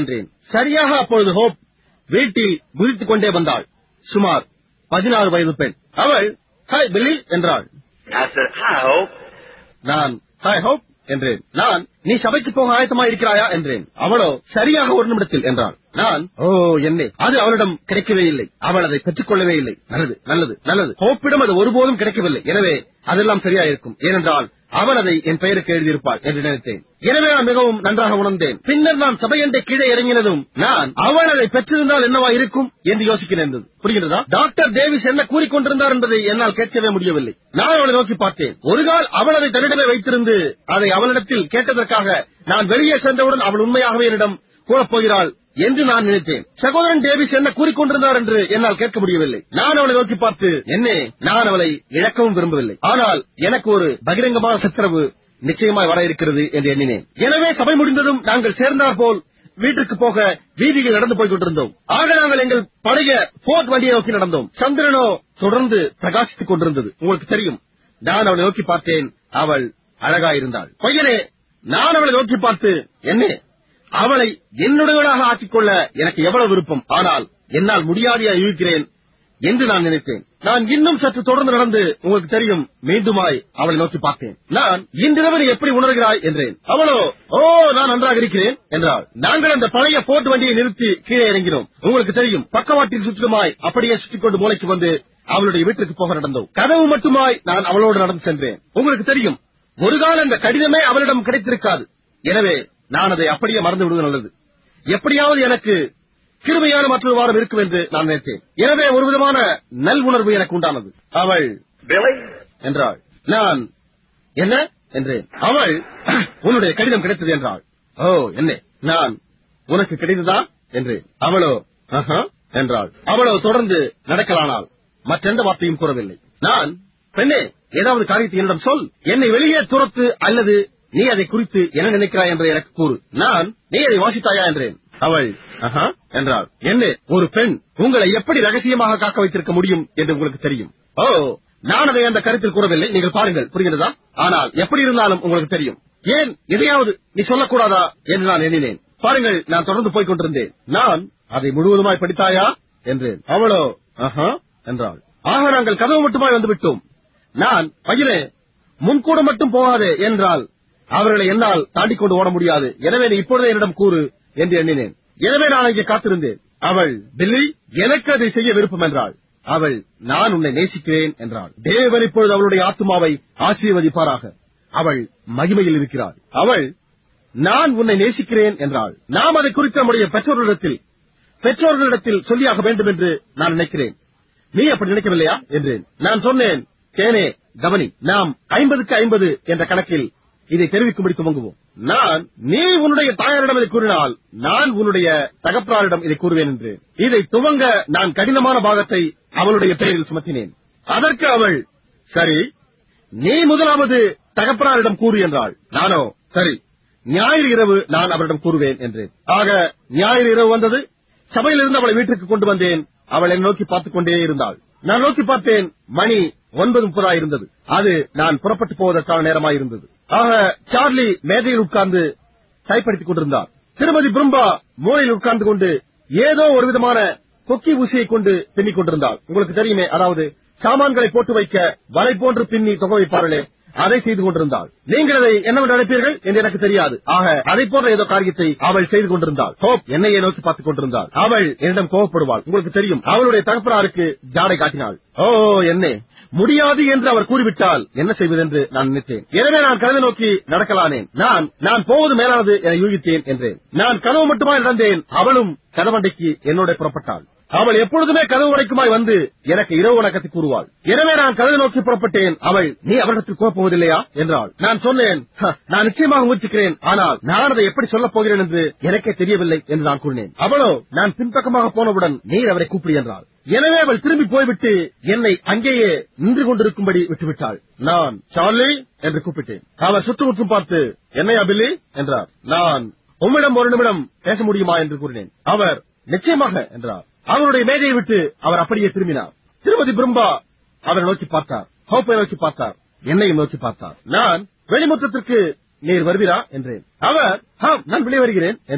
சரியாக அப்பொழுது ஹோப் வீட்டில் குதித்துக் கொண்டே வந்தாள் சுமார் பதினாறு வயது பெண் அவள் ஹாய் பில்லி என்றாள் I said, Hi, Hope. நான் ஹாய் ஹோப் என்றேன் நான் நீ சபைக்கு போக ஆயத்தமா இருக்கிறாயா என்றேன் அவளோ சரியாக ஒரு நிமிடத்தில் என்றாள் நான் ஓ என்னே அது அவளிடம் கிடைக்கவே இல்லை அவள் அதை பெற்றுக் கொள்ளவே இல்லை நல்லது நல்லது நல்லது ஹோப்பிடம் அது ஒருபோதும் கிடைக்கவில்லை எனவே அதெல்லாம் சரியா இருக்கும் ஏனென்றால் அவள் அதை என் பெயருக்கு எழுதியிருப்பாள் என்று நினைத்தேன் எனவே நான் மிகவும் நன்றாக உணர்ந்தேன் பின்னர் நான் சபையண்டை கீழே இறங்கினதும் நான் அவள் அதை பெற்றிருந்தால் என்னவா இருக்கும் என்று யோசிக்க நேர்ந்தது புரிகிறதா டாக்டர் டேவிஸ் என்ன கூறிக்கொண்டிருந்தார் என்பதை என்னால் கேட்கவே முடியவில்லை நான் அவளை நோக்கி பார்த்தேன் ஒரு கால் அவள் அதை தன்னிடமே வைத்திருந்து அதை அவளிடத்தில் கேட்டதற்காக நான் வெளியே சென்றவுடன் அவள் உண்மையாகவே என்னிடம் கூறப் போகிறாள் என்று நான் நினைத்தேன் சகோதரன் டேவிஸ் என்ன கூறிக்கொண்டிருந்தார் என்று என்னால் கேட்க முடியவில்லை நான் அவளை நோக்கி பார்த்து என்னே நான் அவளை இழக்கவும் விரும்பவில்லை ஆனால் எனக்கு ஒரு பகிரங்கமான சத்திரவு நிச்சயமாய் வர இருக்கிறது என்று எண்ணினேன் எனவே சபை முடிந்ததும் நாங்கள் சேர்ந்தார் போல் வீட்டுக்கு போக வீதியில் நடந்து போய் கொண்டிருந்தோம் ஆக நாங்கள் எங்கள் பழைய போர்ட் வண்டியை நோக்கி நடந்தோம் சந்திரனோ தொடர்ந்து பிரகாசித்துக் கொண்டிருந்தது உங்களுக்கு தெரியும் நான் அவளை நோக்கி பார்த்தேன் அவள் அழகாயிருந்தாள் பையனே நான் அவளை நோக்கி பார்த்து என்னே அவளை என்னுடையவளாக ஆக்கிக்கொள்ள எனக்கு எவ்வளவு விருப்பம் ஆனால் என்னால் முடியாதையா இருக்கிறேன் என்று நான் நினைத்தேன் நான் இன்னும் சற்று தொடர்ந்து நடந்து உங்களுக்கு தெரியும் மீண்டுமாய் அவளை நோக்கி பார்த்தேன் நான் இன்றிரவு நீ எப்படி உணர்கிறாய் என்றேன் அவளோ ஓ நான் நன்றாக இருக்கிறேன் என்றாள் நாங்கள் அந்த பழைய போர்ட் வண்டியை நிறுத்தி கீழே இறங்கினோம் உங்களுக்கு தெரியும் பக்கவாட்டில் சுற்றுமாய் அப்படியே சுற்றிக் கொண்டு மூளைக்கு வந்து அவளுடைய வீட்டிற்கு போக நடந்தோம் கதவு மட்டுமாய் நான் அவளோடு நடந்து சென்றேன் உங்களுக்கு தெரியும் ஒரு கால அந்த கடிதமே அவளிடம் கிடைத்திருக்காது எனவே நான் அதை அப்படியே மறந்து விடுவது நல்லது எப்படியாவது எனக்கு கிருமையான மற்றொரு வாரம் இருக்கும் என்று நான் நினைத்தேன் எனவே ஒரு விதமான நல் உணர்வு எனக்கு உண்டானது அவள் Billy? என்றாள் நான் என்ன என்றேன் அவள் உன்னுடைய கடிதம் கிடைத்தது என்றாள் ஓ என்ன நான் உனக்கு கிடைத்ததா என்றேன் அவளோ ஆஹா என்றாள் அவளோ தொடர்ந்து நடக்கலானாள் மற்றெந்த வார்த்தையும் கூறவில்லை நான் பெண்ணே ஏதாவது காரியத்தை என்னிடம் சொல் என்னை வெளியே துரத்து அல்லது நீ அதை குறித்து என்ன நினைக்கிறாய் என்று எனக்கு கூறு நான் நீ அதை வாசித்தாயா என்றேன் அவள் ஆஹா என்றாள் என்ன ஒரு பெண் உங்களை எப்படி ரகசியமாக காக்க வைத்திருக்க முடியும் என்று உங்களுக்கு தெரியும் ஓ நான் அதை அந்த கருத்தில் கூறவில்லை நீங்கள் பாருங்கள் புரிகிறதா ஆனால் எப்படி இருந்தாலும் உங்களுக்கு தெரியும் ஏன் எதையாவது நீ சொல்லக்கூடாதா என்று நான் எண்ணினேன் பாருங்கள் நான் தொடர்ந்து போய்க் கொண்டிருந்தேன் நான் அதை முழுவதுமாய் படித்தாயா என்றேன் அவளோ ஆஹா என்றாள் ஆக நாங்கள் கதவு மட்டுமாய் வந்து விட்டோம் நான் பையனே முன்கூட மட்டும் போகாதே என்றால் அவர்களை என்னால் தாண்டிக் கொண்டு ஓட முடியாது எனவே நீ இப்பொழுதே என்னிடம் கூறு என்று எண்ணினேன் எனவே நான் இங்கே காத்திருந்தேன் அவள் பில்லி எனக்கு அதை செய்ய விருப்பம் என்றாள் அவள் நான் உன்னை நேசிக்கிறேன் என்றாள் தேவன் இப்பொழுது அவளுடைய ஆத்மாவை ஆசீர்வதிப்பாராக அவள் மகிமையில் இருக்கிறாள் அவள் நான் உன்னை நேசிக்கிறேன் என்றாள் நாம் அதை குறித்து நம்முடைய பெற்றோர்களிடத்தில் பெற்றோர்களிடத்தில் சொல்லியாக வேண்டும் என்று நான் நினைக்கிறேன் நீ அப்படி நினைக்கவில்லையா என்றேன் நான் சொன்னேன் தேனே கவனி நாம் ஐம்பதுக்கு ஐம்பது என்ற கணக்கில் இதை தெரிவிக்கும்படி துவங்குவோம் நான் நீ உன்னுடைய தாயாரிடம் இதை கூறினால் நான் உன்னுடைய தகப்பனாரிடம் இதை கூறுவேன் என்று இதை துவங்க நான் கடினமான பாகத்தை அவளுடைய பெயரில் சுமத்தினேன் அதற்கு அவள் சரி நீ முதலாவது தகப்பனாரிடம் கூறு என்றாள் நானோ சரி ஞாயிறு இரவு நான் அவரிடம் கூறுவேன் என்றேன் ஆக ஞாயிறு இரவு வந்தது சபையிலிருந்து அவளை வீட்டுக்கு கொண்டு வந்தேன் அவள் என்னை நோக்கி பார்த்துக் கொண்டே இருந்தாள் நான் நோக்கி பார்த்தேன் மணி ஒன்பது முப்பதாய் இருந்தது அது நான் புறப்பட்டு போவதற்கான நேரமாயிருந்தது ஆக சார்லி மேதையில் உட்கார்ந்து டைப்படுத்திக் கொண்டிருந்தார் திருமதி பிரும்பா மூலையில் உட்கார்ந்து கொண்டு ஏதோ ஒரு விதமான கொக்கி ஊசியை கொண்டு பின்னிக் கொண்டிருந்தாள் உங்களுக்கு தெரியுமே அதாவது சாமான்களை போட்டு வைக்க வலை போன்று பின்னி தொகை வைப்பார்களே அதை செய்து கொண்டிருந்தாள் நீங்கள் அதை என்னவென்று அழைப்பீர்கள் என்று எனக்கு தெரியாது ஆக அதை போன்ற ஏதோ காரியத்தை அவள் செய்து கொண்டிருந்தாள் ஹோப் என்னையே நோக்கி பார்த்துக் கொண்டிருந்தாள் அவள் என்னிடம் கோபப்படுவாள் உங்களுக்கு தெரியும் அவளுடைய தகப்பனாருக்கு ஜாடை காட்டினாள் ஓ என்ன முடியாது என்று அவர் கூறிவிட்டால் என்ன செய்வதென்று நான் நினைத்தேன் எனவே நான் கதவை நோக்கி நடக்கலானேன் நான் நான் போவது மேலானது என யூகித்தேன் என்றேன் நான் கதவு மட்டுமா நடந்தேன் அவளும் கதவண்டைக்கு என்னோட புறப்பட்டாள் அவள் எப்பொழுதுமே கதவு வரைக்குமாய் வந்து எனக்கு இரவு வணக்கத்தை கூறுவாள் எனவே நான் கதவை நோக்கி புறப்பட்டேன் அவள் நீ அவரிடத்தில் கூறப்போவதில்லையா என்றாள் நான் சொன்னேன் "ஹ, நான் நிச்சயமாக முயற்சிக்கிறேன் ஆனால் நான் அதை எப்படி சொல்லப் போகிறேன் என்று எனக்கே தெரியவில்லை என்று நான் கூறினேன் அவளோ நான் பின்பக்கமாக போனவுடன் நீர் அவரை கூப்பிடு என்றாள் எனவே அவள் திரும்பி போய்விட்டு என்னை அங்கேயே நின்று கொண்டிருக்கும்படி விட்டுவிட்டாள் நான் சார்லி என்று கூப்பிட்டேன் அவர் சுற்றுமுற்றும் பார்த்து என்னையா பில்லி என்றார் நான் உம்மிடம் ஒரு நிமிடம் பேச முடியுமா என்று கூறினேன் அவர் நிச்சயமாக என்றார் அவருடைய மேஜையை விட்டு அவர் அப்படியே திரும்பினார் திருமதி பிரும்பா அவரை நோக்கி பார்த்தார் ஹோப்பை நோக்கி பார்த்தார் என்னையும் நோக்கி பார்த்தார் நான் வெளிமுற்றத்திற்கு நீர் வருவீரா என்றேன் அவர் "ஆம், நான் வெளியே வருகிறேன் என்றார்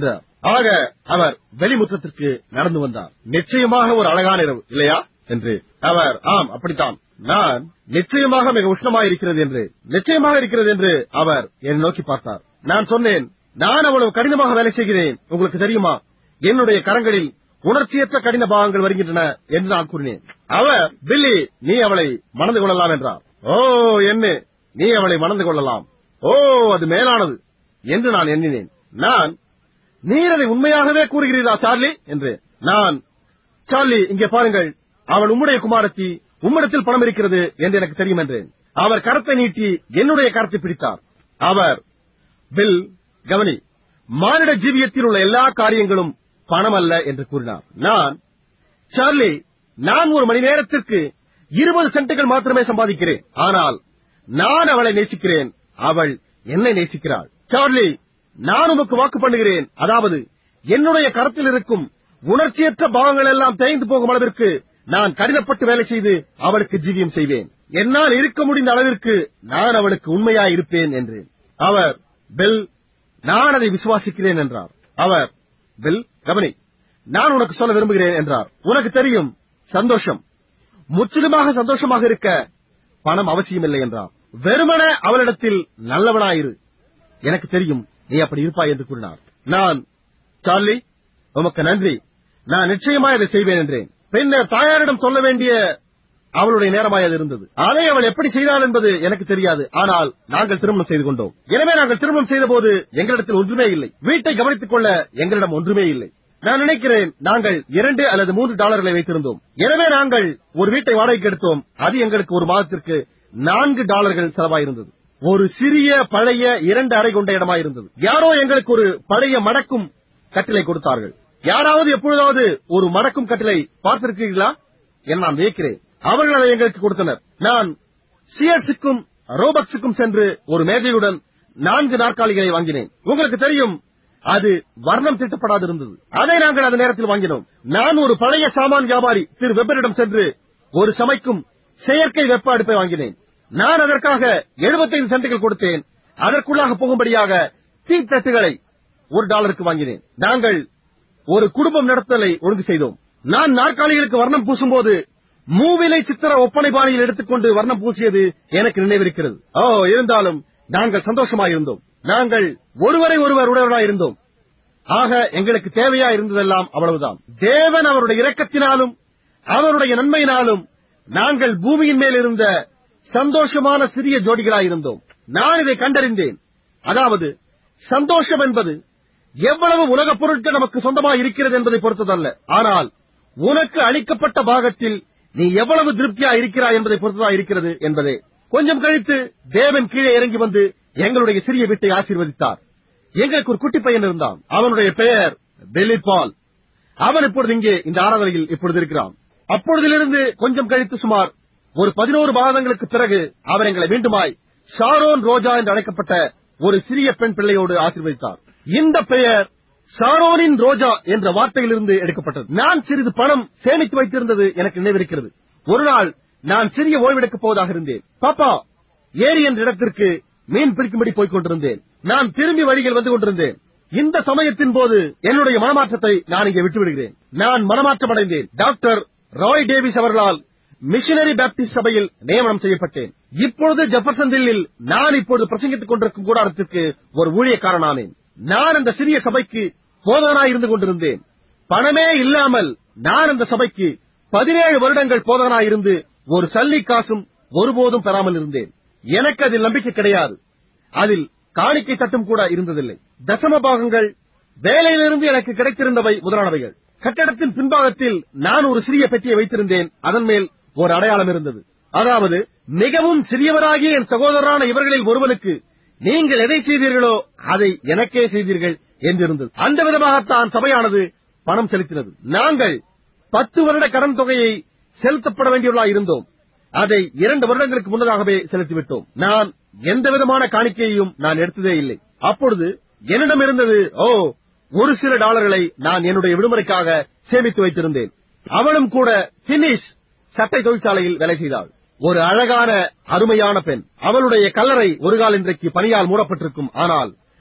ஆக அவர் வெளிமுற்றத்திற்கு நடந்து வந்தார் நிச்சயமாக ஒரு அழகான இரவு இல்லையா என்று அவர் ஆம் அப்படித்தான் நான் நிச்சயமாக மிக உஷ்ணமாக இருக்கிறது என்று நிச்சயமாக இருக்கிறது என்று அவர் என்னை நோக்கி பார்த்தார் நான் சொன்னேன் நான் அவ்வளவு கடினமாக வேலை செய்கிறேன் உங்களுக்கு தெரியுமா என்னுடைய கரங்களில் உணர்ச்சியற்ற கடின பாகங்கள் வருகின்றன என்று நான் கூறினேன் அவர் பில்லி நீ அவளை மணந்து கொள்ளலாம் என்றார் ஓ என்ன நீ அவளை மணந்து கொள்ளலாம் ஓ அது மேலானது என்று நான் எண்ணினேன் நான் நீர் அதை உண்மையாகவே கூறுகிறீரா சார்லி என்று நான் சார்லி இங்கே பாருங்கள் அவள் உம்முடைய குமாரத்தி உம்மிடத்தில் பணம் இருக்கிறது என்று எனக்கு தெரியும் என்றேன் அவர் கரத்தை நீட்டி என்னுடைய கரத்தை பிடித்தார் அவர் பில் கவனி மானிட ஜீவியத்தில் உள்ள எல்லா காரியங்களும் பணம் அல்ல என்று கூறினார் நான் சார்லி நான் ஒரு மணி நேரத்திற்கு இருபது சென்ட்டுகள் மாத்திரமே சம்பாதிக்கிறேன் ஆனால் நான் அவளை நேசிக்கிறேன் அவள் என்னை நேசிக்கிறாள் சார்லி நான் உமக்கு வாக்கு பண்ணுகிறேன் அதாவது என்னுடைய கரத்தில் இருக்கும் உணர்ச்சியற்ற பாகங்கள் எல்லாம் தேய்ந்து போகும் அளவிற்கு நான் கடினப்பட்டு வேலை செய்து அவளுக்கு ஜீவியம் செய்வேன் என்னால் இருக்க முடிந்த அளவிற்கு நான் அவளுக்கு உண்மையாய் இருப்பேன் என்று அவர் பெல் நான் அதை விசுவாசிக்கிறேன் என்றார் அவர் பில் கவனி நான் உனக்கு சொல்ல விரும்புகிறேன் என்றார் உனக்கு தெரியும் சந்தோஷம் முற்றிலுமாக சந்தோஷமாக இருக்க பணம் அவசியமில்லை என்றார் வெறுமன அவளிடத்தில் நல்லவனாயிரு எனக்கு தெரியும் நீ அப்படி இருப்பாய் என்று கூறினார் நான் சார்லி உமக்கு நன்றி நான் நிச்சயமா இதை செய்வேன் என்றேன் பின்னர் தாயாரிடம் சொல்ல வேண்டிய அவளுடைய நேரமாய் அது இருந்தது அதை அவள் எப்படி செய்தாள் என்பது எனக்கு தெரியாது ஆனால் நாங்கள் திருமணம் செய்து கொண்டோம் எனவே நாங்கள் திருமணம் செய்த போது எங்களிடத்தில் ஒன்றுமே இல்லை வீட்டை கவனித்துக் கொள்ள எங்களிடம் ஒன்றுமே இல்லை நான் நினைக்கிறேன் நாங்கள் இரண்டு அல்லது மூன்று டாலர்களை வைத்திருந்தோம் எனவே நாங்கள் ஒரு வீட்டை வாடகைக்கு எடுத்தோம் அது எங்களுக்கு ஒரு மாதத்திற்கு நான்கு டாலர்கள் செலவாயிருந்தது ஒரு சிறிய பழைய இரண்டு அறை கொண்ட இடமாயிருந்தது யாரோ எங்களுக்கு ஒரு பழைய மடக்கும் கட்டிலை கொடுத்தார்கள் யாராவது எப்பொழுதாவது ஒரு மடக்கும் கட்டிலை பார்த்திருக்கிறீர்களா என நான் வியக்கிறேன் அவர்கள் அதை எங்களுக்கு கொடுத்தனர் நான் சியர்ஸுக்கும் ரோபக்ஸுக்கும் சென்று ஒரு மேஜையுடன் நான்கு நாற்காலிகளை வாங்கினேன் உங்களுக்கு தெரியும் அது வர்ணம் தீட்டப்படாது இருந்தது அதை நாங்கள் அந்த நேரத்தில் வாங்கினோம் நான் ஒரு பழைய சாமான் வியாபாரி திரு வெப்பரிடம் சென்று ஒரு சமைக்கும் செயற்கை வெப்ப அடுப்பை வாங்கினேன் நான் அதற்காக 75 சென்ட்டுகள் கொடுத்தேன் அதற்குள்ளாக போகும்படியாக தீத்தட்டுகளை ஒரு டாலருக்கு வாங்கினேன் நாங்கள் ஒரு குடும்பம் நடத்தலை ஒழுங்கு செய்தோம் நான் நாற்காலிகளுக்கு வர்ணம் பூசும்போது மூவிலை சித்திர ஒப்பனை பாணியில் எடுத்துக்கொண்டு வர்ணம் பூசியது எனக்கு நினைவிருக்கிறது ஓ இருந்தாலும் நாங்கள் சந்தோஷமாயிருந்தோம் நாங்கள் ஒருவரை ஒருவர் உடவராயிருந்தோம் ஆக எங்களுக்கு தேவையா இருந்ததெல்லாம் அவ்வளவுதான் தேவன் அவருடைய இரக்கத்தினாலும் அவருடைய நன்மையினாலும் நாங்கள் பூமியின் மேல் இருந்த சந்தோஷமான சிறிய ஜோடிகளாயிருந்தோம் நான் இதை கண்டறிந்தேன் அதாவது சந்தோஷம் என்பது எவ்வளவு உலகப் பொருட்கள் நமக்கு சொந்தமாக இருக்கிறது என்பதை பொறுத்ததல்ல ஆனால் உனக்கு அளிக்கப்பட்ட பாகத்தில் நீ எவ்வளவு திருப்தியா இருக்கிறாய் என்பதை பொறுத்ததா இருக்கிறது என்பதே கொஞ்சம் கழித்து தேவன் கீழே இறங்கி வந்து எங்களுடைய சிறிய வீட்டை ஆசீர்வதித்தார் எங்களுக்கு ஒரு குட்டி பையன் இருந்தான் அவனுடைய பெயர் பெல்லி பால் அவன் இப்பொழுது இங்கே இந்த ஆராதனையில் இப்பொழுது இருக்கிறான் அப்பொழுதிலிருந்து கொஞ்சம் கழித்து சுமார் ஒரு பதினோரு மாதங்களுக்கு பிறகு அவர் எங்களை மீண்டுமாய் ஷாரோன் ரோஜா என்று அழைக்கப்பட்ட ஒரு சிறிய பெண் பிள்ளையோடு ஆசீர்வதித்தார் இந்த பெயர் ஷாரோனின் ரோஜா என்ற வார்த்தையிலிருந்து எடுக்கப்பட்டது நான் சிறிது பணம் சேமித்து வைத்திருந்தது எனக்கு நினைவிருக்கிறது ஒரு நாள் நான் சிறிய ஓய்வெடுக்கப் போவதாக இருந்தேன் பாப்பா ஏரி என்ற இடத்திற்கு மீன் பிடிக்கும்படி போய்க் கொண்டிருந்தேன் நான் திரும்பி வழியில் வந்து கொண்டிருந்தேன் இந்த சமயத்தின் போது என்னுடைய மனமாற்றத்தை நான் இங்கே விட்டுவிடுகிறேன் நான் மனமாற்றம் அடைந்தேன் டாக்டர் ராய் டேவிஸ் அவர்களால் மிஷனரி பேப்டிஸ்ட் சபையில் நியமனம் செய்யப்பட்டேன் இப்பொழுது ஜெபர்சன்வில்லில் நான் இப்பொழுது பிரசங்கித்துக் கொண்டிருக்கும் கூடாரத்திற்கு ஒரு ஊழியக்காரனானேன் நான் அந்த சிறிய சபைக்கு போதகனாய் இருந்து கொண்டிருந்தேன் பணமே இல்லாமல் நான் அந்த சபைக்கு பதினேழு வருடங்கள் போதகனாய் இருந்து ஒரு சல்லி காசும் ஒருபோதும் பெறாமல் இருந்தேன் எனக்கு அதில் நம்பிக்கை கிடையாது அதில் காணிக்கை தட்டும் கூட இருந்ததில்லை தசம பாகங்கள் வேலையிலிருந்து எனக்கு கிடைத்திருந்தவை முதலானவைகள் கட்டடத்தின் பின்பாகத்தில் நான் ஒரு சிறிய பெட்டியை வைத்திருந்தேன் அதன் மேல் ஒரு அடையாளம் இருந்தது அதாவது மிகவும் சிறியவராகிய என் சகோதரரான இவர்களில் ஒருவனுக்கு நீங்கள் எதை செய்தீர்களோ அதை எனக்கே செய்தீர்கள் என்றிருந்தது அந்த விதமாகத்தான் சபையானது பணம் செலுத்தினது நாங்கள் பத்து வருட கடன் தொகையை செலுத்தப்பட வேண்டியவர்களாய் இருந்தோம் அதை இரண்டு வருடங்களுக்கு முன்னதாகவே செலுத்திவிட்டோம் நான் எந்த விதமான காணிக்கையையும் நான் எடுத்ததே இல்லை அப்பொழுது என்னிடம் இருந்தது ஓ ஒரு சில டாலர்களை நான் என்னுடைய விடுமுறைக்காக சேமித்து வைத்திருந்தேன் அவளும் கூட பினிஷ் சட்டை தொழிற்சாலையில் வேலை செய்தாள் ஒரு அழகான அருமையான பெண் அவளுடைய கல்லறை ஒரு கால் இன்றைக்கு பனியால் மூடப்பட்டிருக்கும் ஆனால்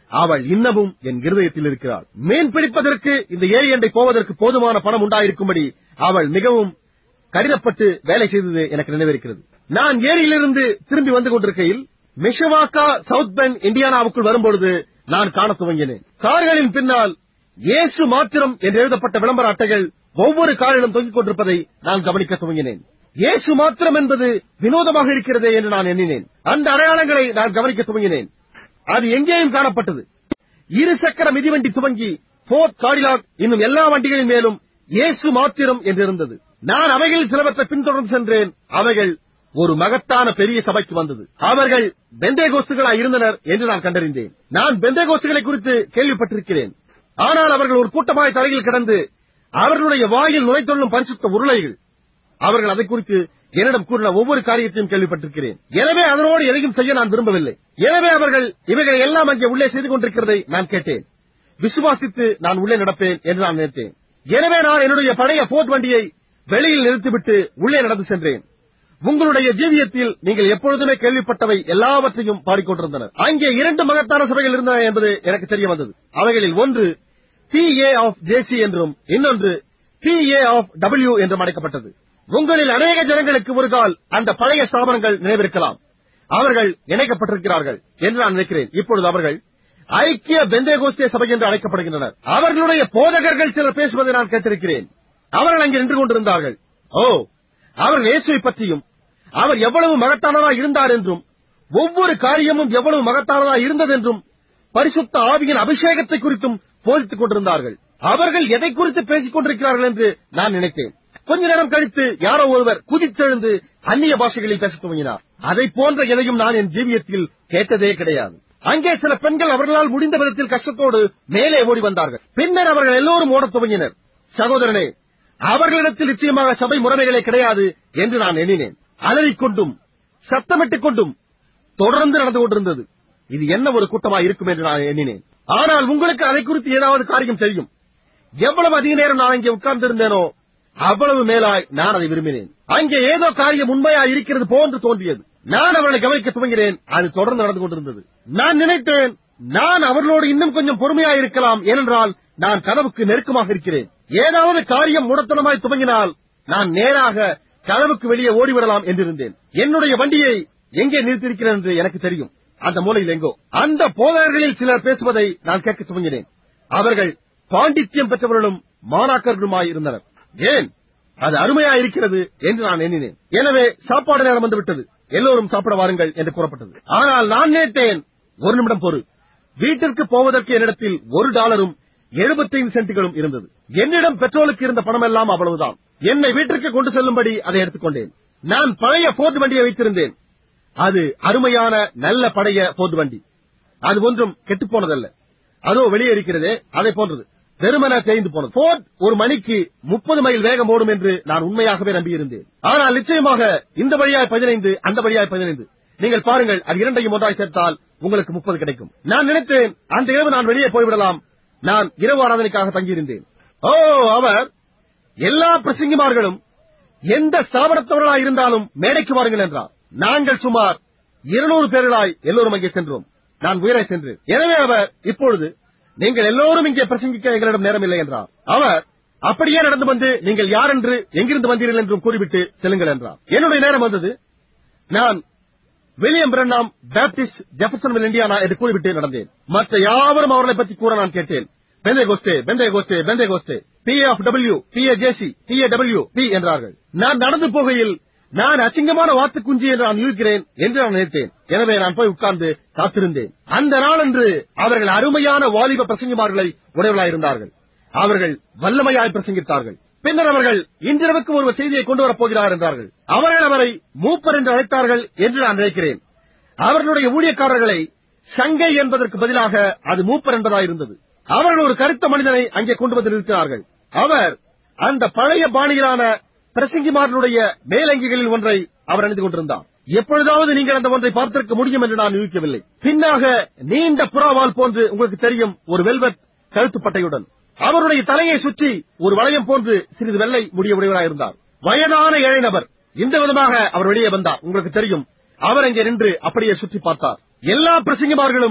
அவள் இன்னமும் என் இருதயத்தில் இருக்கிறாள் மீன் பிடிப்பதற்கு இந்த ஏரியண்டை போவதற்கு போதுமான பணம் உண்டாயிருக்கும்படி அவள் மிகவும் கடினப்பட்டு வேலை செய்தது எனக்கு நினைவிருக்கிறது நான் ஏரியிலிருந்து திரும்பி வந்து கொண்டிருக்கையில் மிஷவாக்கா சவுத் பென் இந்தியானாவுக்குள் வரும்பொழுது நான் காணத் துவங்கினேன் கார்களின் பின்னால் இயேசு மாத்திரம் என்று எழுதப்பட்ட விளம்பர அட்டைகள் ஒவ்வொரு காரிலும் தொங்கிக் கொண்டிருப்பதை நான் கவனிக்க துவங்கினேன் இயேசு மாத்திரம் என்பது வினோதமாக இருக்கிறதே என்று நான் எண்ணினேன் அந்த அடையாளங்களை நான் கவனிக்க துவங்கினேன் அது எங்கேயும் காணப்பட்டது இரு சக்கர மிதிவண்டி துவங்கி போர்ட் காடிலாக் இன்னும் எல்லா வண்டிகளின் மேலும் இயேசு மாத்திரம் என்று இருந்தது நான் அவைகளில் சிலவற்றை பின்தொடர்ந்து சென்றேன் அவைகள் ஒரு மகத்தான பெரிய சபைக்கு வந்தது அவர்கள் பெந்தேகோஸ்துகளாய் இருந்தனர் என்று நான் கண்டறிந்தேன் நான் பெந்தேகோஸ்துகளை குறித்து கேள்விப்பட்டிருக்கிறேன் ஆனால் அவர்கள் ஒரு கூட்டமாய் தரையில் கிடந்து அவர்களுடைய வாயில் நுழைத்தொள்ளும் பரிசுத்த உருளைகள் அவர்கள் அதை குறித்து என்னிடம் கூறின ஒவ்வொரு காரியத்தையும் கேள்விப்பட்டிருக்கிறேன் எனவே அதனோடு எதையும் செய்ய நான் விரும்பவில்லை எனவே அவர்கள் இவைகளை எல்லாம் அங்கே உள்ளே செய்து கொண்டிருக்கிறதை நான் கேட்டேன் விசுவாசித்து நான் உள்ளே நடப்பேன் என்று நான் நினைத்தேன் எனவே நான் என்னுடைய பழைய போர்ட் வண்டியை வெளியில் நிறுத்திவிட்டு உள்ளே நடந்து சென்றேன் உங்களுடைய ஜீவியத்தில் நீங்கள் எப்பொழுதுமே கேள்விப்பட்டவை எல்லாவற்றையும் பாடிக்கொண்டிருந்தனர் அங்கே இரண்டு மகத்தான சபைகள் இருந்தன என்பது எனக்கு தெரிய வந்தது அவைகளில் ஒன்று பி ஏ ஆஃப் ஜேசி என்றும் இன்னொன்று பி ஏ ஆஃப் டபிள்யூ என்றும் அழைக்கப்பட்டது உங்களில் அநேக ஜனங்களுக்கு ஒரு கால் அந்த பழைய ஸ்தாபனங்கள் நினைவிருக்கலாம் அவர்கள் இணைக்கப்பட்டிருக்கிறார்கள் என்று நான் நினைக்கிறேன் இப்பொழுது அவர்கள் ஐக்கிய பெந்தேகோஸ்தே சபை என்று அழைக்கப்படுகின்றனர் அவர்களுடைய போதகர்கள் சிலர் பேசுவதை நான் கேட்டிருக்கிறேன் அவர்கள் அங்கே நின்று கொண்டிருந்தார்கள் ஓ அவர்கள் இயேசுவை பற்றியும் அவர் எவ்வளவு மகத்தானதாய் இருந்தார் என்றும் ஒவ்வொரு காரியமும் எவ்வளவு மகத்தானதாய் இருந்ததென்றும் பரிசுத்த ஆவியின் அபிஷேகத்தை குறித்தும் போதித்துக் கொண்டிருந்தார்கள் அவர்கள் எதை குறித்து பேசிக் கொண்டிருக்கிறார்கள் என்று நான் நினைத்தேன் கொஞ்ச நேரம் கழித்து யாரோ ஒருவர் குதித்தெழுந்து அந்நிய பாஷைகளில் பேசத் துவங்கினார் அதை போன்ற எதையும் நான் என் ஜீவியத்தில் கேட்டதே கிடையாது அங்கே சில பெண்கள் அவர்களால் முடிந்த விதத்தில் கஷ்டத்தோடு மேலே ஓடி வந்தார்கள் பின்னர் அவர்கள் எல்லோரும் ஓடத் துவங்கினர் சகோதரனே அவர்களிடத்தில் நிச்சயமாக சபை முறைமைகளே கிடையாது என்று நான் எண்ணினேன் அலறிக்கொண்டும் சத்தமிட்டுக் கொண்டும் தொடர்ந்து நடந்து கொண்டிருந்தது இது என்ன ஒரு கூட்டமா இருக்கும் என்று நான் எண்ணினேன் ஆனால் உங்களுக்கு அதை குறித்து ஏதாவது காரியம் தெரியும் எவ்வளவு அதிக நேரம் நான் அங்கே உட்கார்ந்திருந்தேனோ அவ்வளவு மேலாய் நான் அதை விரும்பினேன் அங்கே ஏதோ காரியம் உண்மையா இருக்கிறது போன்று தோன்றியது நான் அவர்களை கவனிக்க துவங்கினேன் அது தொடர்ந்து நடந்து கொண்டிருந்தது நான் நினைத்தேன் நான் அவர்களோடு இன்னும் கொஞ்சம் பொறுமையா இருக்கலாம் ஏனென்றால் நான் கனவுக்கு நெருக்கமாக இருக்கிறேன் ஏதாவது காரியம் முடத்தனமாய் துவங்கினால் நான் நேராக கனவுக்கு வெளியே ஓடிவிடலாம் என்றிருந்தேன் என்னுடைய வண்டியை எங்கே நிறுத்தியிருக்கிறேன் என்று எனக்கு தெரியும் அந்த மூலையில் எங்கோ அந்த போதகர்களில் சிலர் பேசுவதை நான் கேட்க துவங்கினேன் அவர்கள் பாண்டித்யம் பெற்றவர்களும் மாணாக்கர்களுமாய் இருந்தனர் ஏன் அது அருமையா இருக்கிறது என்று நான் எண்ணினேன் எனவே சாப்பாடு நேரம் வந்துவிட்டது எல்லோரும் சாப்பிட வாருங்கள் என்று கூறப்பட்டது ஆனால் நான் நினைத்தேன் ஒரு நிமிடம் பொறு வீட்டிற்கு போவதற்கு என்னிடத்தில் ஒரு டாலரும் 75 சென்ட்டுகளும் இருந்தது என்னிடம் பெட்ரோலுக்கு இருந்த பணமெல்லாம் அவ்வளவுதான் என்னை வீட்டிற்கு கொண்டு செல்லும்படி அதை எடுத்துக்கொண்டேன் நான் பழைய போர்ட் வண்டியை வைத்திருந்தேன் அது அருமையான நல்ல பழைய போர்ட் வண்டி அது ஒன்றும் கெட்டுப் போனதல்ல அதோ வெளியே இருக்கிறதே அதை போன்றது வெறுமன தேய்ந்து போனது போர்ட் ஒரு மணிக்கு முப்பது மைல் வேகம் ஓடும் என்று நான் உண்மையாகவே நம்பியிருந்தேன் ஆனால் நிச்சயமாக இந்த வழியாய் பதினைந்து அந்த வழியாய் பதினைந்து நீங்கள் பாருங்கள் அது இரண்டையும் ஒன்றாய் சேர்த்தால் உங்களுக்கு முப்பது கிடைக்கும் நான் நினைத்தேன் அந்த இரவு நான் வெளியே போய்விடலாம் நான் இரவு ஆராதனைக்காக தங்கியிருந்தேன் ஓ அவர் எல்லா பிரசங்கிமார்களும் எந்த ஸ்தாபனத்தவர்களாய் இருந்தாலும் மேடைக்கு வாருங்கள் என்றார் நாங்கள் சுமார் இருநூறு பேர்களாய் எல்லோரும் அங்கே சென்றோம் நான் உயர சென்றேன் எனவே அவர் இப்பொழுது நீங்கள் எல்லோரும் இங்கே பிரசங்கிக்க எங்களிடம் நேரமில்லை என்றார் அவர் அப்படியே நடந்து வந்து நீங்கள் யார் என்று எங்கிருந்து வந்தீர்கள் என்றும் கூறிவிட்டு செல்லுங்கள் என்றார் என்னுடைய நேரம் வந்தது நான் William Branham Baptist Jeffersonville Indiana என்று கூறிவிட்டு நடந்தேன் மற்ற யாவரும் அவர்களை பற்றி கூற நான் கேட்டேன் Pentecost Pentecost Pentecost P of W P A JC P A W P என்றார்கள் நான் நடந்து போகையில் நான் அசிங்கமான வாத்து குஞ்சு என்று நான் இருக்கிறேன் என்று நான் நினைத்தேன் எனவே நான் போய் உட்கார்ந்து காத்திருந்தேன் அந்த நாளன்று அவர்கள் அருமையான வாலிப பிரசங்கிமார்களை உடையவர்களாயிருந்தார்கள் அவர்கள் வல்லமையாய் பிரசங்கித்தார்கள் பின்னர் அவர்கள் இன்றிரவுக்கு ஒரு செய்தியை கொண்டு வரப் போகிறார் என்றார்கள் அவர்கள் அவரை மூப்பர் என்று அழைத்தார்கள் என்று நான் நினைக்கிறேன் அவர்களுடைய ஊழியக்காரர்களை சங்கை என்பதற்கு பதிலாக அது மூப்பர் என்பதாயிருந்தது அவர்கள் ஒரு கருத்த மனிதனை அங்கே கொண்டு வந்து நிறுத்தினார்கள் அவர் அந்த பழைய பாணியிலான பிரசங்கிமார்களுடைய மேலங்கிகளில் ஒன்றை அவர் அணிந்து கொண்டிருந்தார் எப்பொழுதாவது நீங்கள் அந்த ஒன்றை பார்த்திருக்க முடியும் என்று நான் யூகிக்கவில்லை பின்னாக நீண்ட புறாவால் போன்று உங்களுக்கு தெரியும் ஒரு வெல்வெட் கழுத்துப்பட்டையுடன் அவருடைய தலையை சுற்றி ஒரு வளையம் போன்று சிறிது வெள்ளை முடிய உடையவராயிருந்தார் வயதான ஏழை நபர் இந்த விதமாக அவர் வெளியே வந்தார் உங்களுக்கு தெரியும் அவர் அங்கே நின்று அப்படியே சுற்றி பார்த்தார் எல்லா பிரசங்கிமார்களும்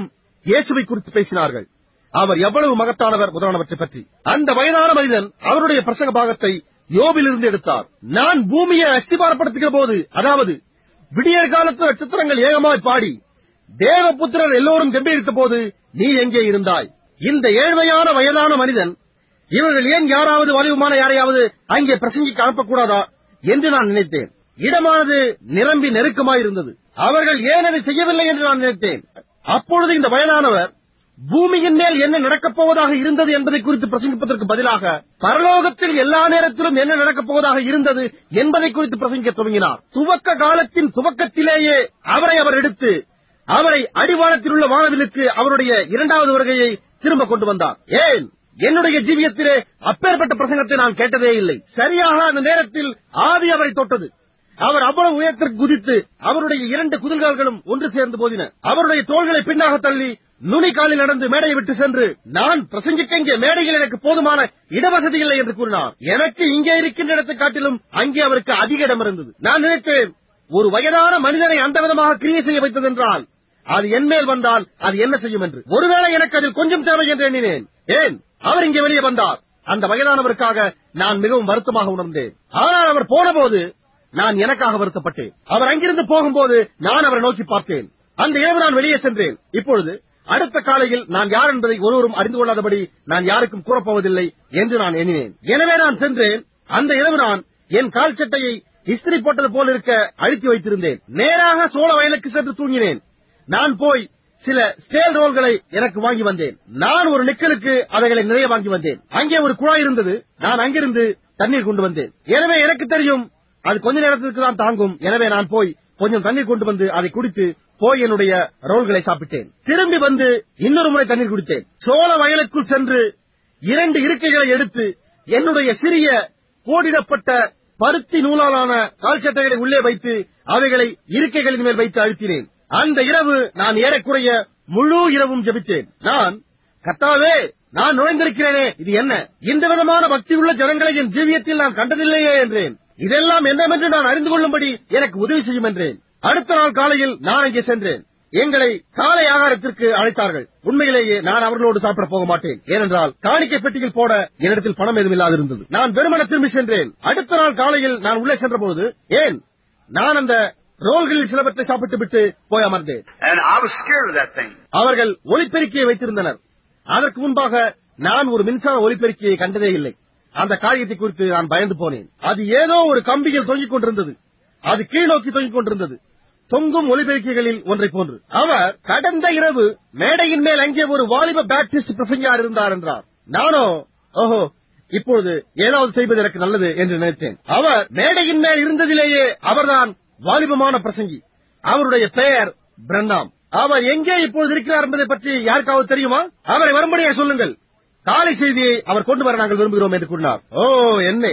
இயேசுவை குறித்து பேசினார்கள் அவர் எவ்வளவு மகத்தானவர் முதலானவற்றை பற்றி அந்த வயதான மனிதன் அவருடைய பிரசங்க பாகத்தை யோபிலிருந்து எடுத்தார் நான் பூமியை அஸ்திபாரப்படுத்துகிற போது அதாவது விடியற் காலத்து நட்சத்திரங்கள் ஏகமாய் பாடி தேவபுத்திரர் எல்லோரும் கம்பீரித்த போது நீ எங்கே இருந்தாய் இந்த ஏழ்மையான வயதான மனிதன் இவர்கள் ஏன் யாராவது வலிவுமான யாரையாவது அங்கே பிரசங்கிக்க அனுப்பக்கூடாதா என்று நான் நினைத்தேன் இடமானது நிரம்பி நெருக்கமாயிருந்தது அவர்கள் ஏன் அதை செய்யவில்லை என்று நான் நினைத்தேன் அப்பொழுது இந்த வயதானவர் பூமியின் மேல் என்ன நடக்கப் போவதாக இருந்தது என்பதை குறித்து பிரசங்கிப்பதற்கு பதிலாக பரலோகத்தில் எல்லா நேரத்திலும் என்ன நடக்கப் போவதாக இருந்தது என்பதை குறித்து பிரசங்கிக்க துவங்கினார் துவக்க காலத்தின் துவக்கத்திலேயே அவரை அவர் எடுத்து அவரை அடிவானத்தில் உள்ள வானவிலுக்கு அவருடைய இரண்டாவது வருகையை திரும்ப கொண்டு வந்தார் ஏன் என்னுடைய ஜீவியத்திலே அப்பேற்பட்ட பிரசங்கத்தை நான் கேட்டதே இல்லை சரியாக அந்த நேரத்தில் ஆவி அவரை தொட்டது அவர் அவ்வளவு உயரத்திற்கு குதித்து அவருடைய இரண்டு குதில்கால்களும் ஒன்று சேர்ந்து போதின அவருடைய தோள்களை பின்னாக தள்ளி நுனி காலில் நடந்து மேடையை விட்டு சென்று நான் பிரசங்கிக்க இங்கே மேடையில் எனக்கு போதுமான இடவசதி இல்லை என்று கூறினார் எனக்கு இங்கே இருக்கின்ற இடத்தை காட்டிலும் அங்கே அவருக்கு அதிக இடம் இருந்தது நான் நினைத்தேன் ஒரு வயதான மனிதனை அந்த விதமாக கிரியை செய்ய வைத்ததென்றால் அது என் மேல் வந்தால் அது என்ன செய்யும் என்று ஒருவேளை எனக்கு அதில் கொஞ்சம் தேவை என்று எண்ணினேன் ஏன் அவர் இங்கே வெளியே வந்தார் அந்த வயதானவருக்காக நான் மிகவும் வருத்தமாக உணர்ந்தேன் ஆனால் அவர் போனபோது நான் எனக்காக வருத்தப்பட்டேன் அவர் அங்கிருந்து போகும்போது நான் அவரை நோக்கி பார்த்தேன் அந்த இரவு நான் வெளியே சென்றேன் இப்பொழுது அடுத்த காலையில் நான் யார் என்பதை ஒருவரும் அறிந்து கொள்ளாதபடி நான் யாருக்கும் கூறப்போவதில்லை என்று நான் எண்ணினேன் எனவே நான் சென்றேன் அந்த இரவு நான் என் கால் சட்டையை இஸ்திரி போட்டது போல் இருக்க அழுத்தி வைத்திருந்தேன் நேராக சோழ வயலுக்கு சென்று தூங்கினேன் நான் போய் சில ஸ்டேல் ரோல்களை எனக்கு வாங்கி வந்தேன் நான் ஒரு நிக்கலுக்கு அவைகளை நிறைய வாங்கி வந்தேன் அங்கே ஒரு குழாய் இருந்தது நான் அங்கிருந்து தண்ணீர் கொண்டு வந்தேன் எனவே எனக்கு தெரியும் அது கொஞ்ச நேரத்திற்கு தான் தாங்கும் எனவே நான் போய் கொஞ்சம் தண்ணீர் கொண்டு வந்து அதை குடித்து போய் என்னுடைய ரோல்களை சாப்பிட்டேன் திரும்பி வந்து இன்னொரு முறை தண்ணீர் குடித்தேன் சோழ வயலுக்குள் சென்று இரண்டு இருக்கைகளை எடுத்து என்னுடைய சிறிய கோடிடப்பட்ட பருத்தி நூலாலான கால் சட்டைகளை உள்ளே வைத்து அவைகளை இருக்கைகளின் மேல் வைத்து அழுத்தினேன் அந்த இரவு நான் ஏறக்குறைய முழு இரவும் ஜெபித்தேன் நான் கத்தாவே நான் நுழைந்திருக்கிறேனே இது என்ன இந்த விதமான பக்தி உள்ள ஜனங்களை என் ஜீவியத்தில் நான் கண்டதில்லையே என்றேன் இதெல்லாம் என்னவென்று நான் அறிந்து கொள்ளும்படி எனக்கு உதவி செய்யும் என்றேன் அடுத்த நாள் காலையில் நான் அங்கே சென்றேன் எங்களை காலை ஆகாரத்திற்கு அழைத்தார்கள் உண்மையிலேயே நான் அவர்களோடு சாப்பிட போக மாட்டேன் ஏனென்றால் காணிக்கை பெட்டியில் போட என்னிடத்தில் பணம் எதுவும் இல்லாதிருந்தது நான் வெறுமன திரும்பி சென்றேன் அடுத்த நாள் காலையில் நான் உள்ளே சென்றபோது ஏன் நான் அந்த ரோல்களில் சிலவற்றை சாப்பிட்டு விட்டு போய் அமர்ந்தேன் And I was scared of that thing. அவர்கள் ஒலிபெருக்கியை வைத்திருந்தனர் அதற்கு முன்பாக நான் ஒரு மின்சார ஒலிபெருக்கியை கண்டதே இல்லை அந்த காரியத்தை குறித்து நான் பயந்து போனேன் அது ஏதோ ஒரு கம்பியில் தொங்கிக் கொண்டிருந்தது அது கீழ்நோக்கி தொங்கிக் கொண்டிருந்தது தொங்கும் ஒலிபெருக்கிகளில் ஒன்றை போன்று அவர் கடந்த இரவு மேடையின் மேல் அங்கே ஒரு வாலிப பேப்டிஸ்ட் பிரசங்கியார் இருந்தார் என்றார் நானோ ஓஹோ இப்பொழுது ஏதாவது செய்வது எனக்கு நல்லது என்று நினைத்தேன் அவர் மேடையின் மேல் இருந்ததிலேயே அவர்தான் வாலிபமான பிரசங்கி அவருடைய பெயர் பிரண்ணாம் அவர் எங்கே இப்பொழுது இருக்கிறார் என்பதை பற்றி யாருக்காவது தெரியுமா அவரை வரும்படியே சொல்லுங்கள் காலை செய்தியை அவர் கொண்டு வர நாங்கள் விரும்புகிறோம் என்று கூறினார் ஓ என்ன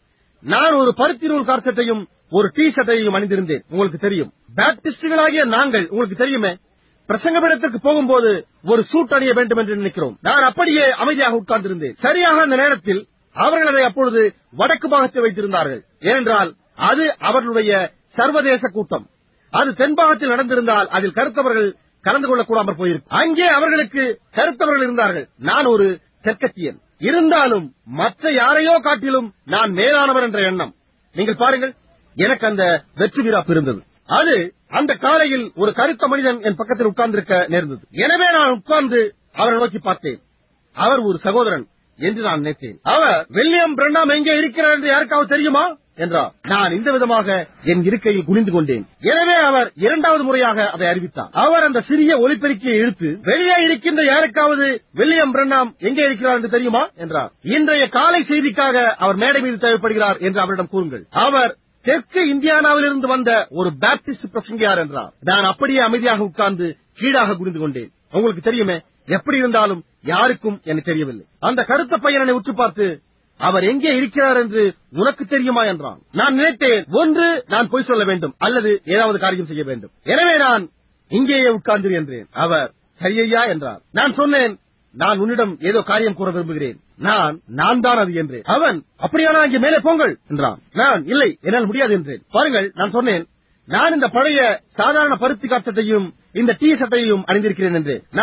நான் ஒரு பருத்தி நூல் கார்சட்டையும் ஒரு டி ஷர்ட்டையும் அணிந்திருந்தேன் உங்களுக்கு தெரியும் பேப்டிஸ்டுகளாகிய நாங்கள் உங்களுக்கு தெரியுமே பிரசங்கமிடத்திற்கு போகும்போது ஒரு சூட் அணிய வேண்டும் என்று நினைக்கிறோம் நான் அப்படியே அமைதியாக உட்கார்ந்திருந்தேன் சரியாக அந்த நேரத்தில் அவர்கள் அதை அப்பொழுது வடக்கு பாகத்தில் வைத்திருந்தார்கள் ஏனென்றால் அது அவர்களுடைய சர்வதேச கூட்டம் அது தென்பாகத்தில் நடந்திருந்தால் அதில் கருத்தவர்கள் கலந்து கொள்ளக்கூடாமல் போயிருக்கும் அங்கே அவர்களுக்கு கருத்தவர்கள் இருந்தார்கள் நான் ஒரு தெற்கத்தியன் இருந்தாலும் மற்ற யாரையோ காட்டிலும் நான் மேலானவர் என்ற எண்ணம் நீங்கள் பாருங்கள் எனக்கு அந்த வெற்றி வீராப்பு இருந்தது அது அந்த காலையில் ஒரு கருத்த மனிதன் என் பக்கத்தில் உட்கார்ந்திருக்க நேர்ந்தது எனவே நான் உட்கார்ந்து அவரை நோக்கி பார்த்தேன் அவர் ஒரு சகோதரன் என்று நான் நினைத்தேன் அவர் வில்லியம் பிரண்ணாம் எங்கே இருக்கிறார் என்று யாருக்காவது தெரியுமா என்றார் நான் இந்த விதமாக என் இருக்கையில் குனிந்து கொண்டேன் எனவே அவர் இரண்டாவது முறையாக அதை அறிவித்தார் அவர் அந்த சிறிய ஒலிபெருக்கியை இழுத்து வெளியே இருக்கின்ற யாருக்காவது வில்லியம் பிரண்ணாம் எங்கே இருக்கிறார் என்று தெரியுமா என்றார் இன்றைய காலை செய்திக்காக அவர் மேடை மீது தேவைப்படுகிறார் என்று அவரிடம் கூறுங்கள் அவர் தெற்கு இந்தியானாவிலிருந்து வந்த ஒரு பேப்டிஸ்ட் பிரசங்கியார் என்றார் நான் அப்படியே அமைதியாக உட்கார்ந்து கீழாக குனிந்து கொண்டேன் உங்களுக்கு தெரியுமே எப்படி இருந்தாலும் யாருக்கும் எனக்கு தெரியவில்லை அந்த கருத்த பையனை உற்று பார்த்து அவர் எங்கே இருக்கிறார் என்று உனக்கு தெரியுமா என்றான் நான் நினைத்தேன் ஒன்று நான் பொய் சொல்ல வேண்டும் அல்லது ஏதாவது காரியம் செய்ய வேண்டும் எனவே நான் இங்கேயே உட்கார்ந்து என்றேன் அவர் சரியையா என்றார் நான் சொன்னேன் நான் உன்னிடம் ஏதோ காரியம் கூற விரும்புகிறேன் நான் நான் தான் அது என்றேன் அவன் அப்படியானா இங்கே மேலே போங்கள் என்றான் நான் இல்லை என்னால் முடியாது என்றேன் பாருங்கள் நான் சொன்னேன் நான் இந்த பழைய சாதாரண பருத்தி காற்றத்தையும் இந்த டீ சட்டையையும் அணிந்திருக்கிறேன் என்று நான்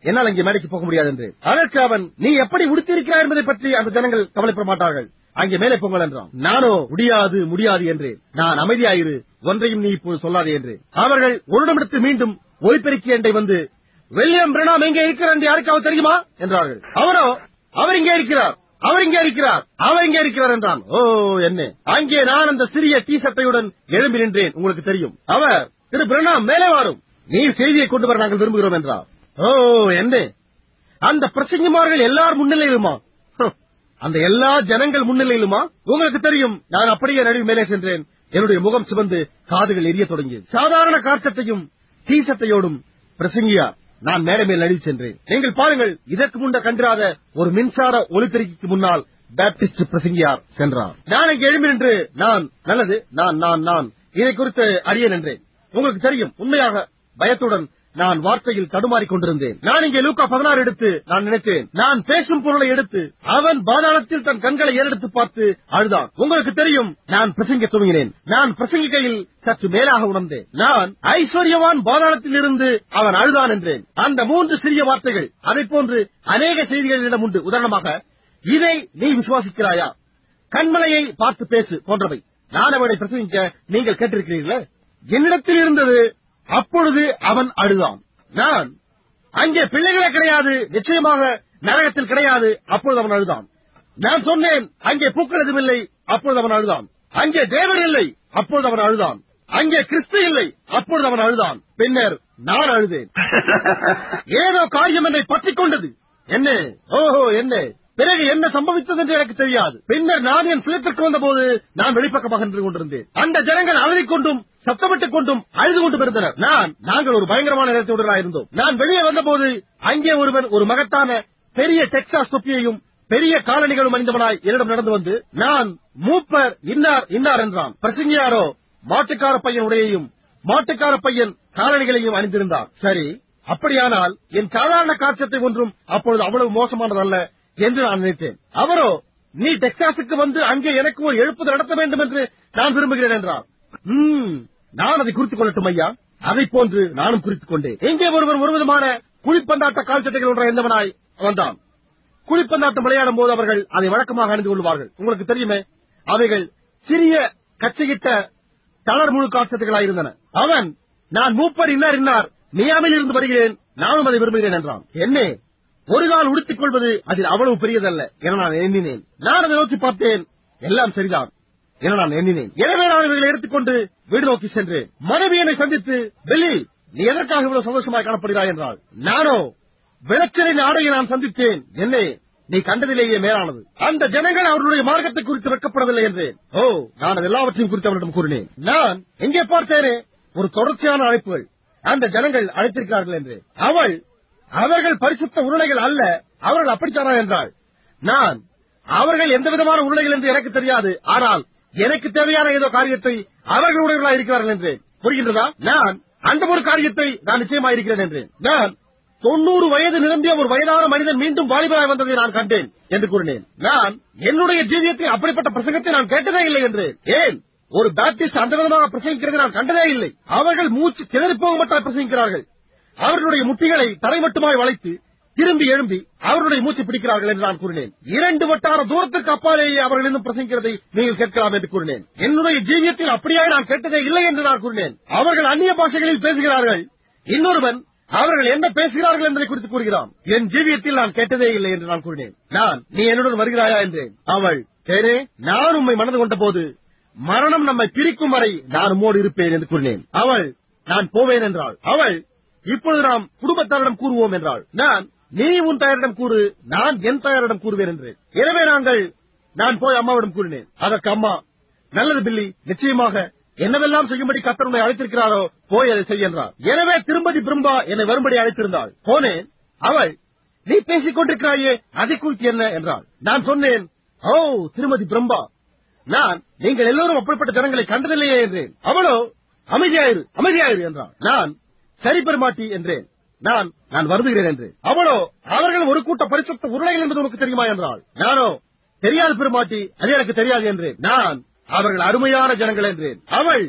என்னால் அங்கே மேடைக்கு போக முடியாது என்று அதற்கு அவன் நீ எப்படி உடுத்தியிருக்கிறாய் என்பதை பற்றி அந்த ஜனங்கள் கவலைப்பட மாட்டார்கள் அங்கே மேலே பொங்கல் என்றான் நானோ முடியாது முடியாது என்றேன் நான் அமைதியாயிரு ஒன்றையும் நீ இப்போது சொல்லாதே என்று அவர்கள் ஒரு நிமிடத்து மீண்டும் ஒலிபெருக்கி அண்டை வந்து வில்லியம் பிரணாம் எங்கே இருக்கிறார் என்று யாருக்காவது தெரியுமா என்றார்கள் அவரோ அவர் இங்கே இருக்கிறார் அவர் இங்கே இருக்கிறார் அவர் இங்கே இருக்கிறார் என்றான் ஓ என்ன அங்கே நான் அந்த சிறிய டி சட்டையுடன் எழும்பி நின்றேன் உங்களுக்கு தெரியும் அவர் திரு பிரணாம் மேலே வாரும் நீர் செய்தியை கொண்டு வர நாங்கள் விரும்புகிறோம் என்றார் ஓ என்ன அந்த பிரசங்கிமார்கள் எல்லார் முன்னிலையிலுமா ஹம், அந்த எல்லா ஜனங்கள் முன்னிலையிலுமா உங்களுக்கு தெரியும் நான் அப்படியே நடுவு மேலே சென்றேன் என்னுடைய முகம் சிவந்து காதுகள் எரிய தொடங்கியது சாதாரண காற்சட்டையும் டீ சட்டையோடும் பிரசங்கியார் நான் மேடை மேல் நழுவி சென்றேன் நீங்கள் பாருங்கள் இதற்கு முன்ன கண்டிராத ஒரு மின்சார ஒலிபெருக்கிக்கு முன்னால் பேப்டிஸ்ட் பிரசங்கியார் சென்றார் நான் இங்கே எழும்பி நின்று நான் நல்லது நான் நான் நான் இதை குறித்து அறிய நின்றேன் உங்களுக்கு தெரியும் உண்மையாக பயத்துடன் நான் வார்த்தையில் தடுமாறிக் கொண்டிருந்தேன் நான் இங்கே லூக்கா பதினாறு எடுத்து நான் நினைத்தேன் நான் பேசும் பொருளை எடுத்து அவன் பாதாளத்தில் தன் கண்களை ஏறெடுத்து பார்த்து அழுதான் உங்களுக்கு தெரியும் நான் பிரசங்க துவங்கினேன் நான் பிரசங்கிக்கையில் சற்று மேலாக உணர்ந்தேன் நான் ஐஸ்வர்யவான் பாதாளத்தில் இருந்து அவன் அழுதான் என்றேன் அந்த மூன்று சிறிய வார்த்தைகள் அதை போன்று அநேக செய்திகளிடம் உண்டு உதாரணமாக இதை நீ விசுவாசிக்கிறாயா கண்மலையை பார்த்து பேசு போன்றவை நான் அவனை பிரசங்கிக்க நீங்கள் கேட்டிருக்கிறீர்களே என்னிடத்தில் இருந்தது அப்பொழுது அவன் அழுதான் நான் அங்கே பிள்ளைகளே கிடையாது நிச்சயமாக நரகத்தில் கிடையாது அப்பொழுது அவன் அழுதான் நான் சொன்னேன் அங்கே பூக்கள் எதுவும் இல்லை அப்பொழுது அவன் அழுதான் அங்கே தேவன் இல்லை அப்பொழுது அவன் அழுதான் அங்கே கிறிஸ்து இல்லை அப்பொழுது அவன் அழுதான் பின்னர் நான் அழுதேன் ஏதோ காரியம் என்னை பற்றிக் கொண்டது என்ன ஓஹோ என்ன பிறகு என்ன சம்பவித்தது என்று எனக்கு தெரியாது பின்னர் நான் என் சுயத்திற்கு வந்தபோது நான் வெளிப்பக்கமாக நின்று கொண்டிருந்தேன் அந்த ஜனங்கள் அழுதிக் கொண்டும் சத்தமிட்டுக் கொண்டும் அழுது கொண்டும் இருந்தனர் நான் நாங்கள் ஒரு பயங்கரமான நேரத்துடனாக இருந்தோம் நான் வெளியே வந்தபோது அங்கே ஒருவன் ஒரு மகத்தான பெரிய டெக்சாஸ் தொப்பியையும் பெரிய காலணிகளும் அணிந்தவனாய் என்னிடம் நடந்து வந்து நான் மூப்பர் இன்னார் இன்னார் என்றான் பிரசங்கியாரோ மாட்டுக்கார பையன் உடையையும் மாட்டுக்கார பையன் காலணிகளையும் அணிந்திருந்தார் சரி அப்படியானால் என் சாதாரண காட்சத்தை ஒன்றும் அப்பொழுது அவ்வளவு மோசமானதல்ல என்று நான் நினைத்தேன் அவரோ நீ டெக்சாஸுக்கு வந்து அங்கே எனக்கு ஒரு எழுப்புதல் நடத்த வேண்டும் என்று நான் விரும்புகிறேன் என்றார் "ம், நான் அதை குறித்துக் கொள்ளட்டும் ஐயா அதை போன்று நானும் குறித்துக் கொண்டேன் எங்கே ஒருவன் ஒரு விதமான குழிப்பந்தாட்ட கால் சட்டைகள் ஒன்றை இருந்தவனாய் வந்தான் குழிப்பந்தாட்டம் விளையாடும் போது அவர்கள் அதை வழக்கமாக அணிந்து கொள்வார்கள் உங்களுக்கு தெரியுமே அவைகள் சிறிய கச்சையிட்ட தளர் முழு காட்சட்டுகளாய் இருந்தன அவன் நான் மூப்பர் இன்னார் இன்னார் மியாமில் இருந்து வருகிறேன் நானும் அதை விரும்புகிறேன் என்றான் என்னே ஒரு கால் உடுத்திக் கொள்வது அதில் அவ்வளவு பெரியதல்ல என நான் எண்ணினேன் நான் அதை நோக்கி பார்த்தேன் எல்லாம் சரிதான் என நான் எண்ணினேன் எனவே நான் இவர்களை எடுத்துக்கொண்டு வீடு நோக்கி சென்றேன் மனைவி என்னை சந்தித்து பெல்லி நீ எதற்காக இவ்வளவு சந்தோஷமாக காணப்படுகிறாய் என்றாள் நானோ விளச்சலின் ஆடையை நான் சந்தித்தேன் என்னே நீ கண்டதிலேயே மேலானது அந்த ஜனங்கள் அவர்களுடைய மார்க்கத்தை குறித்து வெட்கப்படவில்லை என்றேன் ஓ நான் அது எல்லாவற்றையும் குறித்து அவரிடம் கூறினேன் நான் எங்கே பார்த்தேனே ஒரு தொடர்ச்சியான அழைப்புகள் அந்த ஜனங்கள் அழைத்திருக்கிறார்கள் என்று அவள் அவர்கள் பரிசுத்த உருளைகள் அல்ல அவர்கள் அப்படித்தானா என்றாள் நான் அவர்கள் எந்த விதமான உருளைகள் என்று எனக்கு தெரியாது ஆனால் எனக்கு தேவையான ஏதோ காரியத்தை அவர்கள் உடையவர்களாக இருக்கிறார்கள் என்றேன் புரிகின்றதா நான் அந்த ஒரு காரியத்தை நான் நிச்சயமாக இருக்கிறேன் என்றேன் நான் தொண்ணூறு வயது நிரம்பிய ஒரு வயதான மனிதன் மீண்டும் வாலிபராய் வந்ததை நான் கண்டேன் என்று கூறினேன் நான் என்னுடைய ஜீவியத்தில் அப்படிப்பட்ட பிரசங்கத்தை நான் கேட்டதே இல்லை என்றேன் ஏன் ஒரு பேப்டிஸ்ட் அந்த விதமாக பிரசங்கிக்கிறது நான் கண்டதே இல்லை அவர்கள் மூச்சு கிளறி போக மாட்டால் பிரசங்கிக்கிறார்கள் அவர்களுடைய முட்டிகளை தரை மட்டுமாய் வளைத்து திரும்பி எழும்பி அவர்களுடைய மூச்சு பிடிக்கிறார்கள் என்று நான் கூறினேன் இரண்டு வட்டார தூரத்திற்கு அப்பாலேயே அவர்கள் இன்னும் பிரசங்கிக்கிறதை நீங்கள் கேட்கலாம் என்று கூறினேன் என்னுடைய ஜீவியத்தில் அப்படியே நான் கேட்டதே இல்லை என்று நான் கூறினேன் அவர்கள் அந்நிய பாஷைகளில் பேசுகிறார்கள் இன்னொருவன் அவர்கள் என்ன பேசுகிறார்கள் என்பதை குறித்து கூறுகிறான் என் ஜீவியத்தில் நான் கேட்டதே இல்லை என்று நான் கூறினேன் நான் நீ என்னுடன் வருகிறாயா என்றேன் அவள் தேனே நான் உம்மை மனது கொண்ட போது மரணம் நம்மை பிரிக்கும் வரை நான் உம்மோடு இருப்பேன் என்று கூறினேன் அவள் நான் போவேன் என்றாள் அவள் இப்பொழுது நாம் குடும்பத்தாரிடம் கூறுவோம் என்றாள் நான் நீ உன் தாயாரிடம் கூறு நான் என் தாயாரிடம் கூறுவேன் என்றேன் எனவே நாங்கள் நான் போய் அம்மாவிடம் கூறினேன் அதற்கு அம்மா நல்லது பில்லி நிச்சயமாக என்னவெல்லாம் செய்யும்படி கத்தர் உன்னை அழைத்திருக்கிறாரோ போய் அதை செய் என்றார் எனவே திரும்பதி பிரம்பா என்னை வரும்படி அழைத்திருந்தாள் போனேன் அவள் நீ பேசிக் கொண்டிருக்கிறாயே அதை குறித்து என்ன என்றாள் நான் சொன்னேன் ஓ திருமதி பிரம்பா நான் நீங்கள் எல்லோரும் அப்படிப்பட்ட ஜனங்களை கண்டதில்லையே என்றேன் அவளோ அமைதியாயிரு அமைதியாயிரு என்றாள் நான் சரி பெருமாட்டி என்றேன் நான் நான் வருதுகிறேன் என்று அவளோ அவர்கள் ஒரு கூட்ட பரிசுத்த உருளைகள் என்பது உனக்கு தெரியுமா என்றாள் நானோ தெரியாது பெருமாட்டி அது எனக்கு தெரியாது என்றேன் நான் அவர்கள் அருமையான ஜனங்கள் என்றேன் அவள்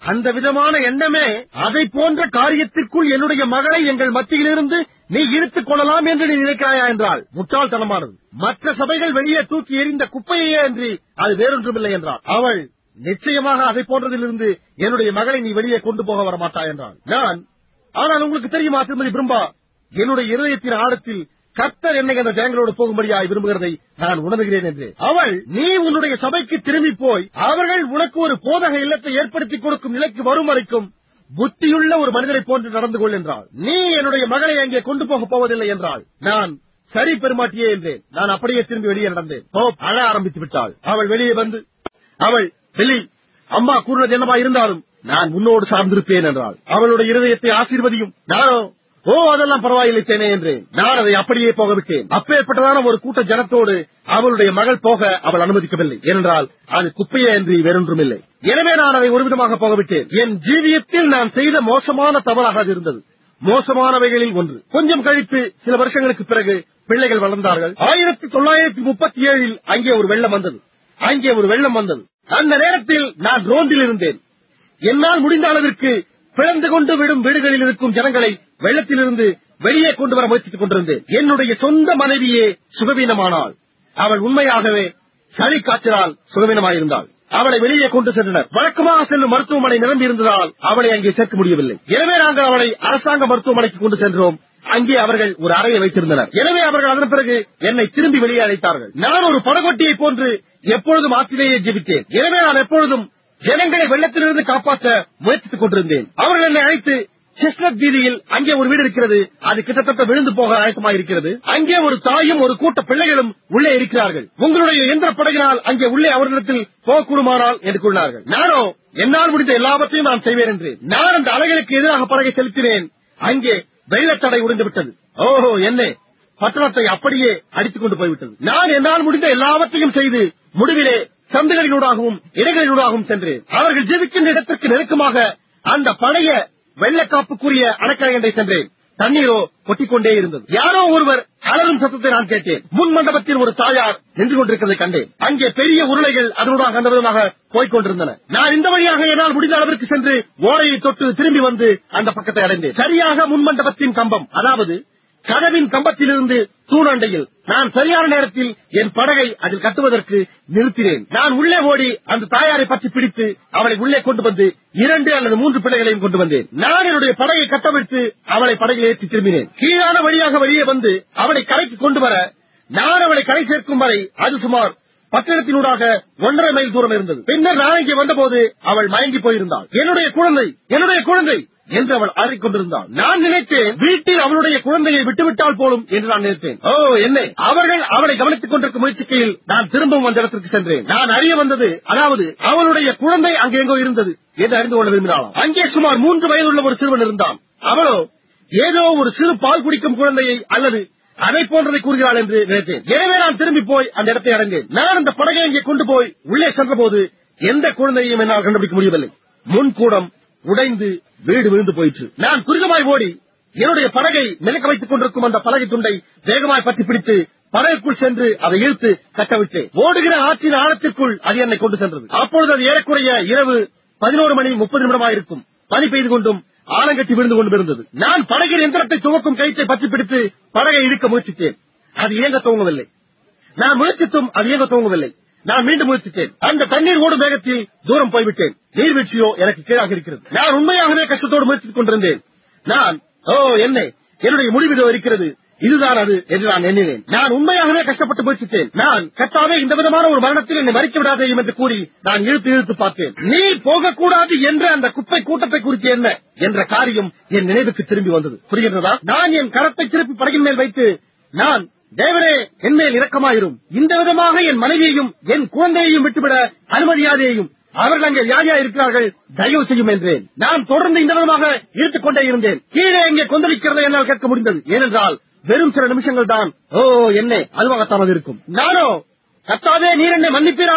அந்த விதமான எண்ணமே அதை போன்ற காரியத்திற்குள் என்னுடைய மகளை எங்கள் மத்தியிலிருந்து நீ இழுத்துக் கொள்ளலாம் என்று நீ நினைக்கிறாயா என்றால் முட்டாள்தனமானது மற்ற சபைகள் வெளியே தூக்கி எறிந்த குப்பையே அன்றி அது வேறொன்றுமில்லை என்றாள் அவள் நிச்சயமாக அதை போன்றதிலிருந்து என்னுடைய மகளை நீ வெளியே கொண்டு போக வர மாட்டாய் என்றாள் நான் ஆனால் உங்களுக்கு தெரியுமா திருமதி பிரம்மா என்னுடைய இருதயத்தின் ஆழத்தில் கர்த்தர் என்னை அந்த ஜனங்களோடு போகும்படியாய் விரும்புகிறதை நான் உணர்கிறேன் என்று அவள் நீ உன்னுடைய சபைக்கு திரும்பி போய் அவர்கள் உனக்கு ஒரு போதக இல்லத்தை ஏற்படுத்தி கொடுக்கும் நிலைக்கு வரும் வரைக்கும் புத்தியுள்ள ஒரு மனிதனைப் போன்று நடந்து கொள் என்றாள் நீ என்னுடைய மகளை அங்கே கொண்டு போகப் போவதில்லை என்றாள் நான் சரி பெருமாட்டியே என்றேன் நான் அப்படியே திரும்பி வெளியே நடந்தேன் போப் அழ ஆரம்பித்து விட்டாள் அவள் வெளியே வந்து அவள் வெளி அம்மா கூறினது என்னவா இருந்தாலும் நான் உன்னோடு சார்ந்திருப்பேன் என்றாள் அவளுடைய இருதயத்தை ஆசீர்வதியும் நானோ ஓ அதெல்லாம் பரவாயில்லை தேனே என்றேன் நான் அதை அப்படியே போக விட்டேன் அப்பேற்பட்டதான ஒரு கூட்ட ஜனத்தோடு அவளுடைய மகள் போக அவள் அனுமதிக்கவில்லை ஏனென்றால் அது குப்பையே என்று வேறொன்றுமில்லை எனவே நான் அதை ஒரு விதமாக போகவிட்டேன் என் ஜீவியத்தில் நான் செய்த மோசமான தவறாக அது இருந்தது மோசமானவைகளில் ஒன்று கொஞ்சம் கழித்து சில வருஷங்களுக்கு பிறகு பிள்ளைகள் வளர்ந்தார்கள் ஆயிரத்தி தொள்ளாயிரத்தி முப்பத்தி ஏழில் அங்கே ஒரு வெள்ளம் வந்தது அங்கே ஒரு வெள்ளம் வந்தது அந்த நேரத்தில் நான் ரோந்தில் இருந்தேன் என்னால் முடிந்த அளவிற்கு பிளந்து கொண்டு விடும் வீடுகளில் இருக்கும் ஜனங்களை வெள்ளத்திலிருந்து வெளியே கொண்டு வர முயற்சித்துக் கொண்டிருந்தேன் என்னுடைய சொந்த மனைவியே சுகவீனமானாள் அவள் உண்மையாகவே சளி காய்ச்சலால் சுகவீனமாயிருந்தாள் அவளை வெளியே கொண்டு சென்றனர் வழக்கமாக செல்லும் மருத்துவமனை நிரம்பி இருந்ததால் அவளை அங்கே சேர்க்க முடியவில்லை எனவே நாங்கள் அவளை அரசாங்க மருத்துவமனைக்கு கொண்டு சென்றோம் அங்கே அவர்கள் ஒரு அறையை வைத்திருந்தனர் எனவே அவர்கள் அதன் பிறகு என்னை திரும்பி வெளியே அழைத்தார்கள் நான் ஒரு படகொட்டியை போன்று எப்பொழுதும் ஆற்றிலேயே ஜெபித்தேன் எனவே நான் எப்பொழுதும் ஜனங்களை வெள்ளத்திலிருந்து காப்பாற்ற முயற்சித்துக் கொண்டிருந்தேன் அவர்கள் என்னை அழைத்து செஸ்னட் வீதியில் அங்கே ஒரு வீடு இருக்கிறது அது கிட்டத்தட்ட விழுந்து போக ஆயத்தமாயிருக்கிறது அங்கே ஒரு தாயும் ஒரு கூட்ட பிள்ளைகளும் உள்ளே இருக்கிறார்கள் உங்களுடைய எந்திர படகினால் அங்கே உள்ளே அவர்களிடத்தில் போகக்கூடுமானால் என்று கூறினார்கள் நானோ என்னால் முடிந்த எல்லாவற்றையும் நான் செய்வேன் என்று நான் அந்த அலைகளுக்கு எதிராக படகை செலுத்தினேன் அங்கே வெள்ளத்தடை உடைந்து விட்டது ஓஹோ என்ன பட்டணத்தை அப்படியே அடித்துக் கொண்டு போய்விட்டது நான் என்னால் முடிந்த எல்லாவற்றையும் செய்து முடிவிலே சந்துகளினூடாகவும் இடைகளினூடாகவும் சென்றேன் அவர்கள் ஜீவிக்கின்ற இடத்திற்கு நெருக்கமாக அந்த பழைய வெள்ளக்காப்புக்குரிய அணக்கரை சென்றேன் தண்ணீரோ கொட்டிக்கொண்டே இருந்தது யாரோ ஒருவர் அலரும் சத்தத்தை நான் கேட்டேன் முன் மண்டபத்தில் ஒரு தாயார் நின்று கொண்டிருக்கிறதை கண்டேன் அங்கே பெரிய உருளைகள் அதனூடாக அந்த விதமாக போய்க் கொண்டிருந்தன நான் இந்த வழியாக என்னால் முடிந்த அளவிற்கு சென்று ஓரையை தொட்டு திரும்பி வந்து அந்த பக்கத்தை அடைந்தேன் சரியாக முன் மண்டபத்தின் கம்பம் அதாவது கதவின் கம்பத்திலிருந்து தூணண்டையில் நான் சரியான நேரத்தில் என் படகை அதில் கட்டுவதற்கு நிறுத்தினேன் நான் உள்ளே ஓடி அந்த தாயாரை பற்றி பிடித்து அவளை உள்ளே கொண்டு வந்து இரண்டு அல்லது மூன்று பிள்ளைகளையும் கொண்டு வந்தேன் நான் என்னுடைய படகை கட்டவிழ்த்து அவளை படகில் ஏற்றி திரும்பினேன் கீழான வழியாக வெளியே வந்து அவளை கரைக்கு கொண்டு வர நான் அவளை கரை சேர்க்கும் வரை அது சுமார் பட்டணத்தினூடாக ஒன்றரை மைல் தூரம் இருந்தது பின்னர் நான் இங்கே வந்தபோது அவள் மயங்கி போயிருந்தாள் என்னுடைய குழந்தை என்னுடைய குழந்தை என்று அவள் அலறிக் கொண்டிருந்தாள் நான் நினைத்தேன் வீட்டில் அவளுடைய குழந்தையை விட்டுவிட்டால் போலும் என்று நான் நினைத்தேன் ஓ என்ன அவர்கள் அவளை கவனித்துக் கொண்டிருக்கும் முயற்சிக்கையில் நான் திரும்பவும் அந்த இடத்திற்கு சென்றேன் நான் அறிய வந்தது அதாவது அவளுடைய குழந்தை அங்கே எங்கோ இருந்தது என்று அறிந்து கொள்ள விரும்பினாளாம் அங்கே சுமார் மூன்று வயதுள்ள ஒரு சிறுவன் இருந்தான் அவளோ ஏதோ ஒரு சிறு பால் குடிக்கும் குழந்தையை அல்லது அதை போன்றதை கூறுகிறாள் என்று நினைத்தேன் எனவே நான் திரும்பி போய் அந்த இடத்தை அடைந்தேன் நான் அந்த படகை அங்கே கொண்டு போய் உள்ளே சென்றபோது எந்த குழந்தையையும் என்னால் கண்டுபிடிக்க முடியவில்லை முன்கூடம் உடைந்து வீடு விழுந்து போயிற்று நான் துரிதமாய் ஓடி என்னுடைய படகை மிதக்க வைத்துக் கொண்டிருக்கும் அந்த பலகை துண்டை வேகமாய் பற்றி பிடித்து படகுக்குள் சென்று அதை இழுத்து கட்டவிட்டேன் ஓடுகிற ஆற்றின் ஆழத்திற்குள் அது என்னை கொண்டு சென்றது அப்பொழுது அது ஏறக்குறைய இரவு பதினோரு மணி முப்பது நிமிடமாயிருக்கும் பனி பெய்து கொண்டும் ஆலங்கட்டி விழுந்து கொண்டும் இருந்தது நான் படகின் எந்திரத்தை துவக்கும் கயிற்றை பற்றி பிடித்து படகை இழுக்க முயற்சித்தேன் அது இயங்க துவங்கவில்லை நான் முயற்சித்தும் அது இயங்க துவங்கவில்லை நான் மீண்டும் முயற்சித்தேன் அந்த தண்ணீர் ஓடும் வேகத்தில் தூரம் போய்விட்டேன் நீர்வீழ்ச்சியோ எனக்கு கீழாக இருக்கிறது நான் உண்மையாகவே கஷ்டத்தோடு முயற்சித்துக் கொண்டிருந்தேன் நான் ஓ என்ன என்னுடைய முடிவிதோ இருக்கிறது இதுதான் அது என்று நான் எண்ணினேன் நான் உண்மையாகவே கஷ்டப்பட்டு முயற்சித்தேன் நான் கத்தாவே இந்த விதமான ஒரு மரணத்தில் என்னை மறிக்க விடாதேயும் என்று கூறி நான் இழுத்து இழுத்து பார்த்தேன் நீ போகக்கூடாது என்ற அந்த குப்பை கூட்டத்தை குறித்து என்ன என்ற காரியம் என் நினைவுக்கு திரும்பி வந்தது புரிகின்றதா நான் என் கரத்தை திருப்பி படகின் மேல் வைத்து நான் தேவனே என் மேல் இரக்கமாயிரும் இந்த விதமாக என் மனைவியையும் என் குழந்தையையும் விட்டுவிட அனுமதியாதேயும் அவர்கள் அங்கே வியாதியா இருக்கிறார்கள் தயவு செய்யும் என்றேன் நான் தொடர்ந்து இந்த விதமாக இழுத்துக் கொண்டே இருந்தேன் கீழே எங்கே கொந்தளிக்கிறதை என்னால் கேட்க முடிந்தது ஏனென்றால் வெறும் சில நிமிஷங்கள் தான் ஓ என்ன அதுவாகத்தான் அது இருக்கும் நானோ கர்த்தாவே நீர் என்னை மன்னிப்பீரானால்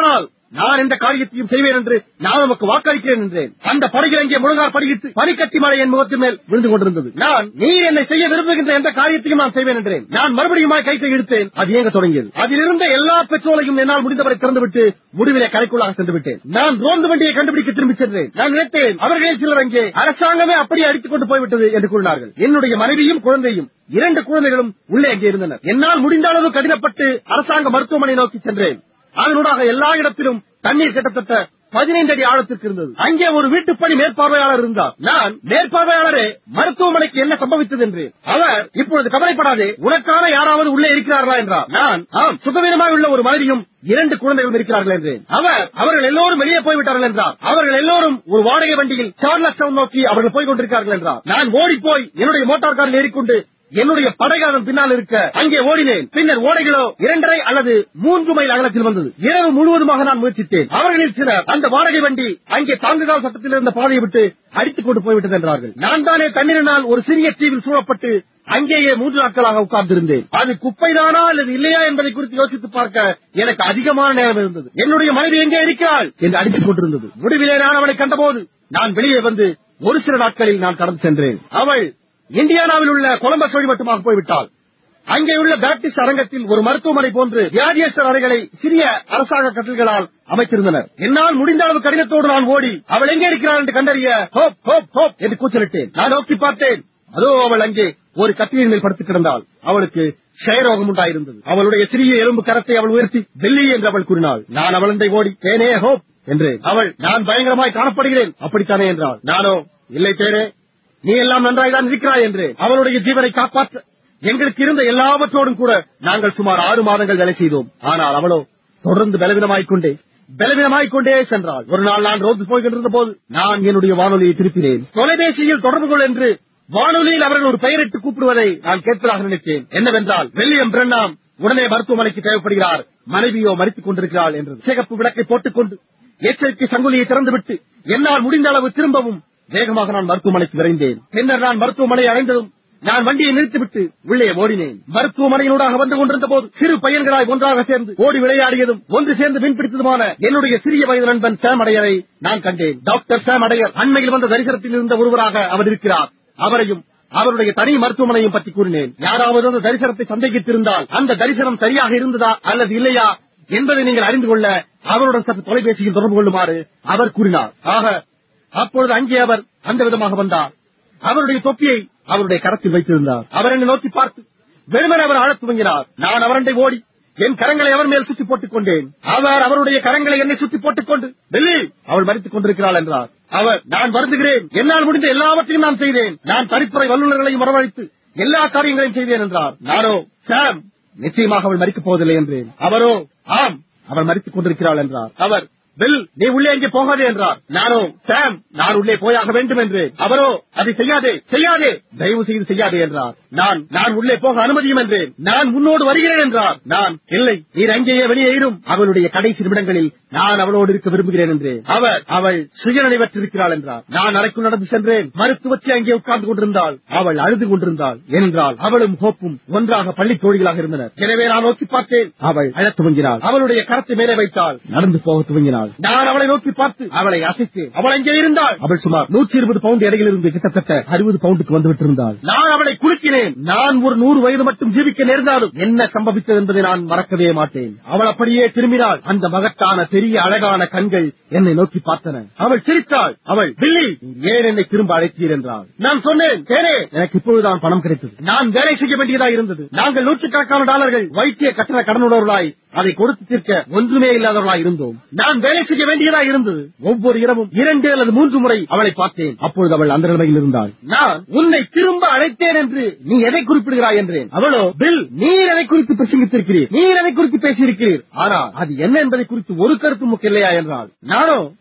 நான் எந்த காரியத்தையும் செய்வேன் என்று நான் உமக்கு வாக்களிக்கிறேன் என்றேன் அந்த படகில் அங்கே முழுகார் படியிட்டு பனிக்கட்டி மழை என் முகத்தின் மேல் விழுந்து கொண்டிருந்தது நான் நீர் என்னை செய்ய விரும்புகின்ற எந்த காரியத்தையும் நான் செய்வேன் என்றேன் நான் மறுபடியும் கைத்தை இழுத்தேன் அது இயங்க தொடங்கியது அதில் இருந்த எல்லா பெட்ரோலையும் என்னால் முடிந்தவரை திறந்துவிட்டு முடிவிலே கரைக்குள்ளாக சென்று விட்டேன் நான் ரோந்து வண்டியை கண்டுபிடிக்க திரும்பி சென்றேன் நான் நினைத்தேன் அவர்களில் சிலர் அங்கே அரசாங்கமே அப்படியே அடித்துக் கொண்டு போய்விட்டது என்று கூறினார்கள் என்னுடைய மனைவியும் குழந்தையும் இரண்டு குழந்தைகளும் உள்ளே அங்கே இருந்தனர் என்னால் முடிந்த அளவு கடினப்பட்டு அரசாங்க மருத்துவமனை நோக்கி சென்றேன் அதனூடாக எல்லா இடத்திலும் தண்ணீர் கிட்டத்தட்ட பதினைந்து அடி ஆழத்திற்கு இருந்தது அங்கே ஒரு வீட்டுப்பணி மேற்பார்வையாளர் இருந்தார் நான் மேற்பார்வையாளரே மருத்துவமனைக்கு என்ன சம்பவித்தது என்று அவர் இப்பொழுது கவலைப்படாதே உனக்கான யாராவது உள்ளே இருக்கிறார்களா என்றார் நான் ஆம் சுகவீனமாய் உள்ள ஒரு மனைவியும் இரண்டு குழந்தைகளும் இருக்கிறார்கள் என்றேன் அவர் அவர்கள் எல்லோரும் வெளியே போய்விட்டார்கள் என்றார் அவர்கள் எல்லோரும் ஒரு வாடகை வண்டியில் சார்லஸ் டவுன் நோக்கி அவர்கள் போய் கொண்டிருக்கிறார்கள் என்றார் நான் ஓடி போய் என்னுடைய மோட்டார் காரில் ஏறிக்கொண்டு என்னுடைய படகாதம் பின்னால் இருக்க அங்கே ஓடினேன் பின்னர் ஓடைகளோ இரண்டரை அல்லது மூன்று மைல் அகலத்தில் வந்தது இரவு முழுவதுமாக நான் முயற்சித்தேன் அவர்களில் சிலர் அந்த வாடகை வண்டி அங்கே தாங்குகால் சட்டத்தில் இருந்த பாதையை விட்டு அடித்துக் கொண்டு போய்விட்டது என்றார்கள் நான் தானே தண்ணீரினால் ஒரு சிறிய தீவில் சூழப்பட்டு அங்கேயே மூன்று நாட்களாக உட்கார்ந்திருந்தேன் அது குப்பைதானா அல்லது இல்லையா என்பதை குறித்து யோசித்து பார்க்க எனக்கு அதிகமான நேரம் இருந்தது என்னுடைய மனைவி எங்கே இருக்கிறாள் என்று அடித்துக் கொண்டிருந்தது முடிவிலே நான் அவளை கண்டபோது நான் வெளியே வந்து ஒரு சில நாட்களில் நான் கடந்து சென்றேன் அவள் இந்தியானாவில் உள்ள கொலம்பஸ் வழி மட்டுமாக போய்விட்டாள் அங்கே உள்ள பேப்டிஸ்ட் அரங்கத்தில் ஒரு மருத்துவமனை போன்று வியாதியஸ்தர் அறைகளை சிறிய அரசாங்க கட்டில்களால் அமைத்திருந்தனர் என்னால் முடிந்த அளவு கடினத்தோடு நான் ஓடி அவள் எங்கே இருக்கிறாள் என்று கண்டறிய ஹோப் ஹோப் ஹோப் என்று கூச்சலிட்டேன் நான் நோக்கி பார்த்தேன் அதோ அவள் அங்கே ஒரு கட்டிலின் மேல் படுத்து கிடந்தாள் அவளுக்கு க்ஷயரோகம் உண்டாயிருந்தது அவளுடைய சிறிய எலும்பு கரத்தை அவள் உயர்த்தி வெள்ளி என்று அவள் கூறினாள் நான் அவளந்தை ஓடி தேனே ஹோப் என்று அவள் நான் பயங்கரமாய் காணப்படுகிறேன் அப்படித்தானே என்றாள் நானோ இல்லை தேனே நீ எல்லாம் நன்றாய்தான் இருக்கிறாய் என்று அவளுடைய ஜீவனை காப்பாற்ற எங்களுக்கு இருந்த எல்லாவற்றோடும் கூட நாங்கள் சுமார் ஆறு மாதங்கள் வேலை செய்தோம் ஆனால் அவளோ தொடர்ந்து பலவீனமாய்க் கொண்டே பலவீனமாய்க் கொண்டே சென்றாள் ஒரு நாள் நான் ரோந்து போய் கொண்டிருந்த போது நான் என்னுடைய வானொலியை திருப்பினேன் தொலைபேசியில் தொடர்பு கொள் என்று வானொலியில் அவர்கள் ஒரு பெயரிட்டு கூப்பிடுவதை நான் கேட்பதாக நினைத்தேன் என்னவென்றால் வெள்ளியம் பிரண்ணாம் உடனே மருத்துவமனைக்கு தேவைப்படுகிறார் மனைவியோ மறித்துக் கொண்டிருக்கிறாள் என்றது சிகப்பு விளக்கை போட்டுக்கொண்டு எச்சரிக்கை சங்குலியை திறந்துவிட்டு என்னால் முடிந்த அளவு திரும்பவும் வேகமாக நான் மருத்துவமனைக்கு விரைந்தேன் பின்னர் நான் மருத்துவமனை அடைந்ததும் நான் வண்டியை நிறுத்திவிட்டு உள்ளே ஓடினேன் மருத்துவமனையினூடாக வந்து கொண்டிருந்த போது சிறு பையன்களாய் ஒன்றாக சேர்ந்து ஓடி விளையாடியதும் ஒன்று சேர்ந்து மீன்பிடித்ததுமான என்னுடைய சிறிய வயது நண்பன் சாம் அடையரை நான் கண்டேன் டாக்டர் சாம் அடையர் அண்மையில் வந்த தரிசனத்தில் இருந்த ஒருவராக அவர் இருக்கிறார் அவரையும் அவருடைய தனி மருத்துவமனையும் பற்றி கூறினேன் யாராவது அந்த தரிசனத்தை சந்தேகித்திருந்தால் அந்த தரிசனம் சரியாக இருந்ததா அல்லது இல்லையா என்பதை நீங்கள் அறிந்து கொள்ள அவருடன் சற்று தொலைபேசியில் தொடர்பு கொள்ளுமாறு அவர் கூறினார் ஆக அப்பொழுது அங்கே அவர் அந்த விதமாக வந்தார் அவருடைய தொப்பியை அவருடைய கரத்தில் வைத்திருந்தார் அவர் என்னை நோக்கி பார்த்து வெறுமனே அவர் ஆழத் துவங்கினார் நான் அவரண்டை ஓடி என் கரங்களை அவர் மேல் சுற்றி போட்டுக் கொண்டேன் அவர் அவருடைய கரங்களை என்னை சுற்றி போட்டுக் கொண்டு டெல்லி அவள் மறித்துக் கொண்டிருக்கிறாள் என்றார் அவர் நான் வருந்துகிறேன் என்னால் முடிந்த எல்லாவற்றையும் நான் செய்தேன் நான் தனித்துறை வல்லுநர்களையும் வரவழைத்து எல்லா காரியங்களையும் செய்தேன் என்றார் நானோ சாம் நிச்சயமாக அவள் மறிக்கப் போவதில்லை என்றேன் அவரோ ஆம் அவள் மறித்துக் கொண்டிருக்கிறாள் என்றார் அவர் பில் நீ உள்ளே அங்கே போகாதே என்றார் நானோ சாம் நான் உள்ளே போயாக வேண்டும் என்று அவரோ அதை செய்யாதே செய்யாதே தயவு செய்து செய்யாதே என்றார் நான் நான் உள்ளே போக அனுமதியும் என்றேன் நான் உன்னோடு வருகிறேன் என்றார் நான் இல்லை நீர் அங்கேயே வெளியே இரும் அவளுடைய கடைசி நிமிடங்களில் நான் அவளோடு இருக்க விரும்புகிறேன் என்றேன் அவர் அவள் சுயநினைவற்றிருக்கிறாள் என்றார் நான் அறைக்குள் நடந்து சென்றேன் மருத்துவச்சி அங்கே உட்கார்ந்து கொண்டிருந்தாள் அவள் அழுது கொண்டிருந்தாள் ஏனென்றால் அவளும் ஹோப்பும் ஒன்றாக பள்ளி தோழிகளாக இருந்தனர் எனவே நான் நோக்கி பார்த்தேன் அவள் அழத் துவங்கினாள் அவளுடைய கரத்தை மேலே வைத்தாள் நடந்து போக துவங்கினாள் நான் அவளை நோக்கி பார்த்து அவளை அசைத்தேன் அவள் அங்கே இருந்தாள் அவள் சுமார் நூற்றி இருபது பவுண்ட் எடையில் இருந்து கிட்டத்தட்ட அறுபது பவுண்டுக்கு வந்து விட்டிருந்தாள் நான் அவளை குலுக்கினேன் நான் ஒரு நூறு வயது மட்டும் ஜீவிக்க நேர்ந்தாலும் என்ன சம்பவித்தது என்பதை நான் மறக்கவே மாட்டேன் அவள் அப்படியே திரும்பினாள் அந்த மகத்தான பெரிய அழகான கண்கள் என்னை நோக்கி பார்த்தன அவள் சிரித்தாள் அவள் பில்லி நீ ஏன் என்னை திரும்ப அழைத்தீர் என்றாள் நான் சொன்னேன் தேனே எனக்கு இப்பொழுதுதான் பணம் கிடைத்தது நான் வேலை செய்ய வேண்டியதா இருந்தது நாங்கள் நூற்றுக்கணக்கான டாலர்கள் வைத்திய கட்டண கடனுள்ளவர்களாய் அதை கொடுத்து தீர்க்க ஒன்றுமே இல்லாதவர்களாய் இருந்தோம் நான் வேலை செய்ய வேண்டியதா இருந்தது ஒவ்வொரு இரவும் இரண்டு அல்லது மூன்று முறை அவளை பார்த்தேன் அப்பொழுது அவள் அந்த நிலைமையில் இருந்தாள் நான் உன்னை திரும்ப அழைத்தேன் என்று நீ எதை குறிப்பிடுகிறாய் என்றேன் அவளோ பில் நீர் எதை குறித்து பிரசங்கித்திருக்கிறீர் நீர் எதை குறித்து பேசியிருக்கிறீர் ஆனால் அது என்ன என்பதை குறித்து ஒரு கருத்து முக்கிய இல்லையா என்றாள் நானோ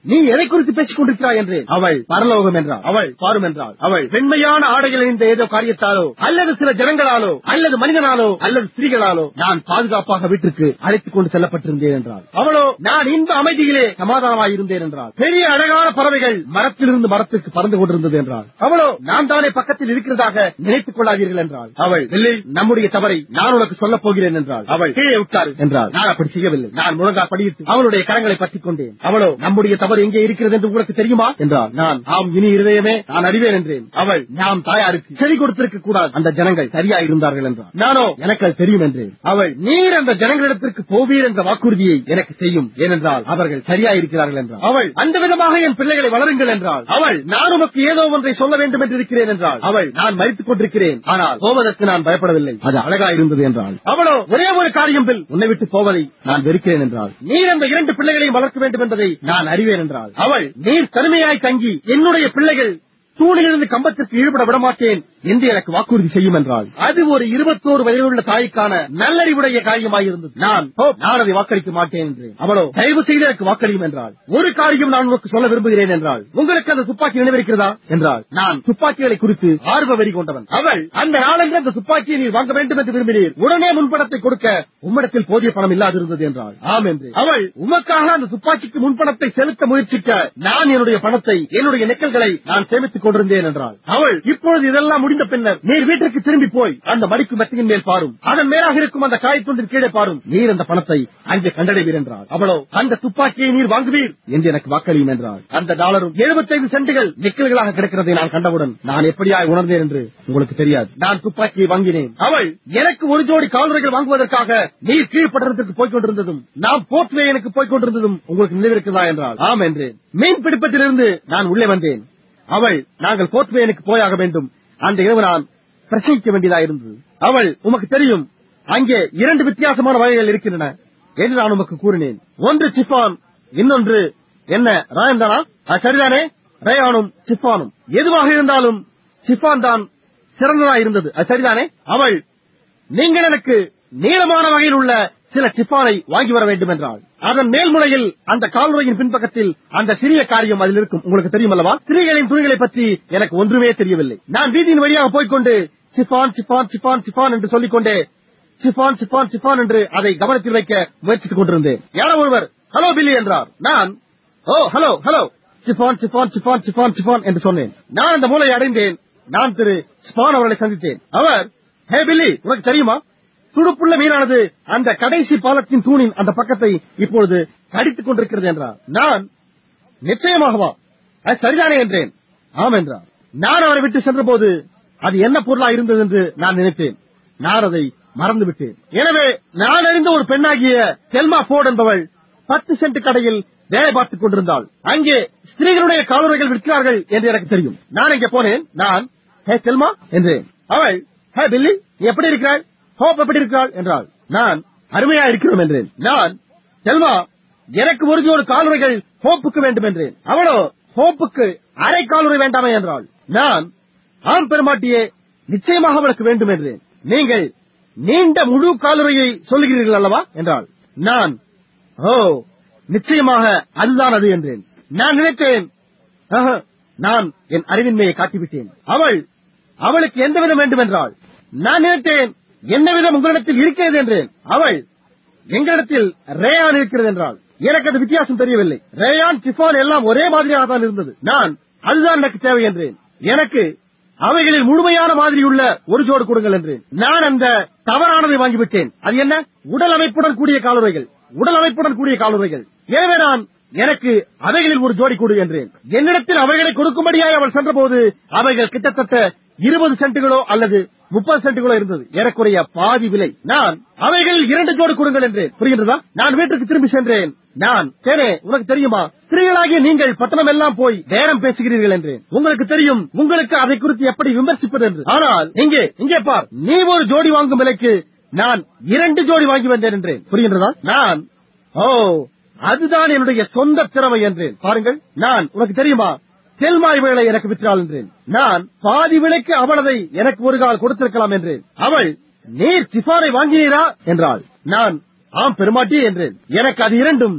நீ எதை குறித்து பேசிக் கொண்டிருக்கிறாய் என்றேன் அவள் பரலோகம் என்றாள் அவள் பாரும் என்றாள் அவள் பெண்மையான ஆடைகள் இந்த ஏதோ காரியத்தாலோ அல்லது சில ஜனங்களாலோ அல்லது மனிதனாலோ அல்லது ஸ்திரீகளாலோ நான் பாதுகாப்பாக வீட்டிற்கு அழைத்துக் கொண்டு செல்லப்பட்டிருந்தேன் என்றாள் அவளோ நான் இந்த அமைதியிலே சமாதானமாய் இருந்தேன் என்றாள் பெரிய அழகான பறவைகள் மரத்திலிருந்து மரத்திற்கு பறந்து கொண்டிருந்தது என்றாள் அவளோ நான் தானே பக்கத்தில் இருக்கிறதாக நினைத்துக் கொள்ளாதீர்கள் என்றாள் அவள் இல்லை நம்முடைய தவறை நான் உனக்கு சொல்லப் போகிறேன் என்றாள் அவள் கீழே உட்காரு என்றாள் நான் அப்படி செய்யவில்லை நான் முழங்கா படியிட்டு அவளுடைய கரங்களை பற்றிக் கொண்டேன் அவளோ நம்முடைய தவறு எங்கே இருக்கிறது என்று உங்களுக்கு தெரியுமா என்றாள் நான் ஆம் இனி இருதயமே நான் அறிவேன் என்றேன் அவள் நாம் தாயாருக்கு செவி கொடுத்திருக்க கூடாது அந்த ஜனங்கள் சரியா இருந்தார்கள் என்றாள் நானோ எனக்கு அது தெரியும் என்றேன் அவள் நீர் அந்த ஜனங்களிடத்திற்கு போவீர் என்ற வாக்குறுதியை எனக்கு செய்யும் ஏனென்றால் அவர்கள் சரியா இருக்கிறார்கள் என்றாள் அவள் அந்த விதமாக என் பிள்ளைகளை வளருங்கள் என்றாள் அவள் நான் உமக்கு ஏதோ ஒன்றை சொல்ல வேண்டும் என்று இருக்கிறேன் என்றாள் அவள் நான் மறித்துக் கொண்டிருக்கிறேன் ஆனால் போவதற்கு நான் பயப்படவில்லை அது அழகா இருந்தது என்றாள் அவளோ ஒரே ஒரு காரியம் பில் உன்னை விட்டு போவதை நான் வெறுக்கிறேன் என்றாள் நீர் அந்த இரண்டு பிள்ளைகளையும் வளர்க்க வேண்டும் என்பதை நான் அறிவேன் என்றாள் அவள் நீர் தனிமையாய் தங்கி என்னுடைய பிள்ளைகள் தூணிலிருந்து கம்பத்திற்கு ஈடுபட விடமாட்டேன் என்று எனக்கு வாக்குறுதி செய்யும் என்றாள் அது ஒரு இருபத்தோரு வயதுள்ள தாய்க்கான நல்லறிவுடைய காரியமாயிருந்தது நான் "ஓ, நான் அதை வாக்களிக்க மாட்டேன் என்று அவளோ தயவு செய்து எனக்கு வாக்களியும் என்றாள் ஒரு காரியம் நான் உங்களுக்கு சொல்ல விரும்புகிறேன் என்றாள் உங்களுக்கு அந்த துப்பாக்கி நினைவிருக்கிறதா என்றாள் நான் துப்பாக்கிகளை குறித்து ஆர்வ வெறி கொண்டவன் அவள் அந்த நாளன்று அந்த துப்பாக்கியை நீர் வாங்க வேண்டும் என்று விரும்பினீர் உடனே முன்பணத்தை கொடுக்க உம்மிடத்தில் போதிய பணம் இல்லாதிருந்தது என்றாள் ஆம் என்று அவள் உமக்காக அந்த துப்பாக்கிக்கு முன்பணத்தை செலுத்த முயற்சிக்க நான் என்னுடைய பணத்தை என்னுடைய நெக்கல்களை நான் சேமித்துக் கொண்டிருந்தேன் என்றாள் அவள் இப்பொழுது இதெல்லாம் முடிந்த பின்னர் நீர் வீட்டிற்கு திரும்பி போய் அந்த மடிக்கும் மெத்தையின் மேல் பாரும் அதன் மேலாக இருக்கும் அந்த காயத்துண்டின் கீழே பாரும் நீர் அந்த பணத்தை அங்கே கண்டடைவீர் என்றாள் அவளோ அந்த துப்பாக்கியை நீர் வாங்குவீர் என்று எனக்கு வாக்களியும் என்றாள் அந்த டாலரும் 75 சென்டுகள் நிக்கல்களாக கிடக்கிறதை நான் கண்டவுடன் நான் எப்படியாய் உணர்ந்தேன் என்று உங்களுக்கு தெரியாது நான் துப்பாக்கியை வாங்கினேன் அவள் எனக்கு ஒரு ஜோடி கால்நடைகள் வாங்குவதற்காக நீர் கீழ்ப்பட்டணத்திற்கு போய்க் கொண்டிருந்ததும் நாம் போர்ட்வேயனுக்கு போய்க் கொண்டிருந்ததும் உங்களுக்கு நினைவிருக்கிறதா என்றாள் ஆம் என்றேன் மீன் பிடிப்பதிலிருந்து நான் உள்ளே வந்தேன் அவள் நாங்கள் கோட்வேனுக்கு போயாக வேண்டும் அந்த இரவு நான் பிரசங்கிக்க வேண்டியதாயிருந்தது அவள் உமக்கு தெரியும் அங்கே இரண்டு வித்தியாசமான வகைகள் இருக்கின்றன என்று நான் உமக்கு கூறினேன் ஒன்று சிப்பான் இன்னொன்று என்ன ராயன் தானா அது சரிதானே ரயானும் சிப்பானும் எதுவாக இருந்தாலும் சிப்பான் தான் சிறந்ததா இருந்தது அது சரிதானே அவள் நீங்கள் எனக்கு நீளமான வகையில் உள்ள சில சிப்பானை வாங்கி வர வேண்டும் என்றாள் அதன் மேல்முனையில் அந்த கால்முறையின் பின்பக்கத்தில் அந்த சிறிய காரியம் அதில் இருக்கும் உங்களுக்கு தெரியும் அல்லவா ஸ்திரீகளின் துணிகளை பற்றி எனக்கு ஒன்றுமே தெரியவில்லை நான் வீதியின் வழியாக போய்க்கொண்டு சிப்பான் சிப்பான் சிப்பான் சிப்பான் என்று சொல்லிக்கொண்டே சிப்பான் சிப்பான் சிப்பான் என்று அதை கவனத்தில் வைக்க முயற்சித்துக் கொண்டிருந்தேன் யாரோ ஒருவர் ஹலோ பில்லி என்றார் நான் ஓ ஹலோ ஹலோ சிப்பான் சிப்பான் சிப்பான் சிப்பான் சிப்பான் என்று சொன்னேன் நான் அந்த மூலையை அடைந்தேன் நான் திரு ஸ்பான் அவர்களை சந்தித்தேன் அவர் ஹே பில்லி உனக்கு தெரியுமா துடுப்புள்ள மீனானது அந்த கடைசி பாலத்தின் தூணின் அந்த பக்கத்தை இப்பொழுது கடித்துக் கொண்டிருக்கிறது என்றார் நான் நிச்சயமாகவா அது சரிதானே என்றேன் ஆம் என்றார் நான் அவரை விட்டு சென்றபோது அது என்ன பொருளா இருந்தது என்று நான் நினைத்தேன் நான் அதை மறந்து விட்டேன் எனவே நான் அறிந்த ஒரு பெண்ணாகிய தெல்மா போர்ட் என்பவள் பத்து சென்ட் கடையில் வேலை பார்த்துக் கொண்டிருந்தாள் அங்கே ஸ்திரீகளுடைய காலுறைகள் விற்கிறார்கள் என்று எனக்கு தெரியும் நான் இங்கே போனேன் நான் ஹே தெல்மா என்றேன் அவள் ஹே பில்லி நீ எப்படி இருக்கிறாள் ஹோப் எப்படி இருக்கிறாள் என்றாள் நான் அருமையா இருக்கிறோம் என்றேன் நான் செல்வா எனக்கு ஒரு ஜோடு காலுறைகள் ஹோப்புக்கு வேண்டும் என்றேன் அவளோ ஹோப்புக்கு அரை காலுறை வேண்டாமே என்றாள் நான் ஆம் பெருமாட்டியே நிச்சயமாக அவளுக்கு வேண்டும் என்றேன் நீங்கள் நீண்ட முழு காலுறையை சொல்லுகிறீர்கள் அல்லவா என்றாள் நான் ஓ நிச்சயமாக அதுதான் அது என்றேன் நான் நினைத்தேன் ஆஹா, நான் என் அறிவின்மையை காட்டிவிட்டேன் அவள் அவளுக்கு எந்த விதம் வேண்டும் என்றாள் நான் நினைத்தேன் என்ன விதம் உங்களிடத்தில் இருக்கிறது என்றேன் அவள் எங்களிடத்தில் ரேயான் இருக்கிறது என்றாள் எனக்கு அது வித்தியாசம் தெரியவில்லை ரேயான் சிஃபான் எல்லாம் ஒரே மாதிரியாக தான் இருந்தது நான் அதுதான் எனக்கு தேவை என்றேன் எனக்கு அவைகளில் முழுமையான மாதிரியுள்ள ஒரு ஜோடு கொடுங்கள் என்றேன் நான் அந்த தவறானதை வாங்கிவிட்டேன் அது என்ன உடல் அமைப்புடன் கூடிய காலுறைகள் உடல் அமைப்புடன் கூடிய காலுறைகள் எனவே நான் எனக்கு அவைகளில் ஒரு ஜோடி கொடு என்றேன் என்னிடத்தில் அவைகளை கொடுக்கும்படியாய் அவள் சென்றபோது அவைகள் கிட்டத்தட்ட இருபது சென்ட்டுகளோ அல்லது முப்பது சென்ட்டுகளோ இருந்தது ஏறக்குறைய பாதி விலை நான் அவைகளில் இரண்டு ஜோடு கொடுங்கள் என்றேன் புரிகின்றதா நான் வீட்டுக்கு திரும்பி சென்றேன் நான் தேனே உனக்கு தெரியுமா ஸ்திரீகளாகிய நீங்கள் பட்டணம் எல்லாம் போய் பேரம் பேசுகிறீர்கள் என்றேன் உங்களுக்கு தெரியும் உங்களுக்கு அதை குறித்து எப்படி விமர்சிப்பது என்று ஆனால் இங்கே இங்கே பார் நீ ஒரு ஜோடி வாங்கும் விலைக்கு நான் இரண்டு ஜோடி வாங்கி வந்தேன் என்றேன் புரிகின்றதா நான் ஓ அதுதான் என்னுடைய சொந்த திறமை என்றேன் பாருங்கள் நான் உனக்கு தெரியுமா தெல்மாய் வேலை எனக்கு விற்றாள் என்றேன் நான் பாதி விலைக்கு அவள் அதை எனக்கு ஒரு கால் கொடுத்திருக்கலாம் என்றேன் அவள் நீர் சிஃபானை வாங்கினீரா என்றாள் நான் ஆம் பெருமாட்டி என்றேன் எனக்கு அது இரண்டும்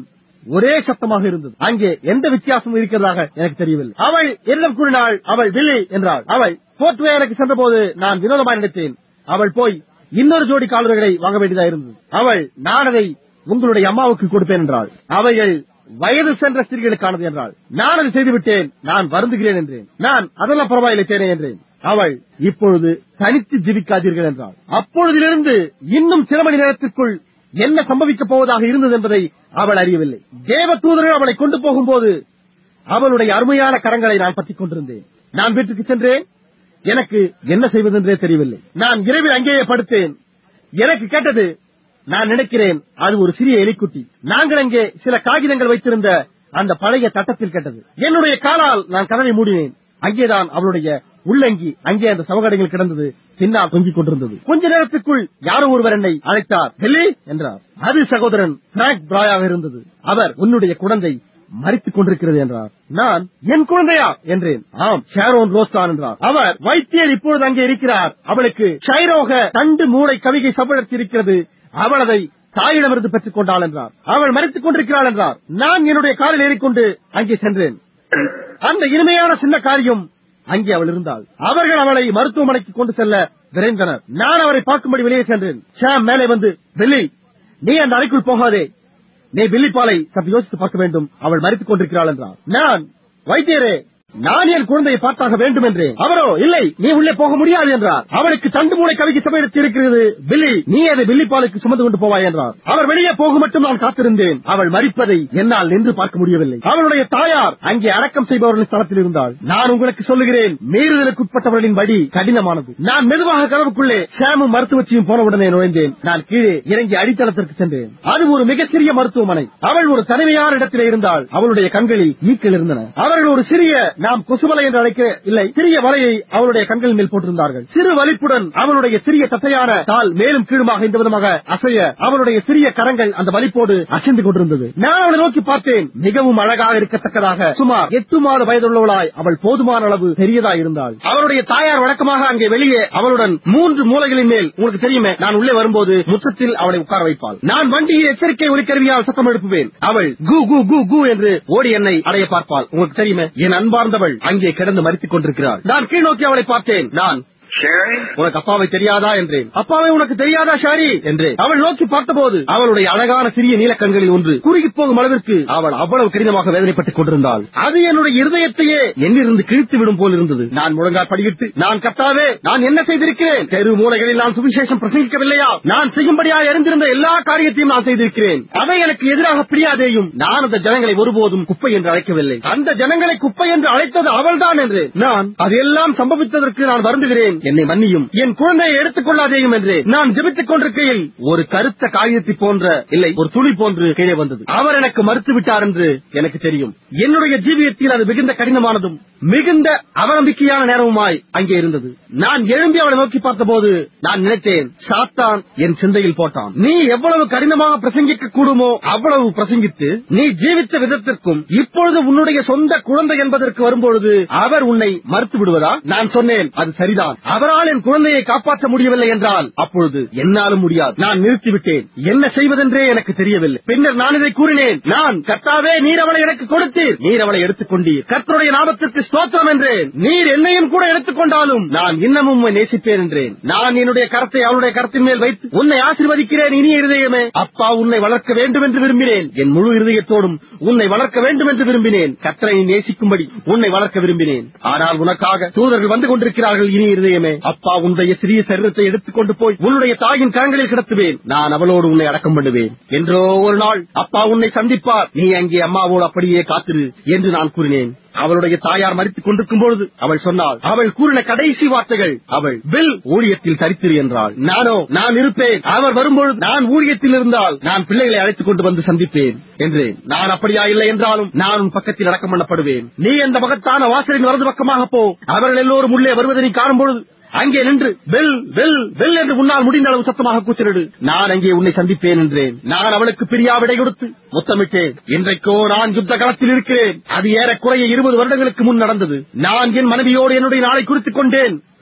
ஒரே சத்தமாக இருந்தது அங்கே எந்த வித்தியாசமும் இருக்கிறதாக எனக்கு தெரியவில்லை அவள் என்னிடம் கூறினாள் அவள் வில்லி என்றாள் அவள் போர்ட்வேருக்கு சென்றபோது நான் வினோதமாக நினைத்தேன் அவள் போய் இன்னொரு ஜோடி காலர்களை வாங்க வேண்டியதாக இருந்தது அவள் நான் அதை உங்களுடைய அம்மாவுக்கு கொடுப்பேன் என்றாள் அவைகள் வயது சென்ற ஸ்திரீகளுக்கானது என்றாள் நான் அதை செய்துவிட்டேன் நான் வருந்துகிறேன் என்றேன் நான் அதெல்லாம் பரவாயில்லை தேனே என்றேன் அவள் இப்பொழுது தனித்து ஜீவிக்காதீர்கள் என்றாள் அப்பொழுதிலிருந்து இன்னும் சில மணி நேரத்திற்குள் என்ன சம்பவிக்கப் போவதாக இருந்தது என்பதை அவள் அறியவில்லை தேவ தூதர்கள் அவளை கொண்டு போகும்போது அவளுடைய அருமையான கரங்களை நான் பற்றிக் கொண்டிருந்தேன் நான் வீட்டுக்கு சென்றேன் எனக்கு என்ன செய்வதென்றே தெரியவில்லை நான் இரவில் அங்கேயே படுத்தேன் எனக்கு கேட்டது நான் நினைக்கிறேன் அது ஒரு சிறிய எலிக்குட்டி நாங்கள் அங்கே சில காகிதங்கள் வைத்திருந்த அந்த பழைய தட்டத்தில் கேட்டது என்னுடைய காலால் நான் கதவை மூடினேன் அங்கேதான் அவளுடைய உள்ளங்கி அங்கே அந்த சவகடைகள் கிடந்தது பின்னால் தொங்கிக் கொண்டிருந்தது கொஞ்ச நேரத்துக்குள் யாரோ ஒருவர் என்னை அழைத்தார் டெல்லி என்றார் அது சகோதரன் பிராங்க் பிராயாக இருந்தது அவர் உன்னுடைய குழந்தை மறித்துக் கொண்டிருக்கிறது என்றார் நான் என் குழந்தையா என்றேன் ஆம் ஷாரோன் ரோஸ்தான் என்றார் அவர் வைத்தியர் இப்பொழுது அங்கே இருக்கிறார் அவளுக்கு ஷைரோக தண்டு மூளை கவிகை சபழத்தில் இருக்கிறது அவள் அதை தாயிடமிருந்து பெற்றுக் கொண்டாள் என்றார் அவள் மறித்துக் கொண்டிருக்கிறாள் என்றார் நான் என்னுடைய காரில் ஏறிக்கொண்டு அங்கே சென்றேன் அந்த இனிமையான சின்ன காரியம் அங்கே அவள் இருந்தாள் அவர்கள் அவளை மருத்துவமனைக்கு கொண்டு செல்ல விரைந்தனர் நான் அவரை பார்க்கும்படி வெளியே சென்றேன் ஷாம் மேலே வந்து வெள்ளி நீ அந்த அறைக்குள் போகாதே நீ வில்லிப்பாலை சற்று யோசித்து பார்க்க வேண்டும் அவள் மறித்துக் கொண்டிருக்கிறாள் என்றார் நான் வைத்தியரே நான் என் குழந்தையை பார்த்தாக வேண்டும் என்றேன் அவரோ இல்லை நீ உள்ளே போக முடியாது என்றார் அவளுக்கு தண்டு மூளை கவிக்கு சமையல் இருக்கிறது பில்லி நீ அதை வில்லிப்பாலுக்கு சுமந்து கொண்டு போவாய் என்றார் அவர் வெளியே போக மட்டும் நான் காத்திருந்தேன் அவள் மறிப்பதை என்னால் நின்று பார்க்க முடியவில்லை அவளுடைய தாயார் அங்கே அடக்கம் செய்பவர்களின் ஸ்தலத்தில் இருந்தாள் நான் உங்களுக்கு சொல்லுகிறேன் மீறுதலுக்குட்பட்டவர்களின் படி கடினமானது நான் மெதுவாக கதவுக்குள்ளே சாமும் மருத்துவச்சியும் போனவுடனே நுழைந்தேன் நான் கீழே இறங்கி அடித்தளத்திற்கு சென்றேன் அது ஒரு மிக சிறிய மருத்துவமனை அவள் ஒரு தனிமையான இடத்திலே இருந்தாள் அவளுடைய கண்களில் ஈக்கள் இருந்தன அவர்கள் ஒரு சிறிய நாம் கொசுவலை என்று அழைக்க இல்லை சிறிய வலையை அவளுடைய கண்கள் மேல் போட்டிருந்தார்கள் சிறு வலிப்புடன் அவளுடைய சிறிய தட்டையான கால் மேலும் கீழுமாக இந்த விதமாக அசைய அவளுடைய சிறிய கரங்கள் அந்த வலிப்போடு அசைந்து கொண்டிருந்தது நான் அவளை நோக்கி பார்த்தேன் மிகவும் அழகாக இருக்கத்தக்கதாக சுமார் எட்டு மாத வயதுள்ளவளாய் அவள் போதுமான அளவு பெரியதாய் இருந்தாள் அவளுடைய தாயார் வழக்கமாக அங்கே வெளியே அவளுடன் மூன்று மூலைகளின் மேல் உங்களுக்கு தெரியுமே நான் உள்ளே வரும்போது முற்றத்தில் அவளை உட்கார வைப்பாள் நான் வண்டியில் எச்சரிக்கை ஒலிக்கருவியால் சத்தம் எழுப்புவேன் அவள் கு கு கு கு என்று ஓடி என்னை அடைய பார்ப்பாள் உங்களுக்கு தெரியுமே என் அன்பார்ந்தவள் அங்கே கிடந்து மறித்துக் கொண்டிருக்கிறாள் நான் கீழ் நோக்கி அவளை பார்த்தேன் நான் Sherry? உனக்கு அப்பாவை தெரியாதா என்றேன் அப்பாவை உனக்கு தெரியாதா ஷாரி என்றேன் அவள் நோக்கி பார்த்தபோது அவளுடைய அழகான சிறிய நீலக்கண்களில் ஒன்று குறுகி போகும் அளவிற்கு அவள் அவ்வளவு கடினமாக வேதனைப்பட்டுக் கொண்டிருந்தாள் அது என்னுடைய இருதயத்தையே என்னிருந்து கிழித்து விடும் போல் இருந்தது நான் முழங்கால் படியிட்டு நான் கத்தாவே நான் என்ன செய்திருக்கிறேன் தெரு மூலைகளில் நான் சுவிசேஷம் பிரசங்கிக்கவில்லையா நான் செய்யும்படியா இருந்திருந்த எல்லா காரியத்தையும் நான் செய்திருக்கிறேன் அதை எனக்கு எதிராக பிரியாதேயும் நான் அந்த ஜனங்களை ஒருபோதும் குப்பை என்று அழைக்கவில்லை அந்த ஜனங்களை குப்பை என்று அழைத்தது அவள்தான் என்று நான் அதெல்லாம் சம்பவித்ததற்கு நான் வருந்துகிறேன் என்னை மன்னியும் என் குழந்தையை எடுத்துக் கொள்ளாதேயும் என்று நான் ஜெபித்துக் கொண்டிருக்கையில் ஒரு கருத்த காகிதத்தை போன்ற இல்லை ஒரு துளி போன்று கீழே வந்தது அவர் எனக்கு மறுத்து விட்டார் என்று எனக்கு தெரியும் என்னுடைய ஜீவியத்தில் அது மிகுந்த கடினமானதும் மிகுந்த அவநம்பிக்கையான நேரமுமாய் அங்கே இருந்தது நான் எழும்பி அவளை நோக்கி பார்த்தபோது நான் நினைத்தேன் சாத்தான் என் சிந்தையில் போட்டான் நீ எவ்வளவு கடினமாக பிரசங்கிக்க கூடுமோ அவ்வளவு பிரசங்கித்து நீ ஜீவித்த விதத்திற்கும் இப்பொழுது உன்னுடைய சொந்த குழந்தை என்பதற்கு வரும்பொழுது அவர் உன்னை மறுத்து விடுவதா நான் சொன்னேன் அது சரிதான் அவரால் என் குழந்தையை காப்பாற்ற முடியவில்லை என்றால் அப்பொழுது என்னாலும் முடியாது நான் நிறுத்திவிட்டேன் என்ன செய்வதென்றே எனக்கு தெரியவில்லை பின்னர் நான் இதை கூறினேன் நான் கர்த்தாவே நீர் அவளை எனக்கு கொடுத்தீர் நீர் அவளை எடுத்துக் கொண்டீர் கர்த்தருடைய நாமத்திற்கு ஸ்தோத்திரம் என்றேன் நீர் என்னையும் கூட எடுத்துக்கொண்டாலும் நான் இன்னமும் உம்மை நேசிப்பேன் என்றேன் நான் என்னுடைய கரத்தை அவளுடைய கரத்தின் மேல் வைத்து உன்னை ஆசீர்வதிக்கிறேன் இனிய இருதயமே அப்பா உன்னை வளர்க்க வேண்டும் என்று விரும்பினேன் என் முழு இருதயத்தோடும் உன்னை வளர்க்க வேண்டும் என்று விரும்பினேன் கர்த்தரை நேசிக்கும்படி உன்னை வளர்க்க விரும்பினேன் ஆனால் உனக்காக தூதர்கள் வந்து கொண்டிருக்கிறார்கள் இனிய இருதயமே அப்பா உன்னுடைய சிறிய சரீரத்தை எடுத்துக்கொண்டு போய் உன்னுடைய தாயின் கரங்களில் கிடத்துவேன் நான் அவளோடு உன்னை அடக்கம் பண்ணுவேன் என்றோ ஒரு நாள் அப்பா உன்னை சந்திப்பார் நீ அங்கே அம்மாவோடு அப்படியே காத்திரு என்று நான் கூறினேன் அவளுடைய தாயார் மறித்துக் கொண்டிருக்கும் பொழுது அவள் சொன்னாள் அவள் கூறின கடைசி வார்த்தைகள் அவள் வில் ஊழியத்தில் தரித்திரு என்றாள் நானோ நான் இருப்பேன் அவர் வரும்பொழுது நான் ஊழியத்தில் இருந்தால் நான் பிள்ளைகளை அழைத்துக் கொண்டு வந்து சந்திப்பேன் என்றேன் நான் அப்படியா இல்லை என்றாலும் நான் உன் பக்கத்தில் அடக்கம் பண்ணப்படுவேன் நீ அந்த மகத்தான வாசலின் வலது பக்கமாக போ அவர்கள் எல்லோரும் உள்ளே வருவதை நீ காணும் பொழுது அங்கே நின்று வெல் வெல் வெல் என்று உன்னால் முடிந்த அளவு சத்தமாக கூச்சலிடு நான் அங்கே உன்னை சந்திப்பேன் என்றேன் நான் அவளுக்கு பிரியா விடை கொடுத்து முத்தமிட்டேன் இன்றைக்கோ நான் யுத்த களத்தில் இருக்கிறேன் அது ஏறக்குறைய இருபது வருடங்களுக்கு முன் நடந்தது நான் என் மனைவியோடு என்னுடைய நாளை குறித்துக் கொண்டேன்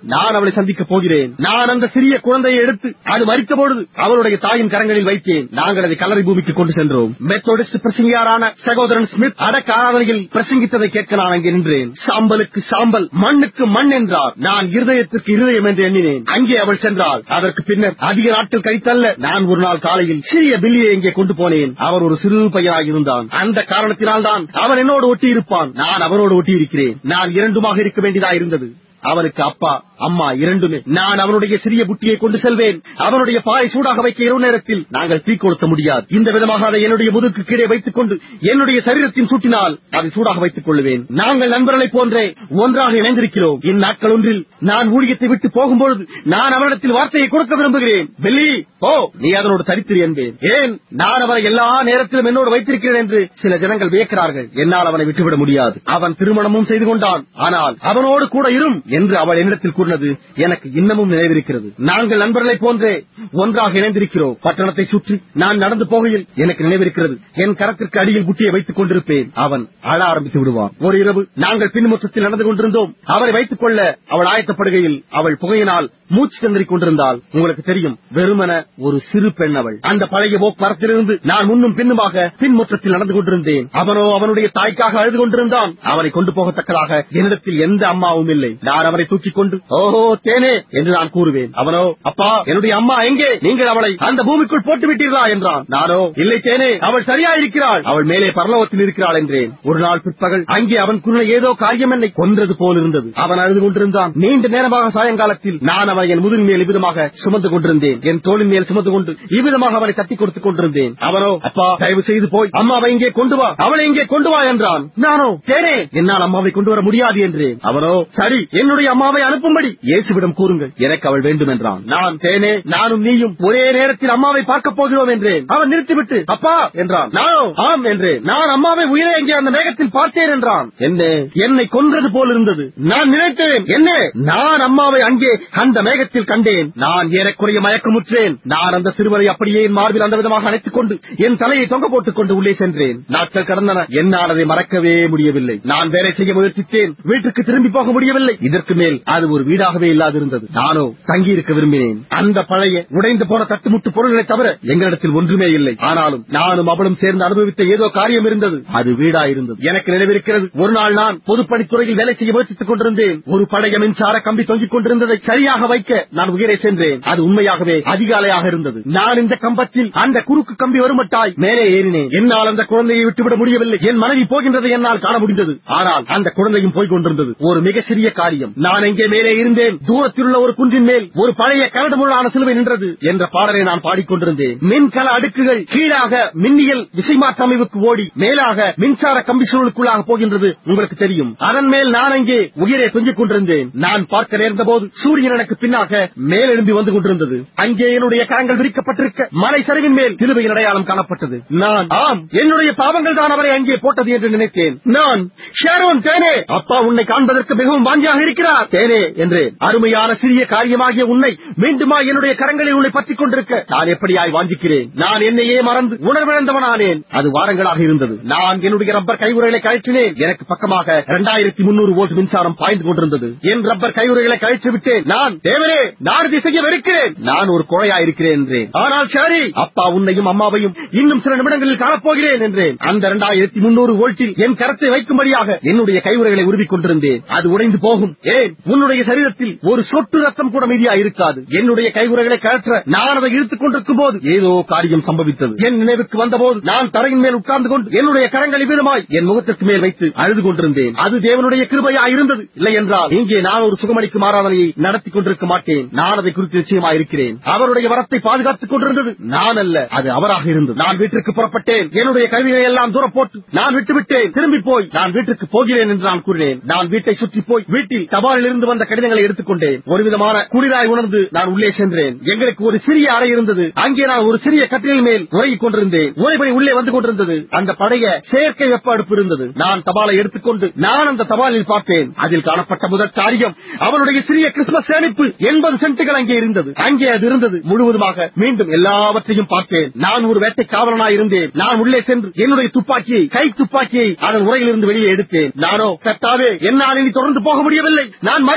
நான் அவளை சந்திக்கப் போகிறேன் நான் அந்த சிறிய குழந்தையை எடுத்து அது மறித்த பொழுது அவளுடைய தாயின் கரங்களில் வைத்தேன் நாங்கள் அதை கல்லறை பூமிக்கு கொண்டு சென்றோம் மெத்தோடிஸ்ட் பிரசங்கியாரான சகோதரன் ஸ்மித் அடக்க ஆராதனையில் பிரசங்கித்ததை கேட்க நான் அங்கே நின்றேன் சாம்பலுக்கு சாம்பல் மண்ணுக்கு மண் என்றார் நான் இருதயத்திற்கு இருதயம் என்று எண்ணினேன் அங்கே அவள் சென்றாள் அதற்கு பின்னர் அதிக நாட்கள் கழித்தல்ல நான் ஒரு நாள் காலையில் சிறிய பில்லியை இங்கே கொண்டு போனேன் அவர் ஒரு சிறு பையனாக இருந்தான் அந்த காரணத்தினால் தான் அவன் என்னோடு ஒட்டி இருப்பான் நான் அவனோடு ஒட்டி இருக்கிறேன் நான் இரண்டுமாக இருக்க வேண்டியதா இருந்தது அவனுக்கு அப்பா அம்மா இரண்டுமே நான் அவனுடைய சிறிய புட்டியை கொண்டு செல்வேன் அவனுடைய பாயை சூடாக வைக்க இரவு நேரத்தில் நாங்கள் தீ கொளுத்த முடியாது இந்த விதமாக அதை என்னுடைய முதுக்கு கீழே வைத்துக் கொண்டு என்னுடைய சரீரத்தின் சூட்டினால் அதை சூடாக வைத்துக் கொள்வேன் நாங்கள் நண்பர்களைப் போன்றே ஒன்றாக இணைந்திருக்கிறோம் இந்நாட்கள் ஒன்றில் நான் ஊழியத்தை விட்டு போகும்பொழுது நான் அவனிடத்தில் வார்த்தையை கொடுக்க விரும்புகிறேன் பெல்லி ஓ நீ அதனோடு தரித்திரு என்பேன் ஏன் நான் அவனை எல்லா நேரத்திலும் என்னோடு வைத்திருக்கிறேன் என்று சில ஜனங்கள் வியக்கிறார்கள் என்னால் அவனை விட்டுவிட முடியாது அவன் திருமணமும் செய்து கொண்டான் ஆனால் அவனோடு கூட இரும் என்று அவள் என்னிடத்தில் கூறினது எனக்கு இன்னமும் நினைவிருக்கிறது நாங்கள் நண்பர்களைப் போன்றே ஒன்றாக இணைந்திருக்கிறோம் பட்டணத்தை சுற்றி நான் நடந்து போகையில் எனக்கு நினைவிருக்கிறது என் கரத்திற்கு அடியில் குட்டியை வைத்துக் கொண்டிருப்பேன் அவன் அழ ஆரம்பித்து விடுவான் ஒரு இரவு நாங்கள் பின்முற்றத்தில் நடந்து கொண்டிருந்தோம் அவரை வைத்துக் கொள்ள அவள் ஆயத்தப்படுகையில் அவள் புகையினால் மூச்சு திணறிக் கொண்டிருந்தால் உங்களுக்கு தெரியும் வெறுமன ஒரு சிறு பெண் அவள் அந்த பழைய ஓக் மரத்திலிருந்து நான் முன்னும் பின்னுமாக பின்முற்றத்தில் நடந்து கொண்டிருந்தேன் அவனோ அவனுடைய தாய்க்காக அழுது கொண்டிருந்தான் அவனை கொண்டு போகத்தக்கதாக என்னிடத்தில் எந்த அம்மாவும் இல்லை நான் அவரை தூக்கிக் கொண்டு ஓஹோ தேனே என்று நான் கூறுவேன் அவனோ அப்பா என்னுடைய அம்மா எங்கே நீங்கள் அவளை அந்த பூமிக்குள் போட்டு விட்டீர்களா என்றான் நானோ இல்லை தேனே அவள் சரியா இருக்கிறாள் அவள் மேலே பரலோகத்தில் இருக்கிறாள் என்றேன் ஒரு நாள் பிற்பகல் அங்கே அவன் கூறின ஏதோ காரியம் என்னை கொன்றது போல் இருந்தது அவன் அழுது கொண்டிருந்தான் நீண்ட நேரமாக சாயங்காலத்தில் நான் அவனை என் முதுகின் மேல் இவ்விதமாக சுமந்து கொண்டிருந்தேன் என் தோளின் மேல் சுமந்து கொண்டு இவ்விதமாக அவனை தட்டி கொடுத்துக் கொண்டிருந்தேன் அவனோ அப்பா தயவு செய்து போய் அம்மாவை இங்கே கொண்டு வா அவளை இங்கே கொண்டு வா என்றான் நானோ தேனே என்னால் அம்மாவை கொண்டு வர முடியாது என்றேன் அவனோ சரி என்னுடைய அம்மாவை அனுப்பும்படி இயேசுவிடம் கூறுங்கள் எனக்கு அவள் வேண்டும் என்றான் நான் தேனே நானும் நீயும் ஒரே நேரத்தில் அம்மாவை பார்க்கப் போகிறோம் என்றேன் அவன் நிறுத்திவிட்டு அப்பா என்றான் நானோ ஆம் என்றேன் நான் அம்மாவை உயிரை அங்கே அந்த மேகத்தில் பார்த்தேன் என்றான் என்ன என்னை கொன்றது போல் இருந்தது நான் நினைத்தேன் என்ன நான் அம்மாவை அங்கே அந்த மேகத்தில் கண்டேன் நான் ஏறக்குறைய மயக்கமுற்றேன் நான் அந்த சிறுவரை அப்படியே என் மார்பில் அந்த விதமாக அணைத்துக் கொண்டு என் தலையை தொங்க போட்டுக் கொண்டு உள்ளே சென்றேன் நாட்கள் கடந்தன என்னால் அதை மறக்கவே முடியவில்லை நான் வேலை செய்ய முயற்சித்தேன் வீட்டுக்கு திரும்பி போக முடியவில்லை இதற்கு மேல் அது ஒரு வீடாகவே இல்லாதிருந்தது நானோ தங்கியிருக்க விரும்பினேன் அந்த பழைய உடைந்து போன தட்டுமுட்டு பொருள்களை தவிர எங்களிடத்தில் ஒன்றுமே இல்லை ஆனாலும் நானும் அவளும் சேர்ந்து அனுபவித்த ஏதோ காரியம் இருந்தது அது வீடா இருந்தது எனக்கு நினைவிருக்கிறது ஒரு நாள் நான் பொதுப்பணித்துறையில் வேலை செய்ய முயற்சித்துக் கொண்டிருந்தேன் ஒரு பழைய மின்சார கம்பி தொங்கிக் கொண்டிருந்ததை சரியாக வைக்க நான் உயிரை சென்றேன் அது உண்மையாகவே அதிகாலையாக இருந்தது நான் இந்த கம்பத்தில் அந்த குறுக்கு கம்பி வருமட்டாய் மேலே ஏறினேன் என்னால் அந்த குழந்தையை விட்டுவிட முடியவில்லை என் மனைவி போகின்றதை என்னால் காண முடிந்தது ஆனால் அந்த குழந்தையும் போய் கொண்டிருந்தது ஒரு மிக சிறிய காரியம் நான் எங்கே மேலே இருந்தேன் தூரத்தில் உள்ள ஒரு குன்றின் மேல் ஒரு பழைய கரடுமுள்ளான சிலுவை நின்றது என்ற பாடலை நான் பாடிக்கொண்டிருந்தேன் மின்கல அடுக்குகள் கீழாக மின்னியல் விசைமாற்ற அமைவுக்கு ஓடி மேலாக மின்சார கம்பி சுருளுக்குள்ளாக போகின்றது உங்களுக்கு தெரியும் அதன் மேல் நான் அங்கே உயிரை தொங்கிக் கொண்டிருந்தேன் நான் பார்க்க நேர்ந்த போது சூரியன் எனக்கு பின்னாக மேலெழும்பி வந்து கொண்டிருந்தது அங்கே என்னுடைய கரங்கள் விரிக்கப்பட்டிருக்க மலை சரிவின் மேல் சிலுவையின் அடையாளம் காணப்பட்டது நான் ஆம் என்னுடைய பாவங்கள் தான் அவரை அங்கே போட்டது என்று நினைத்தேன் நான் ஷேரோன் தேனே அப்பா உன்னை காண்பதற்கு மிகவும் வாஞ்சியாக இருக்கிறார் தேனே என்று அருமையான சிறிய காரியமாகிய உன்னை மீண்டுமா என்னுடைய கரங்களில் உன்னை பற்றிக் கொண்டிருக்க நான் எப்படியாய் வாஞ்சிக்கிறேன் நான் என்னையே மறந்து உணர்விழந்தவனானேன் அது வாரங்களாக இருந்தது நான் என்னுடைய ரப்பர் கையுறைகளை கழற்றினேன் எனக்கு பக்கமாக இரண்டாயிரத்தி முன்னூறு வோல்ட் மின்சாரம் பாய்ந்து கொண்டிருந்தது என் ரப்பர் கையுறைகளை கழற்றி விட்டேன் நான் தேவரே நான் திசைய வெறுக்கிறேன் நான் ஒரு குழையா இருக்கிறேன் என்றேன் ஆனால் சரி அப்பா உன்னையும் அம்மாவையும் இன்னும் சில நிமிடங்களில் காணப்போகிறேன் என்றேன் அந்த இரண்டாயிரத்தி முன்னூறு வோல்ட்டில் என் கரத்தை வைக்கும்படியாக என்னுடைய கையுறைகளை உருவிக் கொண்டிருந்தேன் அது உடைந்து போகும் ஏன் உன்னுடைய சரீரத்தில் ஒரு சொட்டு ரத்தம் கூட மீதியா இருக்காது என்னுடைய கையுறைகளை கழற்ற நான் அதை இழுத்துக் கொண்டிருக்கும் போது ஏதோ காரியம் சம்பவித்தது என் நினைவுக்கு வந்தபோது நான் தரையின் மேல் உட்கார்ந்து கொண்டு என்னுடைய கரங்களை விதமாய் என் முகத்திற்கு மேல் வைத்து அழுது கொண்டிருந்தேன் அது தேவனுடைய கிருபையா இருந்தது இல்லை என்றால் இங்கே நான் ஒரு சுகமளிக்கும் ஆராதனையை நடத்தி கொண்டிருக்க மாட்டேன் நான் அதை குறித்து நிச்சயமா இருக்கிறேன் அவருடைய வரத்தை பாதுகாத்துக் கொண்டிருந்தது நான் அல்ல அது அவராக இருந்தது நான் வீட்டிற்கு புறப்பட்டேன் என்னுடைய கருவிகளை எல்லாம் தூர போட்டு நான் விட்டுவிட்டேன் திரும்பி போய் நான் வீட்டுக்கு போகிறேன் என்று நான் கூறினேன் நான் வீட்டை சுற்றி போய் வீட்டில் தபாலில் இருந்து வந்த கடிதங்களை எடுத்துக்கொண்டேன் ஒரு விதமான குளிராய் உணர்ந்து நான் உள்ளே சென்றேன் எங்களுக்கு ஒரு சிறிய அறை இருந்தது அங்கே நான் ஒரு சிறிய கட்டிலின் மேல் உறங்கிக் கொண்டிருந்தேன் உரைபடி உள்ளே வந்து கொண்டிருந்தது அந்த பழைய செயற்கை வெப்ப அடுப்பு இருந்தது நான் தபாலை எடுத்துக்கொண்டு நான் அந்த தபாலில் பார்த்தேன் அதில் காணப்பட்ட முதல் காரியம் அவனுடைய சிறிய கிறிஸ்துமஸ் சேமிப்பு எண்பது சென்ட்டுகள் அங்கே இருந்தது அங்கே அது இருந்தது முழுவதுமாக மீண்டும் எல்லாவற்றையும் பார்த்தேன் நான் ஒரு வேட்டை காவலனாய் இருந்தேன் நான் உள்ளே சென்று என்னுடைய துப்பாக்கியை கை துப்பாக்கியை அதன் உரையிலிருந்து வெளியே எடுத்தேன் நானோ கர்த்தாவே என்னால் இனி தொடர்ந்து போக முடியவில்லை நான் மறிக்கிறேன்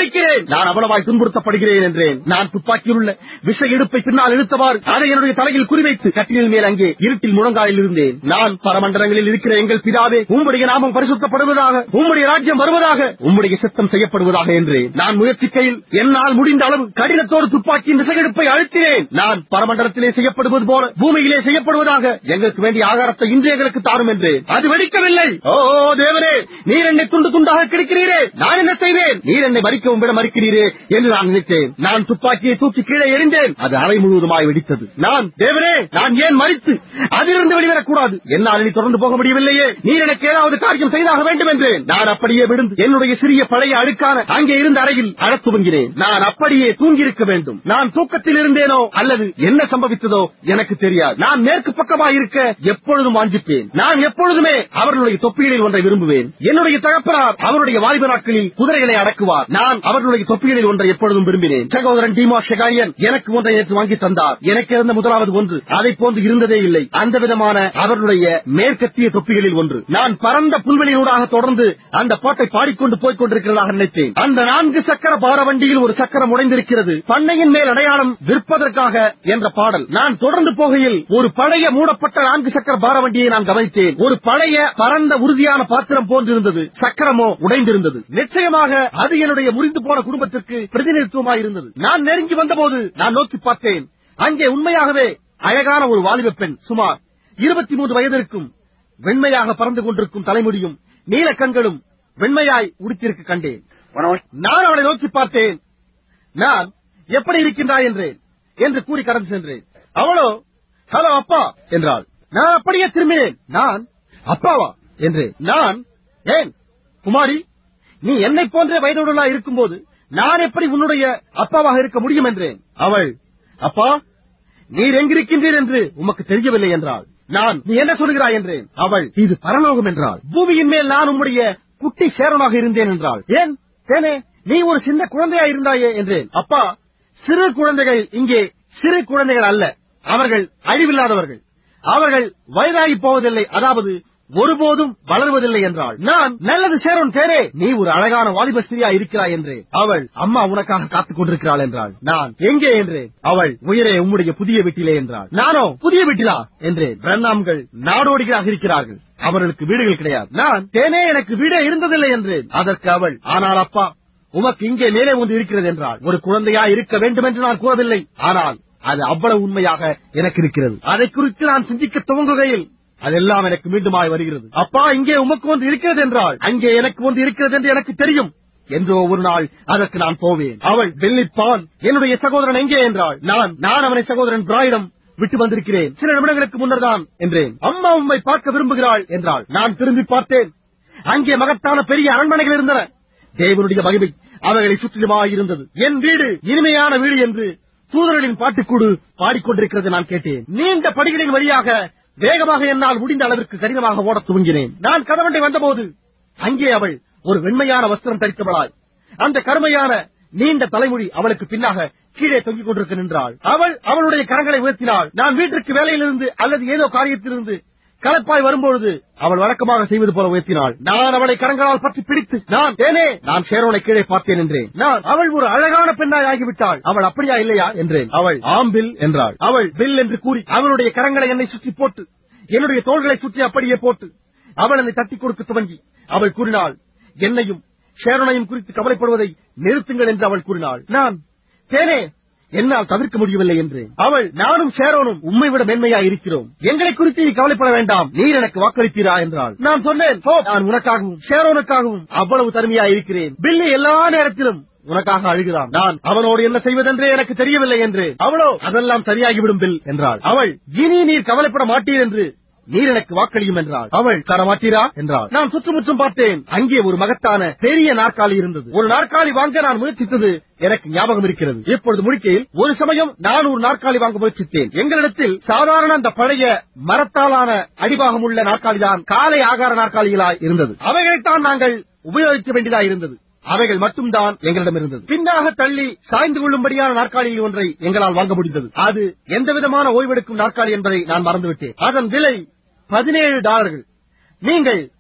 நான் அவ்வளவாய் துன்புறுத்தப்படுகிறேன் என்றேன் நான் துப்பாக்கியில் உள்ள விஷ எடுப்பை பின்னால் இழுத்தவாறு அதை என்னுடைய தலையில் குறிவைத்து கட்டிலின் மேல் அங்கே இருட்டில் முழங்காலில் இருந்தேன் நான் பரமண்டலங்களில் இருக்கிற எங்கள் பிதாவே உம்முடைய நாமம் பரிசுத்தப்படுவதாக உம்முடைய ராஜ்யம் வருவதாக உம்முடைய சித்தம் செய்யப்படுவதாக என்றேன் நான் முயற்சிக்கையில் என்னால் முடிந்த அளவு கடினத்தோடு துப்பாக்கியின் விசகெடுப்பை அழுத்தினேன் நான் பரமண்டலத்திலே செய்யப்படுவது போல பூமியிலே செய்யப்படுவதாக எங்களுக்கு வேண்டிய ஆகாரத்தை இன்று எங்களுக்கு தாரும் என்றேன் அது வெடிக்கவில்லை ஓ தேவனே நீர் என்னை துண்டு துண்டாக கிடைக்கிறீரே நான் என்ன செய்வேன் நீர் என்னை மறிக்கவும் விட மறுக்கிறீரே என்று நான் நினைத்தேன் நான் துப்பாக்கியை தூக்கி கீழே எறிந்தேன் அது அறை முழுவதுமாய் வெடித்தது நான் தேவனே நான் ஏன் மறித்து அதிலிருந்து வெளிவரக்கூடாது என்னால் இனி தொடர்ந்து போக முடியவில்லையே நீர் எனக்கு ஏதாவது காரியம் செய்தாக வேண்டும் என்றேன் நான் அப்படியே விழுந்து என்னுடைய சிறிய பழைய அழுக்கான அங்கே இருந்த அறையில் அழத் துவங்கினேன் நான் அப்படியே தூங்கியிருக்க வேண்டும் நான் தூக்கத்தில் இருந்தேனோ அல்லது என்ன சம்பவித்ததோ எனக்கு தெரியாது நான் மேற்கு பக்கமாக இருக்க எப்பொழுதும் வாஞ்சிப்பேன் நான் எப்பொழுதுமே அவர்களுடைய தொப்பிகளில் ஒன்றை விரும்புவேன் என்னுடைய தகப்பனார் அவருடைய வாலிப நாட்களில் குதிரைகளை அடக்குவார் நான் அவர்களுடைய தொப்பிகளில் ஒன்றை எப்பொழுதும் விரும்பினேன் சகோதரன் டிமா ஷெகாரியன் எனக்கு ஒன்றை நேற்று வாங்கி தந்தார் எனக்கு இருந்த முதலாவது ஒன்று அதை போன்று இருந்ததே இல்லை அந்த விதமான அவர்களுடைய மேற்கத்திய தொப்பிகளில் ஒன்று நான் பரந்த புல்வெளியூடாக தொடர்ந்து அந்த பாட்டை பாடிக்கொண்டு போய்க் கொண்டிருக்கிறதாக நினைத்தேன் அந்த நான்கு சக்கர பார வண்டியில் ஒரு சக்கரம் உடைந்திருக்கிறது பண்ணையின் மேல் அடையாளம் விற்பதற்காக என்ற பாடல் நான் தொடர்ந்து போகையில் ஒரு பழைய மூடப்பட்ட நான்கு சக்கர பார வண்டியை நான் கவனித்தேன் ஒரு பழைய பரந்த உறுதியான பாத்திரம் போன்றிருந்தது சக்கரமோ உடைந்திருந்தது நிச்சயமாக அது என்னுடைய முறிந்து போன குடும்பத்திற்கு பிரதிநிதித்துவமாக இருந்தது நான் நெருங்கி வந்தபோது நான் நோக்கி பார்த்தேன் அங்கே உண்மையாகவே அழகான ஒரு வாலிப பெண் சுமார் இருபத்தி மூன்று வயது இருக்கும் வெண்மையாக பறந்து கொண்டிருக்கும் தலைமுடியும் நீல கண்களும் வெண்மையாய் உடுத்திருக்க கண்டேன் When I was நான் அவளை நோக்கி பார்த்தேன் நான் எப்படி இருக்கின்றாய் என்றேன் என்று கூறி கடந்து சென்றேன் அவளோ ஹலோ அப்பா என்றாள் நான் அப்படியே திரும்பினேன் நான் அப்பாவா என்றேன் நான் ஏன் குமாரி நீ என்னை போன்ற வயதுடனா இருக்கும்போது நான் எப்படி உன்னுடைய அப்பாவாக இருக்க முடியும் என்றேன் அவள் அப்பா நீர் எங்கிருக்கின்றீர் என்று உமக்கு தெரியவில்லை என்றாள் நான் நீ என்ன சொல்கிறாய் என்றேன் அவள் இது பரலோகம் என்றாள் பூமியின் மேல் நான் உம்முடைய குட்டி சேரனாக இருந்தேன் என்றாள் ஏன் தேனே நீ ஒரு சின்ன குழந்தையா இருந்தாயே என்றேன் அப்பா சிறு குழந்தைகள் இங்கே சிறு குழந்தைகள் அல்ல அவர்கள் அழிவில்லாதவர்கள் அவர்கள் வயதாகி போவதில்லை அதாவது ஒருபோதும் வளர்வதில்லை என்றாள் நான் நல்லது சேரோன் தேரே நீ ஒரு அழகான வாலிப ஸ்திரியா இருக்கிறாய் என்றேன் அவள் அம்மா உனக்காக காத்துக் கொண்டிருக்கிறாள் என்றாள் நான் எங்கே என்றேன் அவள் உயரே உம்முடைய புதிய வீட்டிலே என்றாள் நானோ புதிய வீட்டிலா என்றேன் பிரண்ணாம்கள் நாடோடிகளாக இருக்கிறார்கள் அவர்களுக்கு வீடுகள் கிடையாது நான் தேனே எனக்கு வீடே இருந்ததில்லை என்றேன் அதற்கு அவள் ஆனால் அப்பா உமக்கு இங்கே மேலே ஒன்று இருக்கிறது என்றாள் ஒரு குழந்தையா இருக்க வேண்டும் என்று நான் கூறவில்லை ஆனால் அது அவ்வளவு உண்மையாக எனக்கு இருக்கிறது அதை குறித்து நான் சிந்திக்க துவங்குகையில் அதெல்லாம் எனக்கு மீண்டுமாய் வருகிறது அப்பா இங்கே உமக்கு ஒன்று இருக்கிறது என்றால் அங்கே எனக்கு ஒன்று இருக்கிறது என்று எனக்கு தெரியும் என்றோ ஒரு நாள் அதற்கு நான் போவேன் அவள் வெள்ளிப்பான் என்னுடைய சகோதரன் எங்கே என்றாள் நான் நான் அவனை சகோதரன் பிராயிடம் விட்டு வந்திருக்கிறேன் சில நிமிடங்களுக்கு முன்னர் தான் என்றேன் அம்மா உம்மை பார்க்க விரும்புகிறாள் என்றாள் நான் திரும்பி பார்த்தேன் அங்கே மகத்தான பெரிய அரண்மனைகள் இருந்தன தேவனுடைய மகிமை அவைகளை சுற்றிலுமாய் இருந்தது என் வீடு இனிமையான வீடு என்று தூதர்களின் பாட்டுக்கூடு பாடிக்கொண்டிருக்கிறது நான் கேட்டேன் நீண்ட படிகளின் வழியாக வேகமாக என்னால் முடிந்த அளவிற்கு கடினமாக ஓடத் துவங்கினேன் நான் கதவண்டை வந்தபோது அங்கே அவள் ஒரு வெண்மையான வஸ்திரம் தரித்தவளாய் அந்த கருமையான நீண்ட தலைமுடி அவளுக்கு பின்னாக கீழே தொங்கிக் கொண்டிருக்க நின்றாள் அவள் அவளுடைய கரங்களை உயர்த்தினாள் நான் வீட்டிற்கு வேலையிலிருந்து அல்லது ஏதோ காரியத்திலிருந்து கலப்பாய் வரும்பொழுது அவள் வழக்கமாக செய்வது போல உயர்த்தினாள் நான் அவளை கரங்களால் பற்றி பிடித்து நான் தேனே நான் சேரோனை கீழே பார்த்தேன் என்றேன் நான் அவள் ஒரு அழகான பெண்ணாய் ஆகிவிட்டாள் அவள் அப்படியா இல்லையா என்றேன் அவள் ஆம் பில் என்றாள் அவள் பில் என்று கூறி அவளுடைய கரங்களை என்னை சுற்றி போட்டு என்னுடைய தோள்களை சுற்றி அப்படியே போட்டு அவள் என்னை தட்டி கொடுக்க துவங்கி அவள் கூறினாள் என்னையும் ஷேரோனையும் குறித்து கவலைப்படுவதை நிறுத்துங்கள் என்று அவள் கூறினாள் நான் தேனே என்னால் தவிர்க்க முடியவில்லை என்று அவள் நானும் ஷேரோனும் உம்மை விட மேன்மையா இருக்கிறோம் எங்களை குறித்து நீ கவலைப்பட வேண்டாம் நீர் எனக்கு வாக்களிப்பீரா என்றாள் நான் சொன்னேன் "போ, நான் உனக்காகவும் ஷேரோனுக்காகவும் அவ்வளவு தருமையா இருக்கிறேன் பில்லி எல்லா நேரத்திலும் உனக்காக அழுகிறான் நான் அவனோடு என்ன செய்வதென்றே எனக்கு தெரியவில்லை என்று அவளோ அதெல்லாம் சரியாகிவிடும் பில் என்றாள் அவள் இனி நீர் கவலைப்பட மாட்டீர் என்று நீர் எனக்கு வாக்களியும் என்றாள் அவள் தர மாட்டீரா என்றாள் நான் சுற்றுமுற்றும் பார்த்தேன் அங்கே ஒரு மகத்தான பெரிய நாற்காலி இருந்தது ஒரு நாற்காலி வாங்க நான் முயற்சித்தது எனக்கு ஞாபகம் இருக்கிறது இப்பொழுது முடிக்கையில் ஒரு சமயம் நான் ஒரு நாற்காலி வாங்க முயற்சித்தேன் எங்களிடத்தில் சாதாரண அந்த பழைய மரத்தாலான அடிபாகம் உள்ள நாற்காலிதான் காலை ஆகார நாற்காலிகளாய் இருந்தது அவைகளைத்தான் நாங்கள் உபயோகிக்க வேண்டியதாய் இருந்தது அவைகள் மட்டும்தான் எங்களிடம் இருந்தது பின்னாக தள்ளி சாய்ந்து கொள்ளும்படியான நாற்காலியில் ஒன்றை எங்களால் வாங்க முடிந்தது அது எந்த விதமான ஓய்வெடுக்கும் நாற்காலி என்பதை நான் மறந்துவிட்டேன் அதன் விலை பதினேழு டாலர்கள் நீங்கள்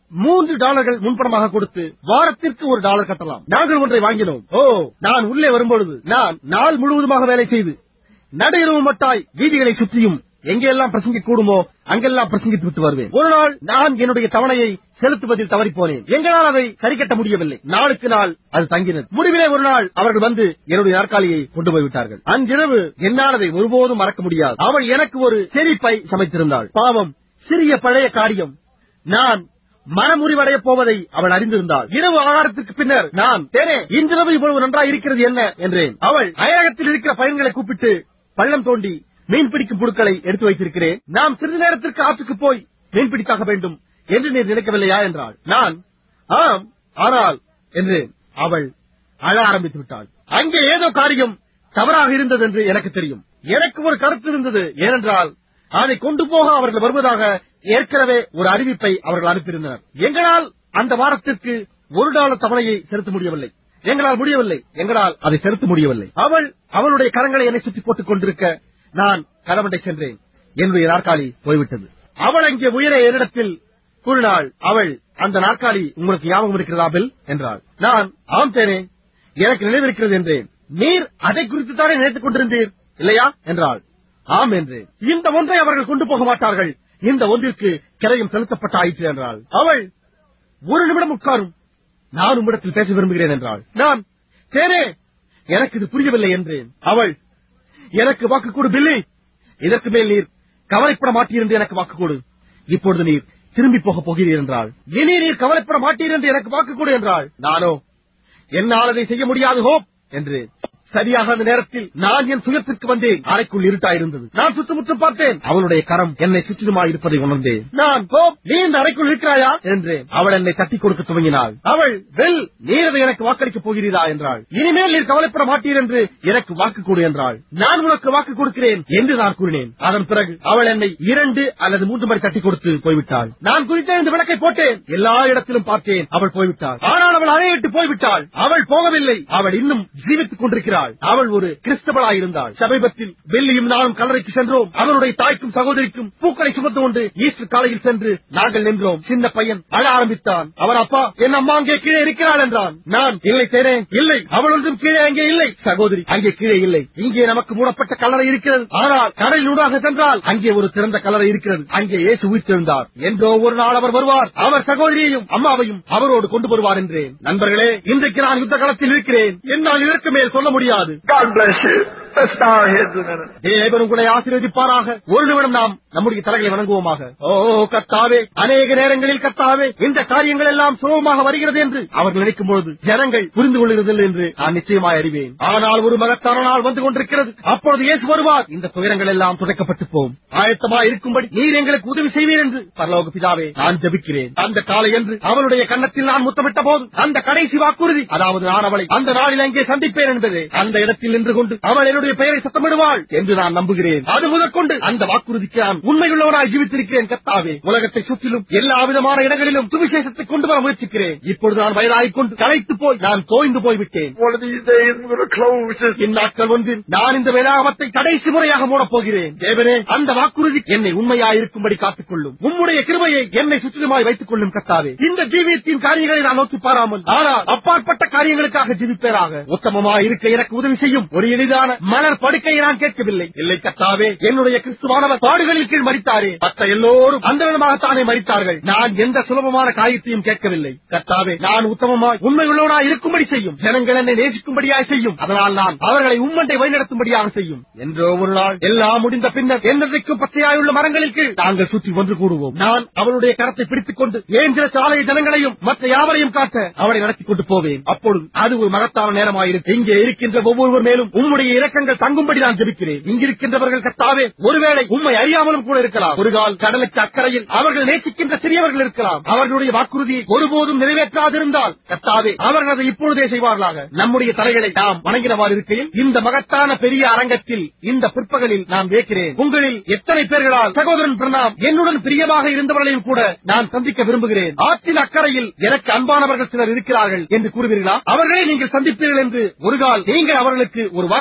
மூன்று டாலர்கள் முன்பணமாக கொடுத்து வாரத்திற்கு ஒரு டாலர் கட்டலாம் நாங்கள் ஒன்றை வாங்கினோம் ஓ நான் உள்ளே வரும்பொழுது நான் நாள் முழுவதுமாக வேலை செய்து நடையிறவு மட்டாய் வீதிகளை சுற்றியும் எங்கெல்லாம் பிரசங்கிக்க கூடுமோ அங்கெல்லாம் பிரசங்கித்து விட்டு வருவேன் ஒரு நாள் நான் என்னுடைய தவணையை செலுத்துவதில் தவறிப் போனேன் எங்களால் அதை சரி கட்ட முடியவில்லை நாளுக்கு நாள் அது தங்கினது முடிவிலே ஒரு நாள் அவர்கள் வந்து என்னுடைய நாற்காலியை கொண்டு போய்விட்டார்கள் அன்றிரவு என்னால் அதை ஒருபோதும் மறக்க முடியாது அவள் எனக்கு ஒரு செரிப்பை சமைத்திருந்தாள் பாவம் சிறிய பழைய காரியம் நான் மனமுறிவடையப் போவதை அவள் அறிந்திருந்தாள் இரவு ஆகாரத்திற்கு பின்னர் நான் தேனே இன்றிரவு இவ்வளவு நன்றாக இருக்கிறது என்ன என்றேன் அவள் அயலகத்தில் இருக்கிற பையன்களை கூப்பிட்டு பள்ளம் தோண்டி மீன் பிடிக்கும் புழுக்களை எடுத்து வைத்திருக்கிறேன் நாம் சிறிது நேரத்திற்கு ஆற்றுக்கு போய் மீன் பிடித்தாக வேண்டும் என்று நீர் நினைக்கவில்லையா என்றாள் நான் ஆம் ஆனால் என்றேன் அவள் அழ ஆரம்பித்து விட்டாள் அங்கே ஏதோ காரியம் தவறாக இருந்தது என்று எனக்கு தெரியும் எனக்கு ஒரு கருத்து இருந்தது ஏனென்றால் அதை கொண்டு போக அவர்கள் வருவதாக ஏற்கனவே ஒரு அறிவிப்பை அவர்கள் அனுப்பியிருந்தனர் எங்களால் அந்த வாரத்திற்கு ஒரு டாலர் தவணையை செலுத்த முடியவில்லை எங்களால் முடியவில்லை எங்களால் அதை செலுத்த முடியவில்லை அவள் அவளுடைய கரங்களை என்னை சுற்றி போட்டுக் கொண்டிருக்க நான் கரமண்டை சென்றேன் என்னுடைய நாற்காலி போய்விட்டது அவள் அங்கே உயர என்னிடத்தில் கூறினாள் அவள் அந்த நாற்காலி உங்களுக்கு ஞாபகம் இருக்கிறதா பில் என்றாள் நான் ஆம் தேனே எனக்கு நினைவிருக்கிறது என்றேன் நீர் அதை குறித்து தானே நினைத்துக் கொண்டிருந்தீர் இல்லையா என்றாள் ஆம் என்றேன் இந்த ஒன்றை அவர்கள் கொண்டு போக மாட்டார்கள் இந்த ஒன்றிற்கு கிரயம் செலுத்தப்பட்டாயிற்று என்றாள் அவள் ஒரு நிமிடம் உட்காரும் நான் உம்மிடத்தில் பேச விரும்புகிறேன் என்றாள் நான் தேனே எனக்கு இது புரியவில்லை என்றேன் அவள் எனக்கு வாக்கு கொடு பில்லி இதற்கு மேல் நீர் கவலைப்பட மாட்டீர் என்று எனக்கு வாக்கு கொடு இப்பொழுது நீர் திரும்பி போக போகிறீர் என்றாள் இனி நீர் கவலைப்பட மாட்டீர் என்று எனக்கு வாக்கு கொடு என்றாள் நானோ என்னால் அதை செய்ய முடியாது ஹோப் என்று சரியாக அந்த நேரத்தில் நான் என் சுயத்திற்கு வந்தேன் அறைக்குள் இருட்டாயிருந்தது நான் சுற்றுமுற்றும் பார்த்தேன் அவளுடைய கரம் என்னை சுற்றிலுமாய் இருப்பதை உணர்ந்தேன் நான் ஹோப் நீ இந்த அறைக்குள் இருக்கிறாயா என்றேன் அவள் என்னை தட்டி கொடுக்க துவங்கினாள் அவள் வெல் நீர் அதை எனக்கு வாக்களிக்கப் போகிறீரா என்றாள் இனிமேல் நீர் கவலைப்பட மாட்டீர் என்று எனக்கு வாக்கு கொடு என்றாள் நான் உனக்கு வாக்கு கொடுக்கிறேன் என்று நான் கூறினேன் அதன் பிறகு அவள் என்னை இரண்டு அல்லது மூன்று முறை தட்டி கொடுத்து போய்விட்டாள் நான் குறித்தெழுந்து விளக்கை போட்டேன் எல்லா இடத்திலும் பார்த்தேன் அவள் போய்விட்டாள் ஆனால் அவள் அறையை விட்டு போய்விட்டாள் அவள் போகவில்லை அவள் இன்னும் ஜீவித்துக் கொண்டிருக்கிறாள் அவள் ஒரு கிறிஸ்தவளாயிருந்தாள் சமீபத்தில் வெள்ளியும் நானும் கல்லறைக்கு சென்றோம் அவனுடைய தாய்க்கும் சகோதரிக்கும் பூக்களை சுமந்து கொண்டு ஈஸ்டர் காலையில் சென்று நாங்கள் நின்றோம் சின்ன பையன் அழ ஆரம்பித்தான் அவர் அப்பா என் அம்மா அங்கே கீழே இருக்கிறாள் என்றான் நான் இல்லை தேனே இல்லை அவள் ஒன்றும் கீழே அங்கே இல்லை சகோதரி அங்கே கீழே இல்லை இங்கே நமக்கு மூடப்பட்ட கல்லறை இருக்கிறது ஆனால் கடலில் ஊடாக சென்றால் அங்கே ஒரு திறந்த கல்லறை இருக்கிறது அங்கே இயேசு உயிர்த்தெழுந்தார் என்றோ ஒரு நாள் அவர் வருவார் அவர் சகோதரியையும் அம்மாவையும் அவரோடு கொண்டு வருவார் என்றேன் நண்பர்களே இன்றைக்கு நான் யுத்த களத்தில் இருக்கிறேன் என்னால் இதற்கு மேல் சொல்ல முடியாது God bless you. Let's bow our heads a minute. தேவன் உங்களை ஆசீர்வதிப்பாராக ஒரு நிமிடம் நாம் நம்முடைய தலைகளை வணங்குவோமாக ஓ கத்தாவே அநேக நேரங்களில் கத்தாவே இந்த காரியங்கள் எல்லாம் சுலபமாக வருகிறது என்று அவர்கள் நினைக்கும் பொழுது ஜனங்கள் புரிந்து கொள்கிறதில்லை என்று நான் நிச்சயமாய் அறிவேன் ஆனால் ஒரு மகத்தான நாள் வந்து கொண்டிருக்கிறது அப்பொழுது இயேசு வருவார் இந்த துயரங்கள் எல்லாம் துடைக்கப்பட்டு போம் ஆயத்தமாய் இருக்கும்படி நீர் எங்களுக்கு உதவி செய்வீர் என்று பரலோக பிதாவே நான் ஜெபிக்கிறேன் அந்த காலை என்று அவளுடைய கன்னத்தில் நான் முத்தமிட்ட போது அந்த கடைசி வாக்குறுதி அதாவது நான் அவளை அந்த நாளில் அங்கே சந்திப்பேன் என்பது அந்த இடத்தில் நின்று கொண்டு அவள் என்னுடைய பெயரை சத்தமிடுவாள் என்று நான் நம்புகிறேன் அது முதற்கொண்டு அந்த வாக்குறுதிக்கு நான் உண்மையுள்ளவனாய் ஜீவித்திருக்கிறேன் கத்தாவே உலகத்தை சுற்றிலும் எல்லா விதமான இடங்களிலும் சுவிசேஷத்தை கொண்டு வர முயற்சிக்கிறேன் இப்பொழுது நான் வயதாகிக் கொண்டு களைத்து போய் நான் தோய்ந்து போய்விட்டேன் One of these days I'm going to close this. இந்நாட்கள் ஒன்றில் நான் இந்த வேதாகமத்தை கடைசி முறையாக மூடப் போகிறேன் தேவனே அந்த வாக்குறுதி என்னை உண்மையாயிருக்கும்படி காத்துக் கொள்ளும் உம்முடைய கிருபையை என்னை சுற்றிலுமாய் வைத்துக் கொள்ளும் கத்தாவே இந்த ஜீவியத்தின் காரியங்களை நான் நோக்கி பாராமல் ஆனால் அப்பாற்பட்ட காரியங்களுக்காக ஜீவிப்பேராக உத்தமமாய் இருக்க எனக்கு உதவி செய்யும் ஒரு எளிதான மலர் படுக்கையை நான் கேட்கவில்லை இல்லை கத்தாவே என்னுடைய கிறிஸ்துவானவர் பாடுகளில் கீழ் மறித்தாரே மத்த எல்லோரும் அந்த விதமாகத்தானே மறித்தார்கள் நான் எந்த சுலபமான காரியத்தையும் கேட்கவில்லை கத்தாவே நான் உத்தமமாய் உண்மை உள்ளவனாய் இருக்கும்படி செய்யும் ஜனங்கள் என்னை நேசிக்கும்படியாய் செய்யும் அதனால் நான் அவர்களை உம்மண்டை வழிநடத்தும்படியாக செய்யும் என்றோ ஒரு நாள் எல்லாம் முடிந்த பின்னர் என்றைக்கும் பச்சையாயுள்ள மரங்களில் கீழ் நாங்கள் சுற்றி ஒன்று கூடுவோம் நான் அவளுடைய கரத்தை பிடித்துக் கொண்டு ஏந்திர சாலைய ஜனங்களையும் மற்ற யாவரையும் காட்ட அவளை நடத்திக் கொண்டு போவேன் அப்பொழுது அது ஒரு மகத்தான நேரமாயிருக்கு இங்கே இருக்கின்ற ஒவ்வொருவர் மேலும் உம்முடைய இரக்கங்கள் தங்கும்படி நான் ஜெபிக்கிறேன் இங்கிருக்கின்றவர்கள் கத்தாவே ஒருவேளை உம்மை அறியாமலும் கூட இருக்கலாம் ஒரு கால் கடலுக்கு அக்கறையில் அவர்கள் நேசிக்கின்ற சிறியவர்கள் இருக்கலாம் அவர்களுடைய வாக்குறுதியை ஒருபோதும் நிறைவேற்றாதிருந்தால் கத்தாவே அவர்கள் அதை இப்பொழுதே செய்வார்களாக நம்முடைய தலைகளை நாம் வணங்கினவாறு இருக்கையில் இந்த மகத்தான பெரிய அரங்கத்தில் இந்த பிற்பகலில் நான் வேக்கிறேன் உங்களில் எத்தனை பேர்களால் சகோதரன் பிரணாம் என்னுடன் பிரியமாக இருந்தவர்களையும் கூட நான் சந்திக்க விரும்புகிறேன் ஆற்றின் அக்கறையில் எனக்கு அன்பானவர்கள் சிலர் இருக்கிறார்கள் என்று கூறுவீர்களா அவர்களை நீங்கள் சந்திப்பீர்கள் என்று ஒரு கால் நீங்கள் அவர்களுக்கு ஒரு வாக்குறுதியை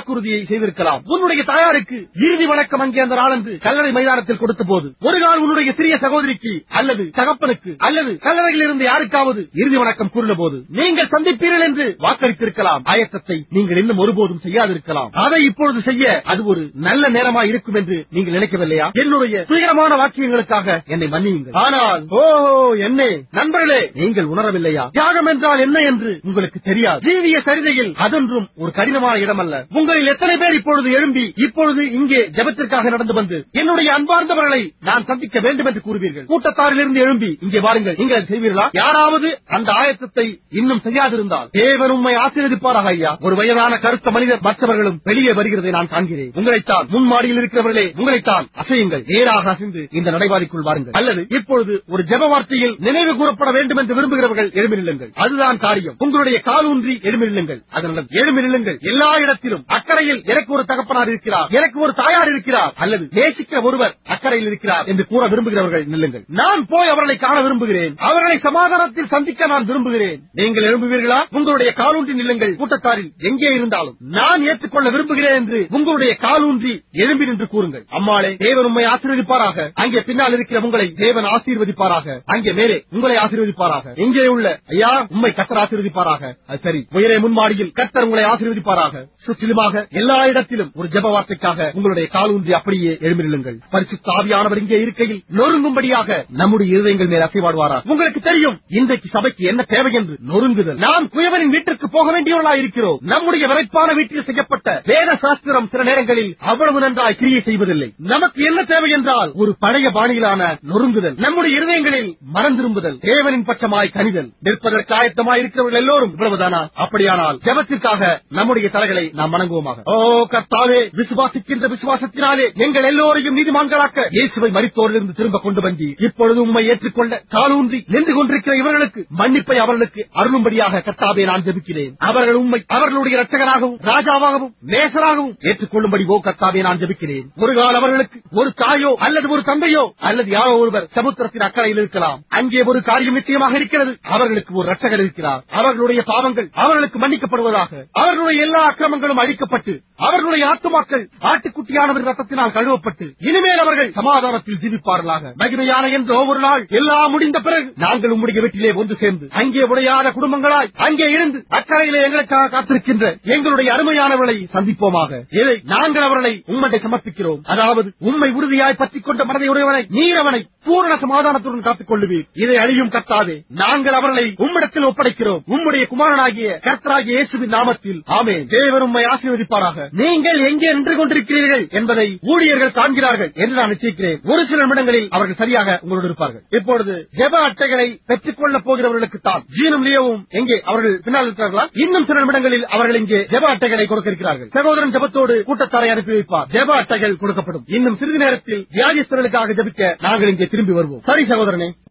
செய்திருக்கலாம் உன்னுடைய தாயாருக்கு இறுதி வணக்கம் அங்கே அந்த நாளன்று கல்லறை மைதானத்தில் கொடுத்த போது ஒரு கால் உன்னுடைய சிறிய சகோதரிக்கு அல்லது தகப்பனுக்கு அல்லது கல்லறையில் இருந்து யாருக்காவது இறுதி வணக்கம் கூறின போது நீங்கள் சந்திப்பீர்கள் என்று வாக்களித்திருக்கலாம் ஆயத்தத்தை நீங்கள் இன்னும் ஒருபோதும் செய்யாதிருக்கலாம் அதை இப்பொழுது செய்ய அது ஒரு நல்ல நேரமா இருக்கும் என்று நீங்கள் நினைக்கவில்லையா என்னுடைய துயரமான வாக்கியங்களுக்காக என்னை மன்னியுங்கள் ஆனால் ஓஹோ என்னே நண்பர்களே நீங்கள் உணரவில்லையா தியாகம் என்றால் என்ன என்று உங்களுக்கு தெரியாது ஜீவிய சரிதையில் அதொன்றும் ஒரு கடினமான இடம் அல்ல உங்களில் எத்தனை பேர் இப்பொழுது எழும்பி இப்பொழுது இங்கே ஜெபத்திற்காக நடந்து வந்து என்னுடைய அன்பார்ந்தவர்களை நான் சந்திக்க வேண்டும் என்று கூறுவீர்கள் கூட்டத்தாரிலிருந்து எழும்பி இங்கே வாருங்கள் நீங்கள் அதை செய்வீர்களா யாராவது அந்த ஆயத்தத்தை இன்னும் செய்யாதிருந்தால் தேவன் உண்மை ஆசீர்வதிப்பாராக ஐயா ஒரு வயதான கருத்த மனிதர் மற்றவர்களும் வெளியே வருகிறதை நான் காண்கிறேன் உங்களைத்தான் முன்மாடியில் இருக்கிறவர்களே உங்களைத்தான் அசையுங்கள் நேராக அசைந்து இந்த நடைபாதைக்குள் வாருங்கள் அல்லது இப்பொழுது ஒரு ஜெப வார்த்தையில் நினைவு கூறப்பட வேண்டும் என்று விரும்புகிறவர்கள் எழுமி நில்லுங்கள் அதுதான் காரியம் உங்களுடைய காலூன்றி எழுமி நில்லுங்கள் அதனுடன் எழுமி நில்லுங்கள் எல்லா இடத்திலும் அக்கறையில் எனக்கு ஒரு தகப்பனார் இருக்கிறார் எனக்கு ஒரு தாயார் இருக்கிறார் அல்லது நேசிக்கிற ஒருவர் அக்கறையில் இருக்கிறார் என்று கூற விரும்புகிறவர்கள் நில்லுங்கள் நான் போய் அவர்களை காண விரும்புகிறேன் அவர்களை சமாதானத்தில் சந்திக்க நான் விரும்புகிறேன் நீங்கள் எழும்புவீர்களா உங்களுடைய காலூன்றி நில்லுங்கள் கூட்டத்தாரில் எங்கே இருந்தாலும் நான் ஏற்றுக்கொள்ள விரும்புகிறேன் என்று உங்களுடைய காலூன்றி எழும்பி நின்று கூறுங்கள் அம்மாளே தேவன் உண்மை ஆசீர்வதிப்பாராக அங்கே பின்னால் இருக்கிற உங்களை தேவன் ஆசீர்வதிப்பாராக அங்கே மேலே உங்களை ஆசீர்வதிப்பாராக இங்கே உள்ள ஐயா உண்மை கத்தர் ஆசீர்வதிப்பாராக அது சரி உயரே முன்மாடியில் கத்தர் உங்களை ஆசீர்வதிப்பாராக சுற்றிலுமாக எல்லா இடத்திலும் ஒரு ஜெப வார்த்தைக்காக உங்களுடைய காலூன்றி அப்படியே எழும்பி நில்லுங்கள் பரிசுத்த ஆவியானவர் இங்கே இருக்கையில் நொறுங்கும்படியாக நம்முடைய இருதயங்கள் மேல் அசைவாடுவாரா உங்களுக்கு தெரியும் இன்றைக்கு சபைக்கு என்ன தேவை என்று நொறுங்குதல் நாம் குயவனின் வீட்டிற்கு போக வேண்டியவர்களாய் இருக்கிறோம் நம்முடைய விரைப்பான வீட்டில் செய்யப்பட்ட வேத சாஸ்திரம் சில நேரங்களில் அவ்வளவு நன்றாய் கிரியை செய்வதில்லை நமக்கு என்ன தேவை என்றால் ஒரு பழைய பாணியிலான நொறுங்குதல் நம்முடைய இருதயங்களில் மனம் திரும்புதல் தேவனின் பட்சமாய் கனிதல் நிற்பதற்கு ஆயத்தமாய் இருக்கிறவர்கள் எல்லோரும் இவ்வளவுதானா அப்படியானால் ஜெபத்திற்காக நம்முடைய தலைகளை நாம் வணங்குவோமாக ஓ கர்த்தாவே விசுவாசிக்கின்ற விசுவாசத்தினாலே எங்கள் எல்லோரையும் நீதிமான்களாக்க இயேசுவை மரித்தோரிலிருந்து திரும்ப கொண்டு வந்து இப்பொழுது உண்மை ஏற்றுக்கொள்ள காலூன்றி நின்று கொண்டிருக்கிற இவர்களுக்கு மன்னிப்பை அவர்களுக்கு அருளும்படியாக கர்த்தாவே நான் ஜெபிக்கிறேன் அவர்கள் உண்மை அவர்களுடைய ரட்சகராகவும் ராஜாவாகவும் நேசராகவும் ஏற்றுக்கொள்ளும்படி ஓ கர்த்தாவே நான் ஜெபிக்கிறேன் ஒரு கால அவர்களுக்கு ஒரு தாயோ அல்லது ஒரு தந்தையோ அல்லது யாரோ ஒருவர் சமுத்திரத்தின் அக்கறையில் இருக்கலாம் அங்கே ஒரு காரியம் நிச்சயமாக இருக்கிறது அவர்களுக்கு ஒரு ரட்சகர் இருக்கிறார் அவர்களுடைய பாவங்கள் அவர்களுக்கு மன்னிக்கப்படுவதாக அவர்களுடைய எல்லா அக்கிரமங்களும் அழிக்கப்பட்டு அவர்களுடைய ஆத்துமாக்கள் ஆட்டுக்குட்டியானவர் ரத்தத்தினால் கழுவப்பட்டு இனிமேல் அவர்கள் சமாதானத்தில் ஜீவிப்பார்களாக மகிமையான என்றோ ஒரு நாள் எல்லாம் முடிந்த பிறகு நாங்கள் உம்முடைய வீட்டிலே ஒன்று சேர்ந்து அங்கே உடையாத குடும்பங்களாய் அங்கே இருந்து அக்கறையிலே எங்களுக்காக காத்திருக்கின்ற எங்களுடைய அருமையானவர்களை சந்திப்போமாக இதை நாங்கள் அவர்களை உம்மட்டை சமர்ப்பிக்கிறோம் அதாவது உண்மை உறுதியாய் பற்றிக் கொண்ட மனதை உடையவனை நீர் அவனை பூரண சமாதானத்துடன் காத்துக் கொள்ளுவீர் இதை அழியும் கர்த்தாவே நாங்கள் அவர்களை உம்மிடத்தில் ஒப்படைக்கிறோம் உம்முடைய குமாரனாகிய கர்த்தராகிய இயேசுவின் நாமத்தில் ஆமே தேவன் உம்மை ஆசீர்வதிப்பாராக நீங்கள் எங்கே நின்று கொண்டிருக்கிறீர்கள் என்பதை ஊழியர்கள் காண்கிறார்கள் என்று நான் நிச்சயிக்கிறேன் ஒரு சில நிமிடங்களில் அவர்கள் சரியாக உங்களோடு இருப்பார்கள் இப்பொழுது ஜெப அட்டைகளை பெற்றுக் கொள்ளப் போகிறவர்களுக்கு தான் ஜீனும் லியோவும் எங்கே அவர்கள் பின்னால் இருக்கிறார்களா இன்னும் சில நிமிடங்களில் அவர்கள் இங்கே ஜெப அட்டைகளை கொடுக்க இருக்கிறார்கள் சகோதரன் ஜெபத்தோடு கூட்டத்தாரை அனுப்பி வைப்பார் ஜெப அட்டைகள் கொடுக்கப்படும் இன்னும் சிறிது நேரத்தில் வியாதிஸ்தர்களுக்காக ஜெபிக்க நாங்கள் இங்கே திரும்பி வருவோம் சரி சகோதரனே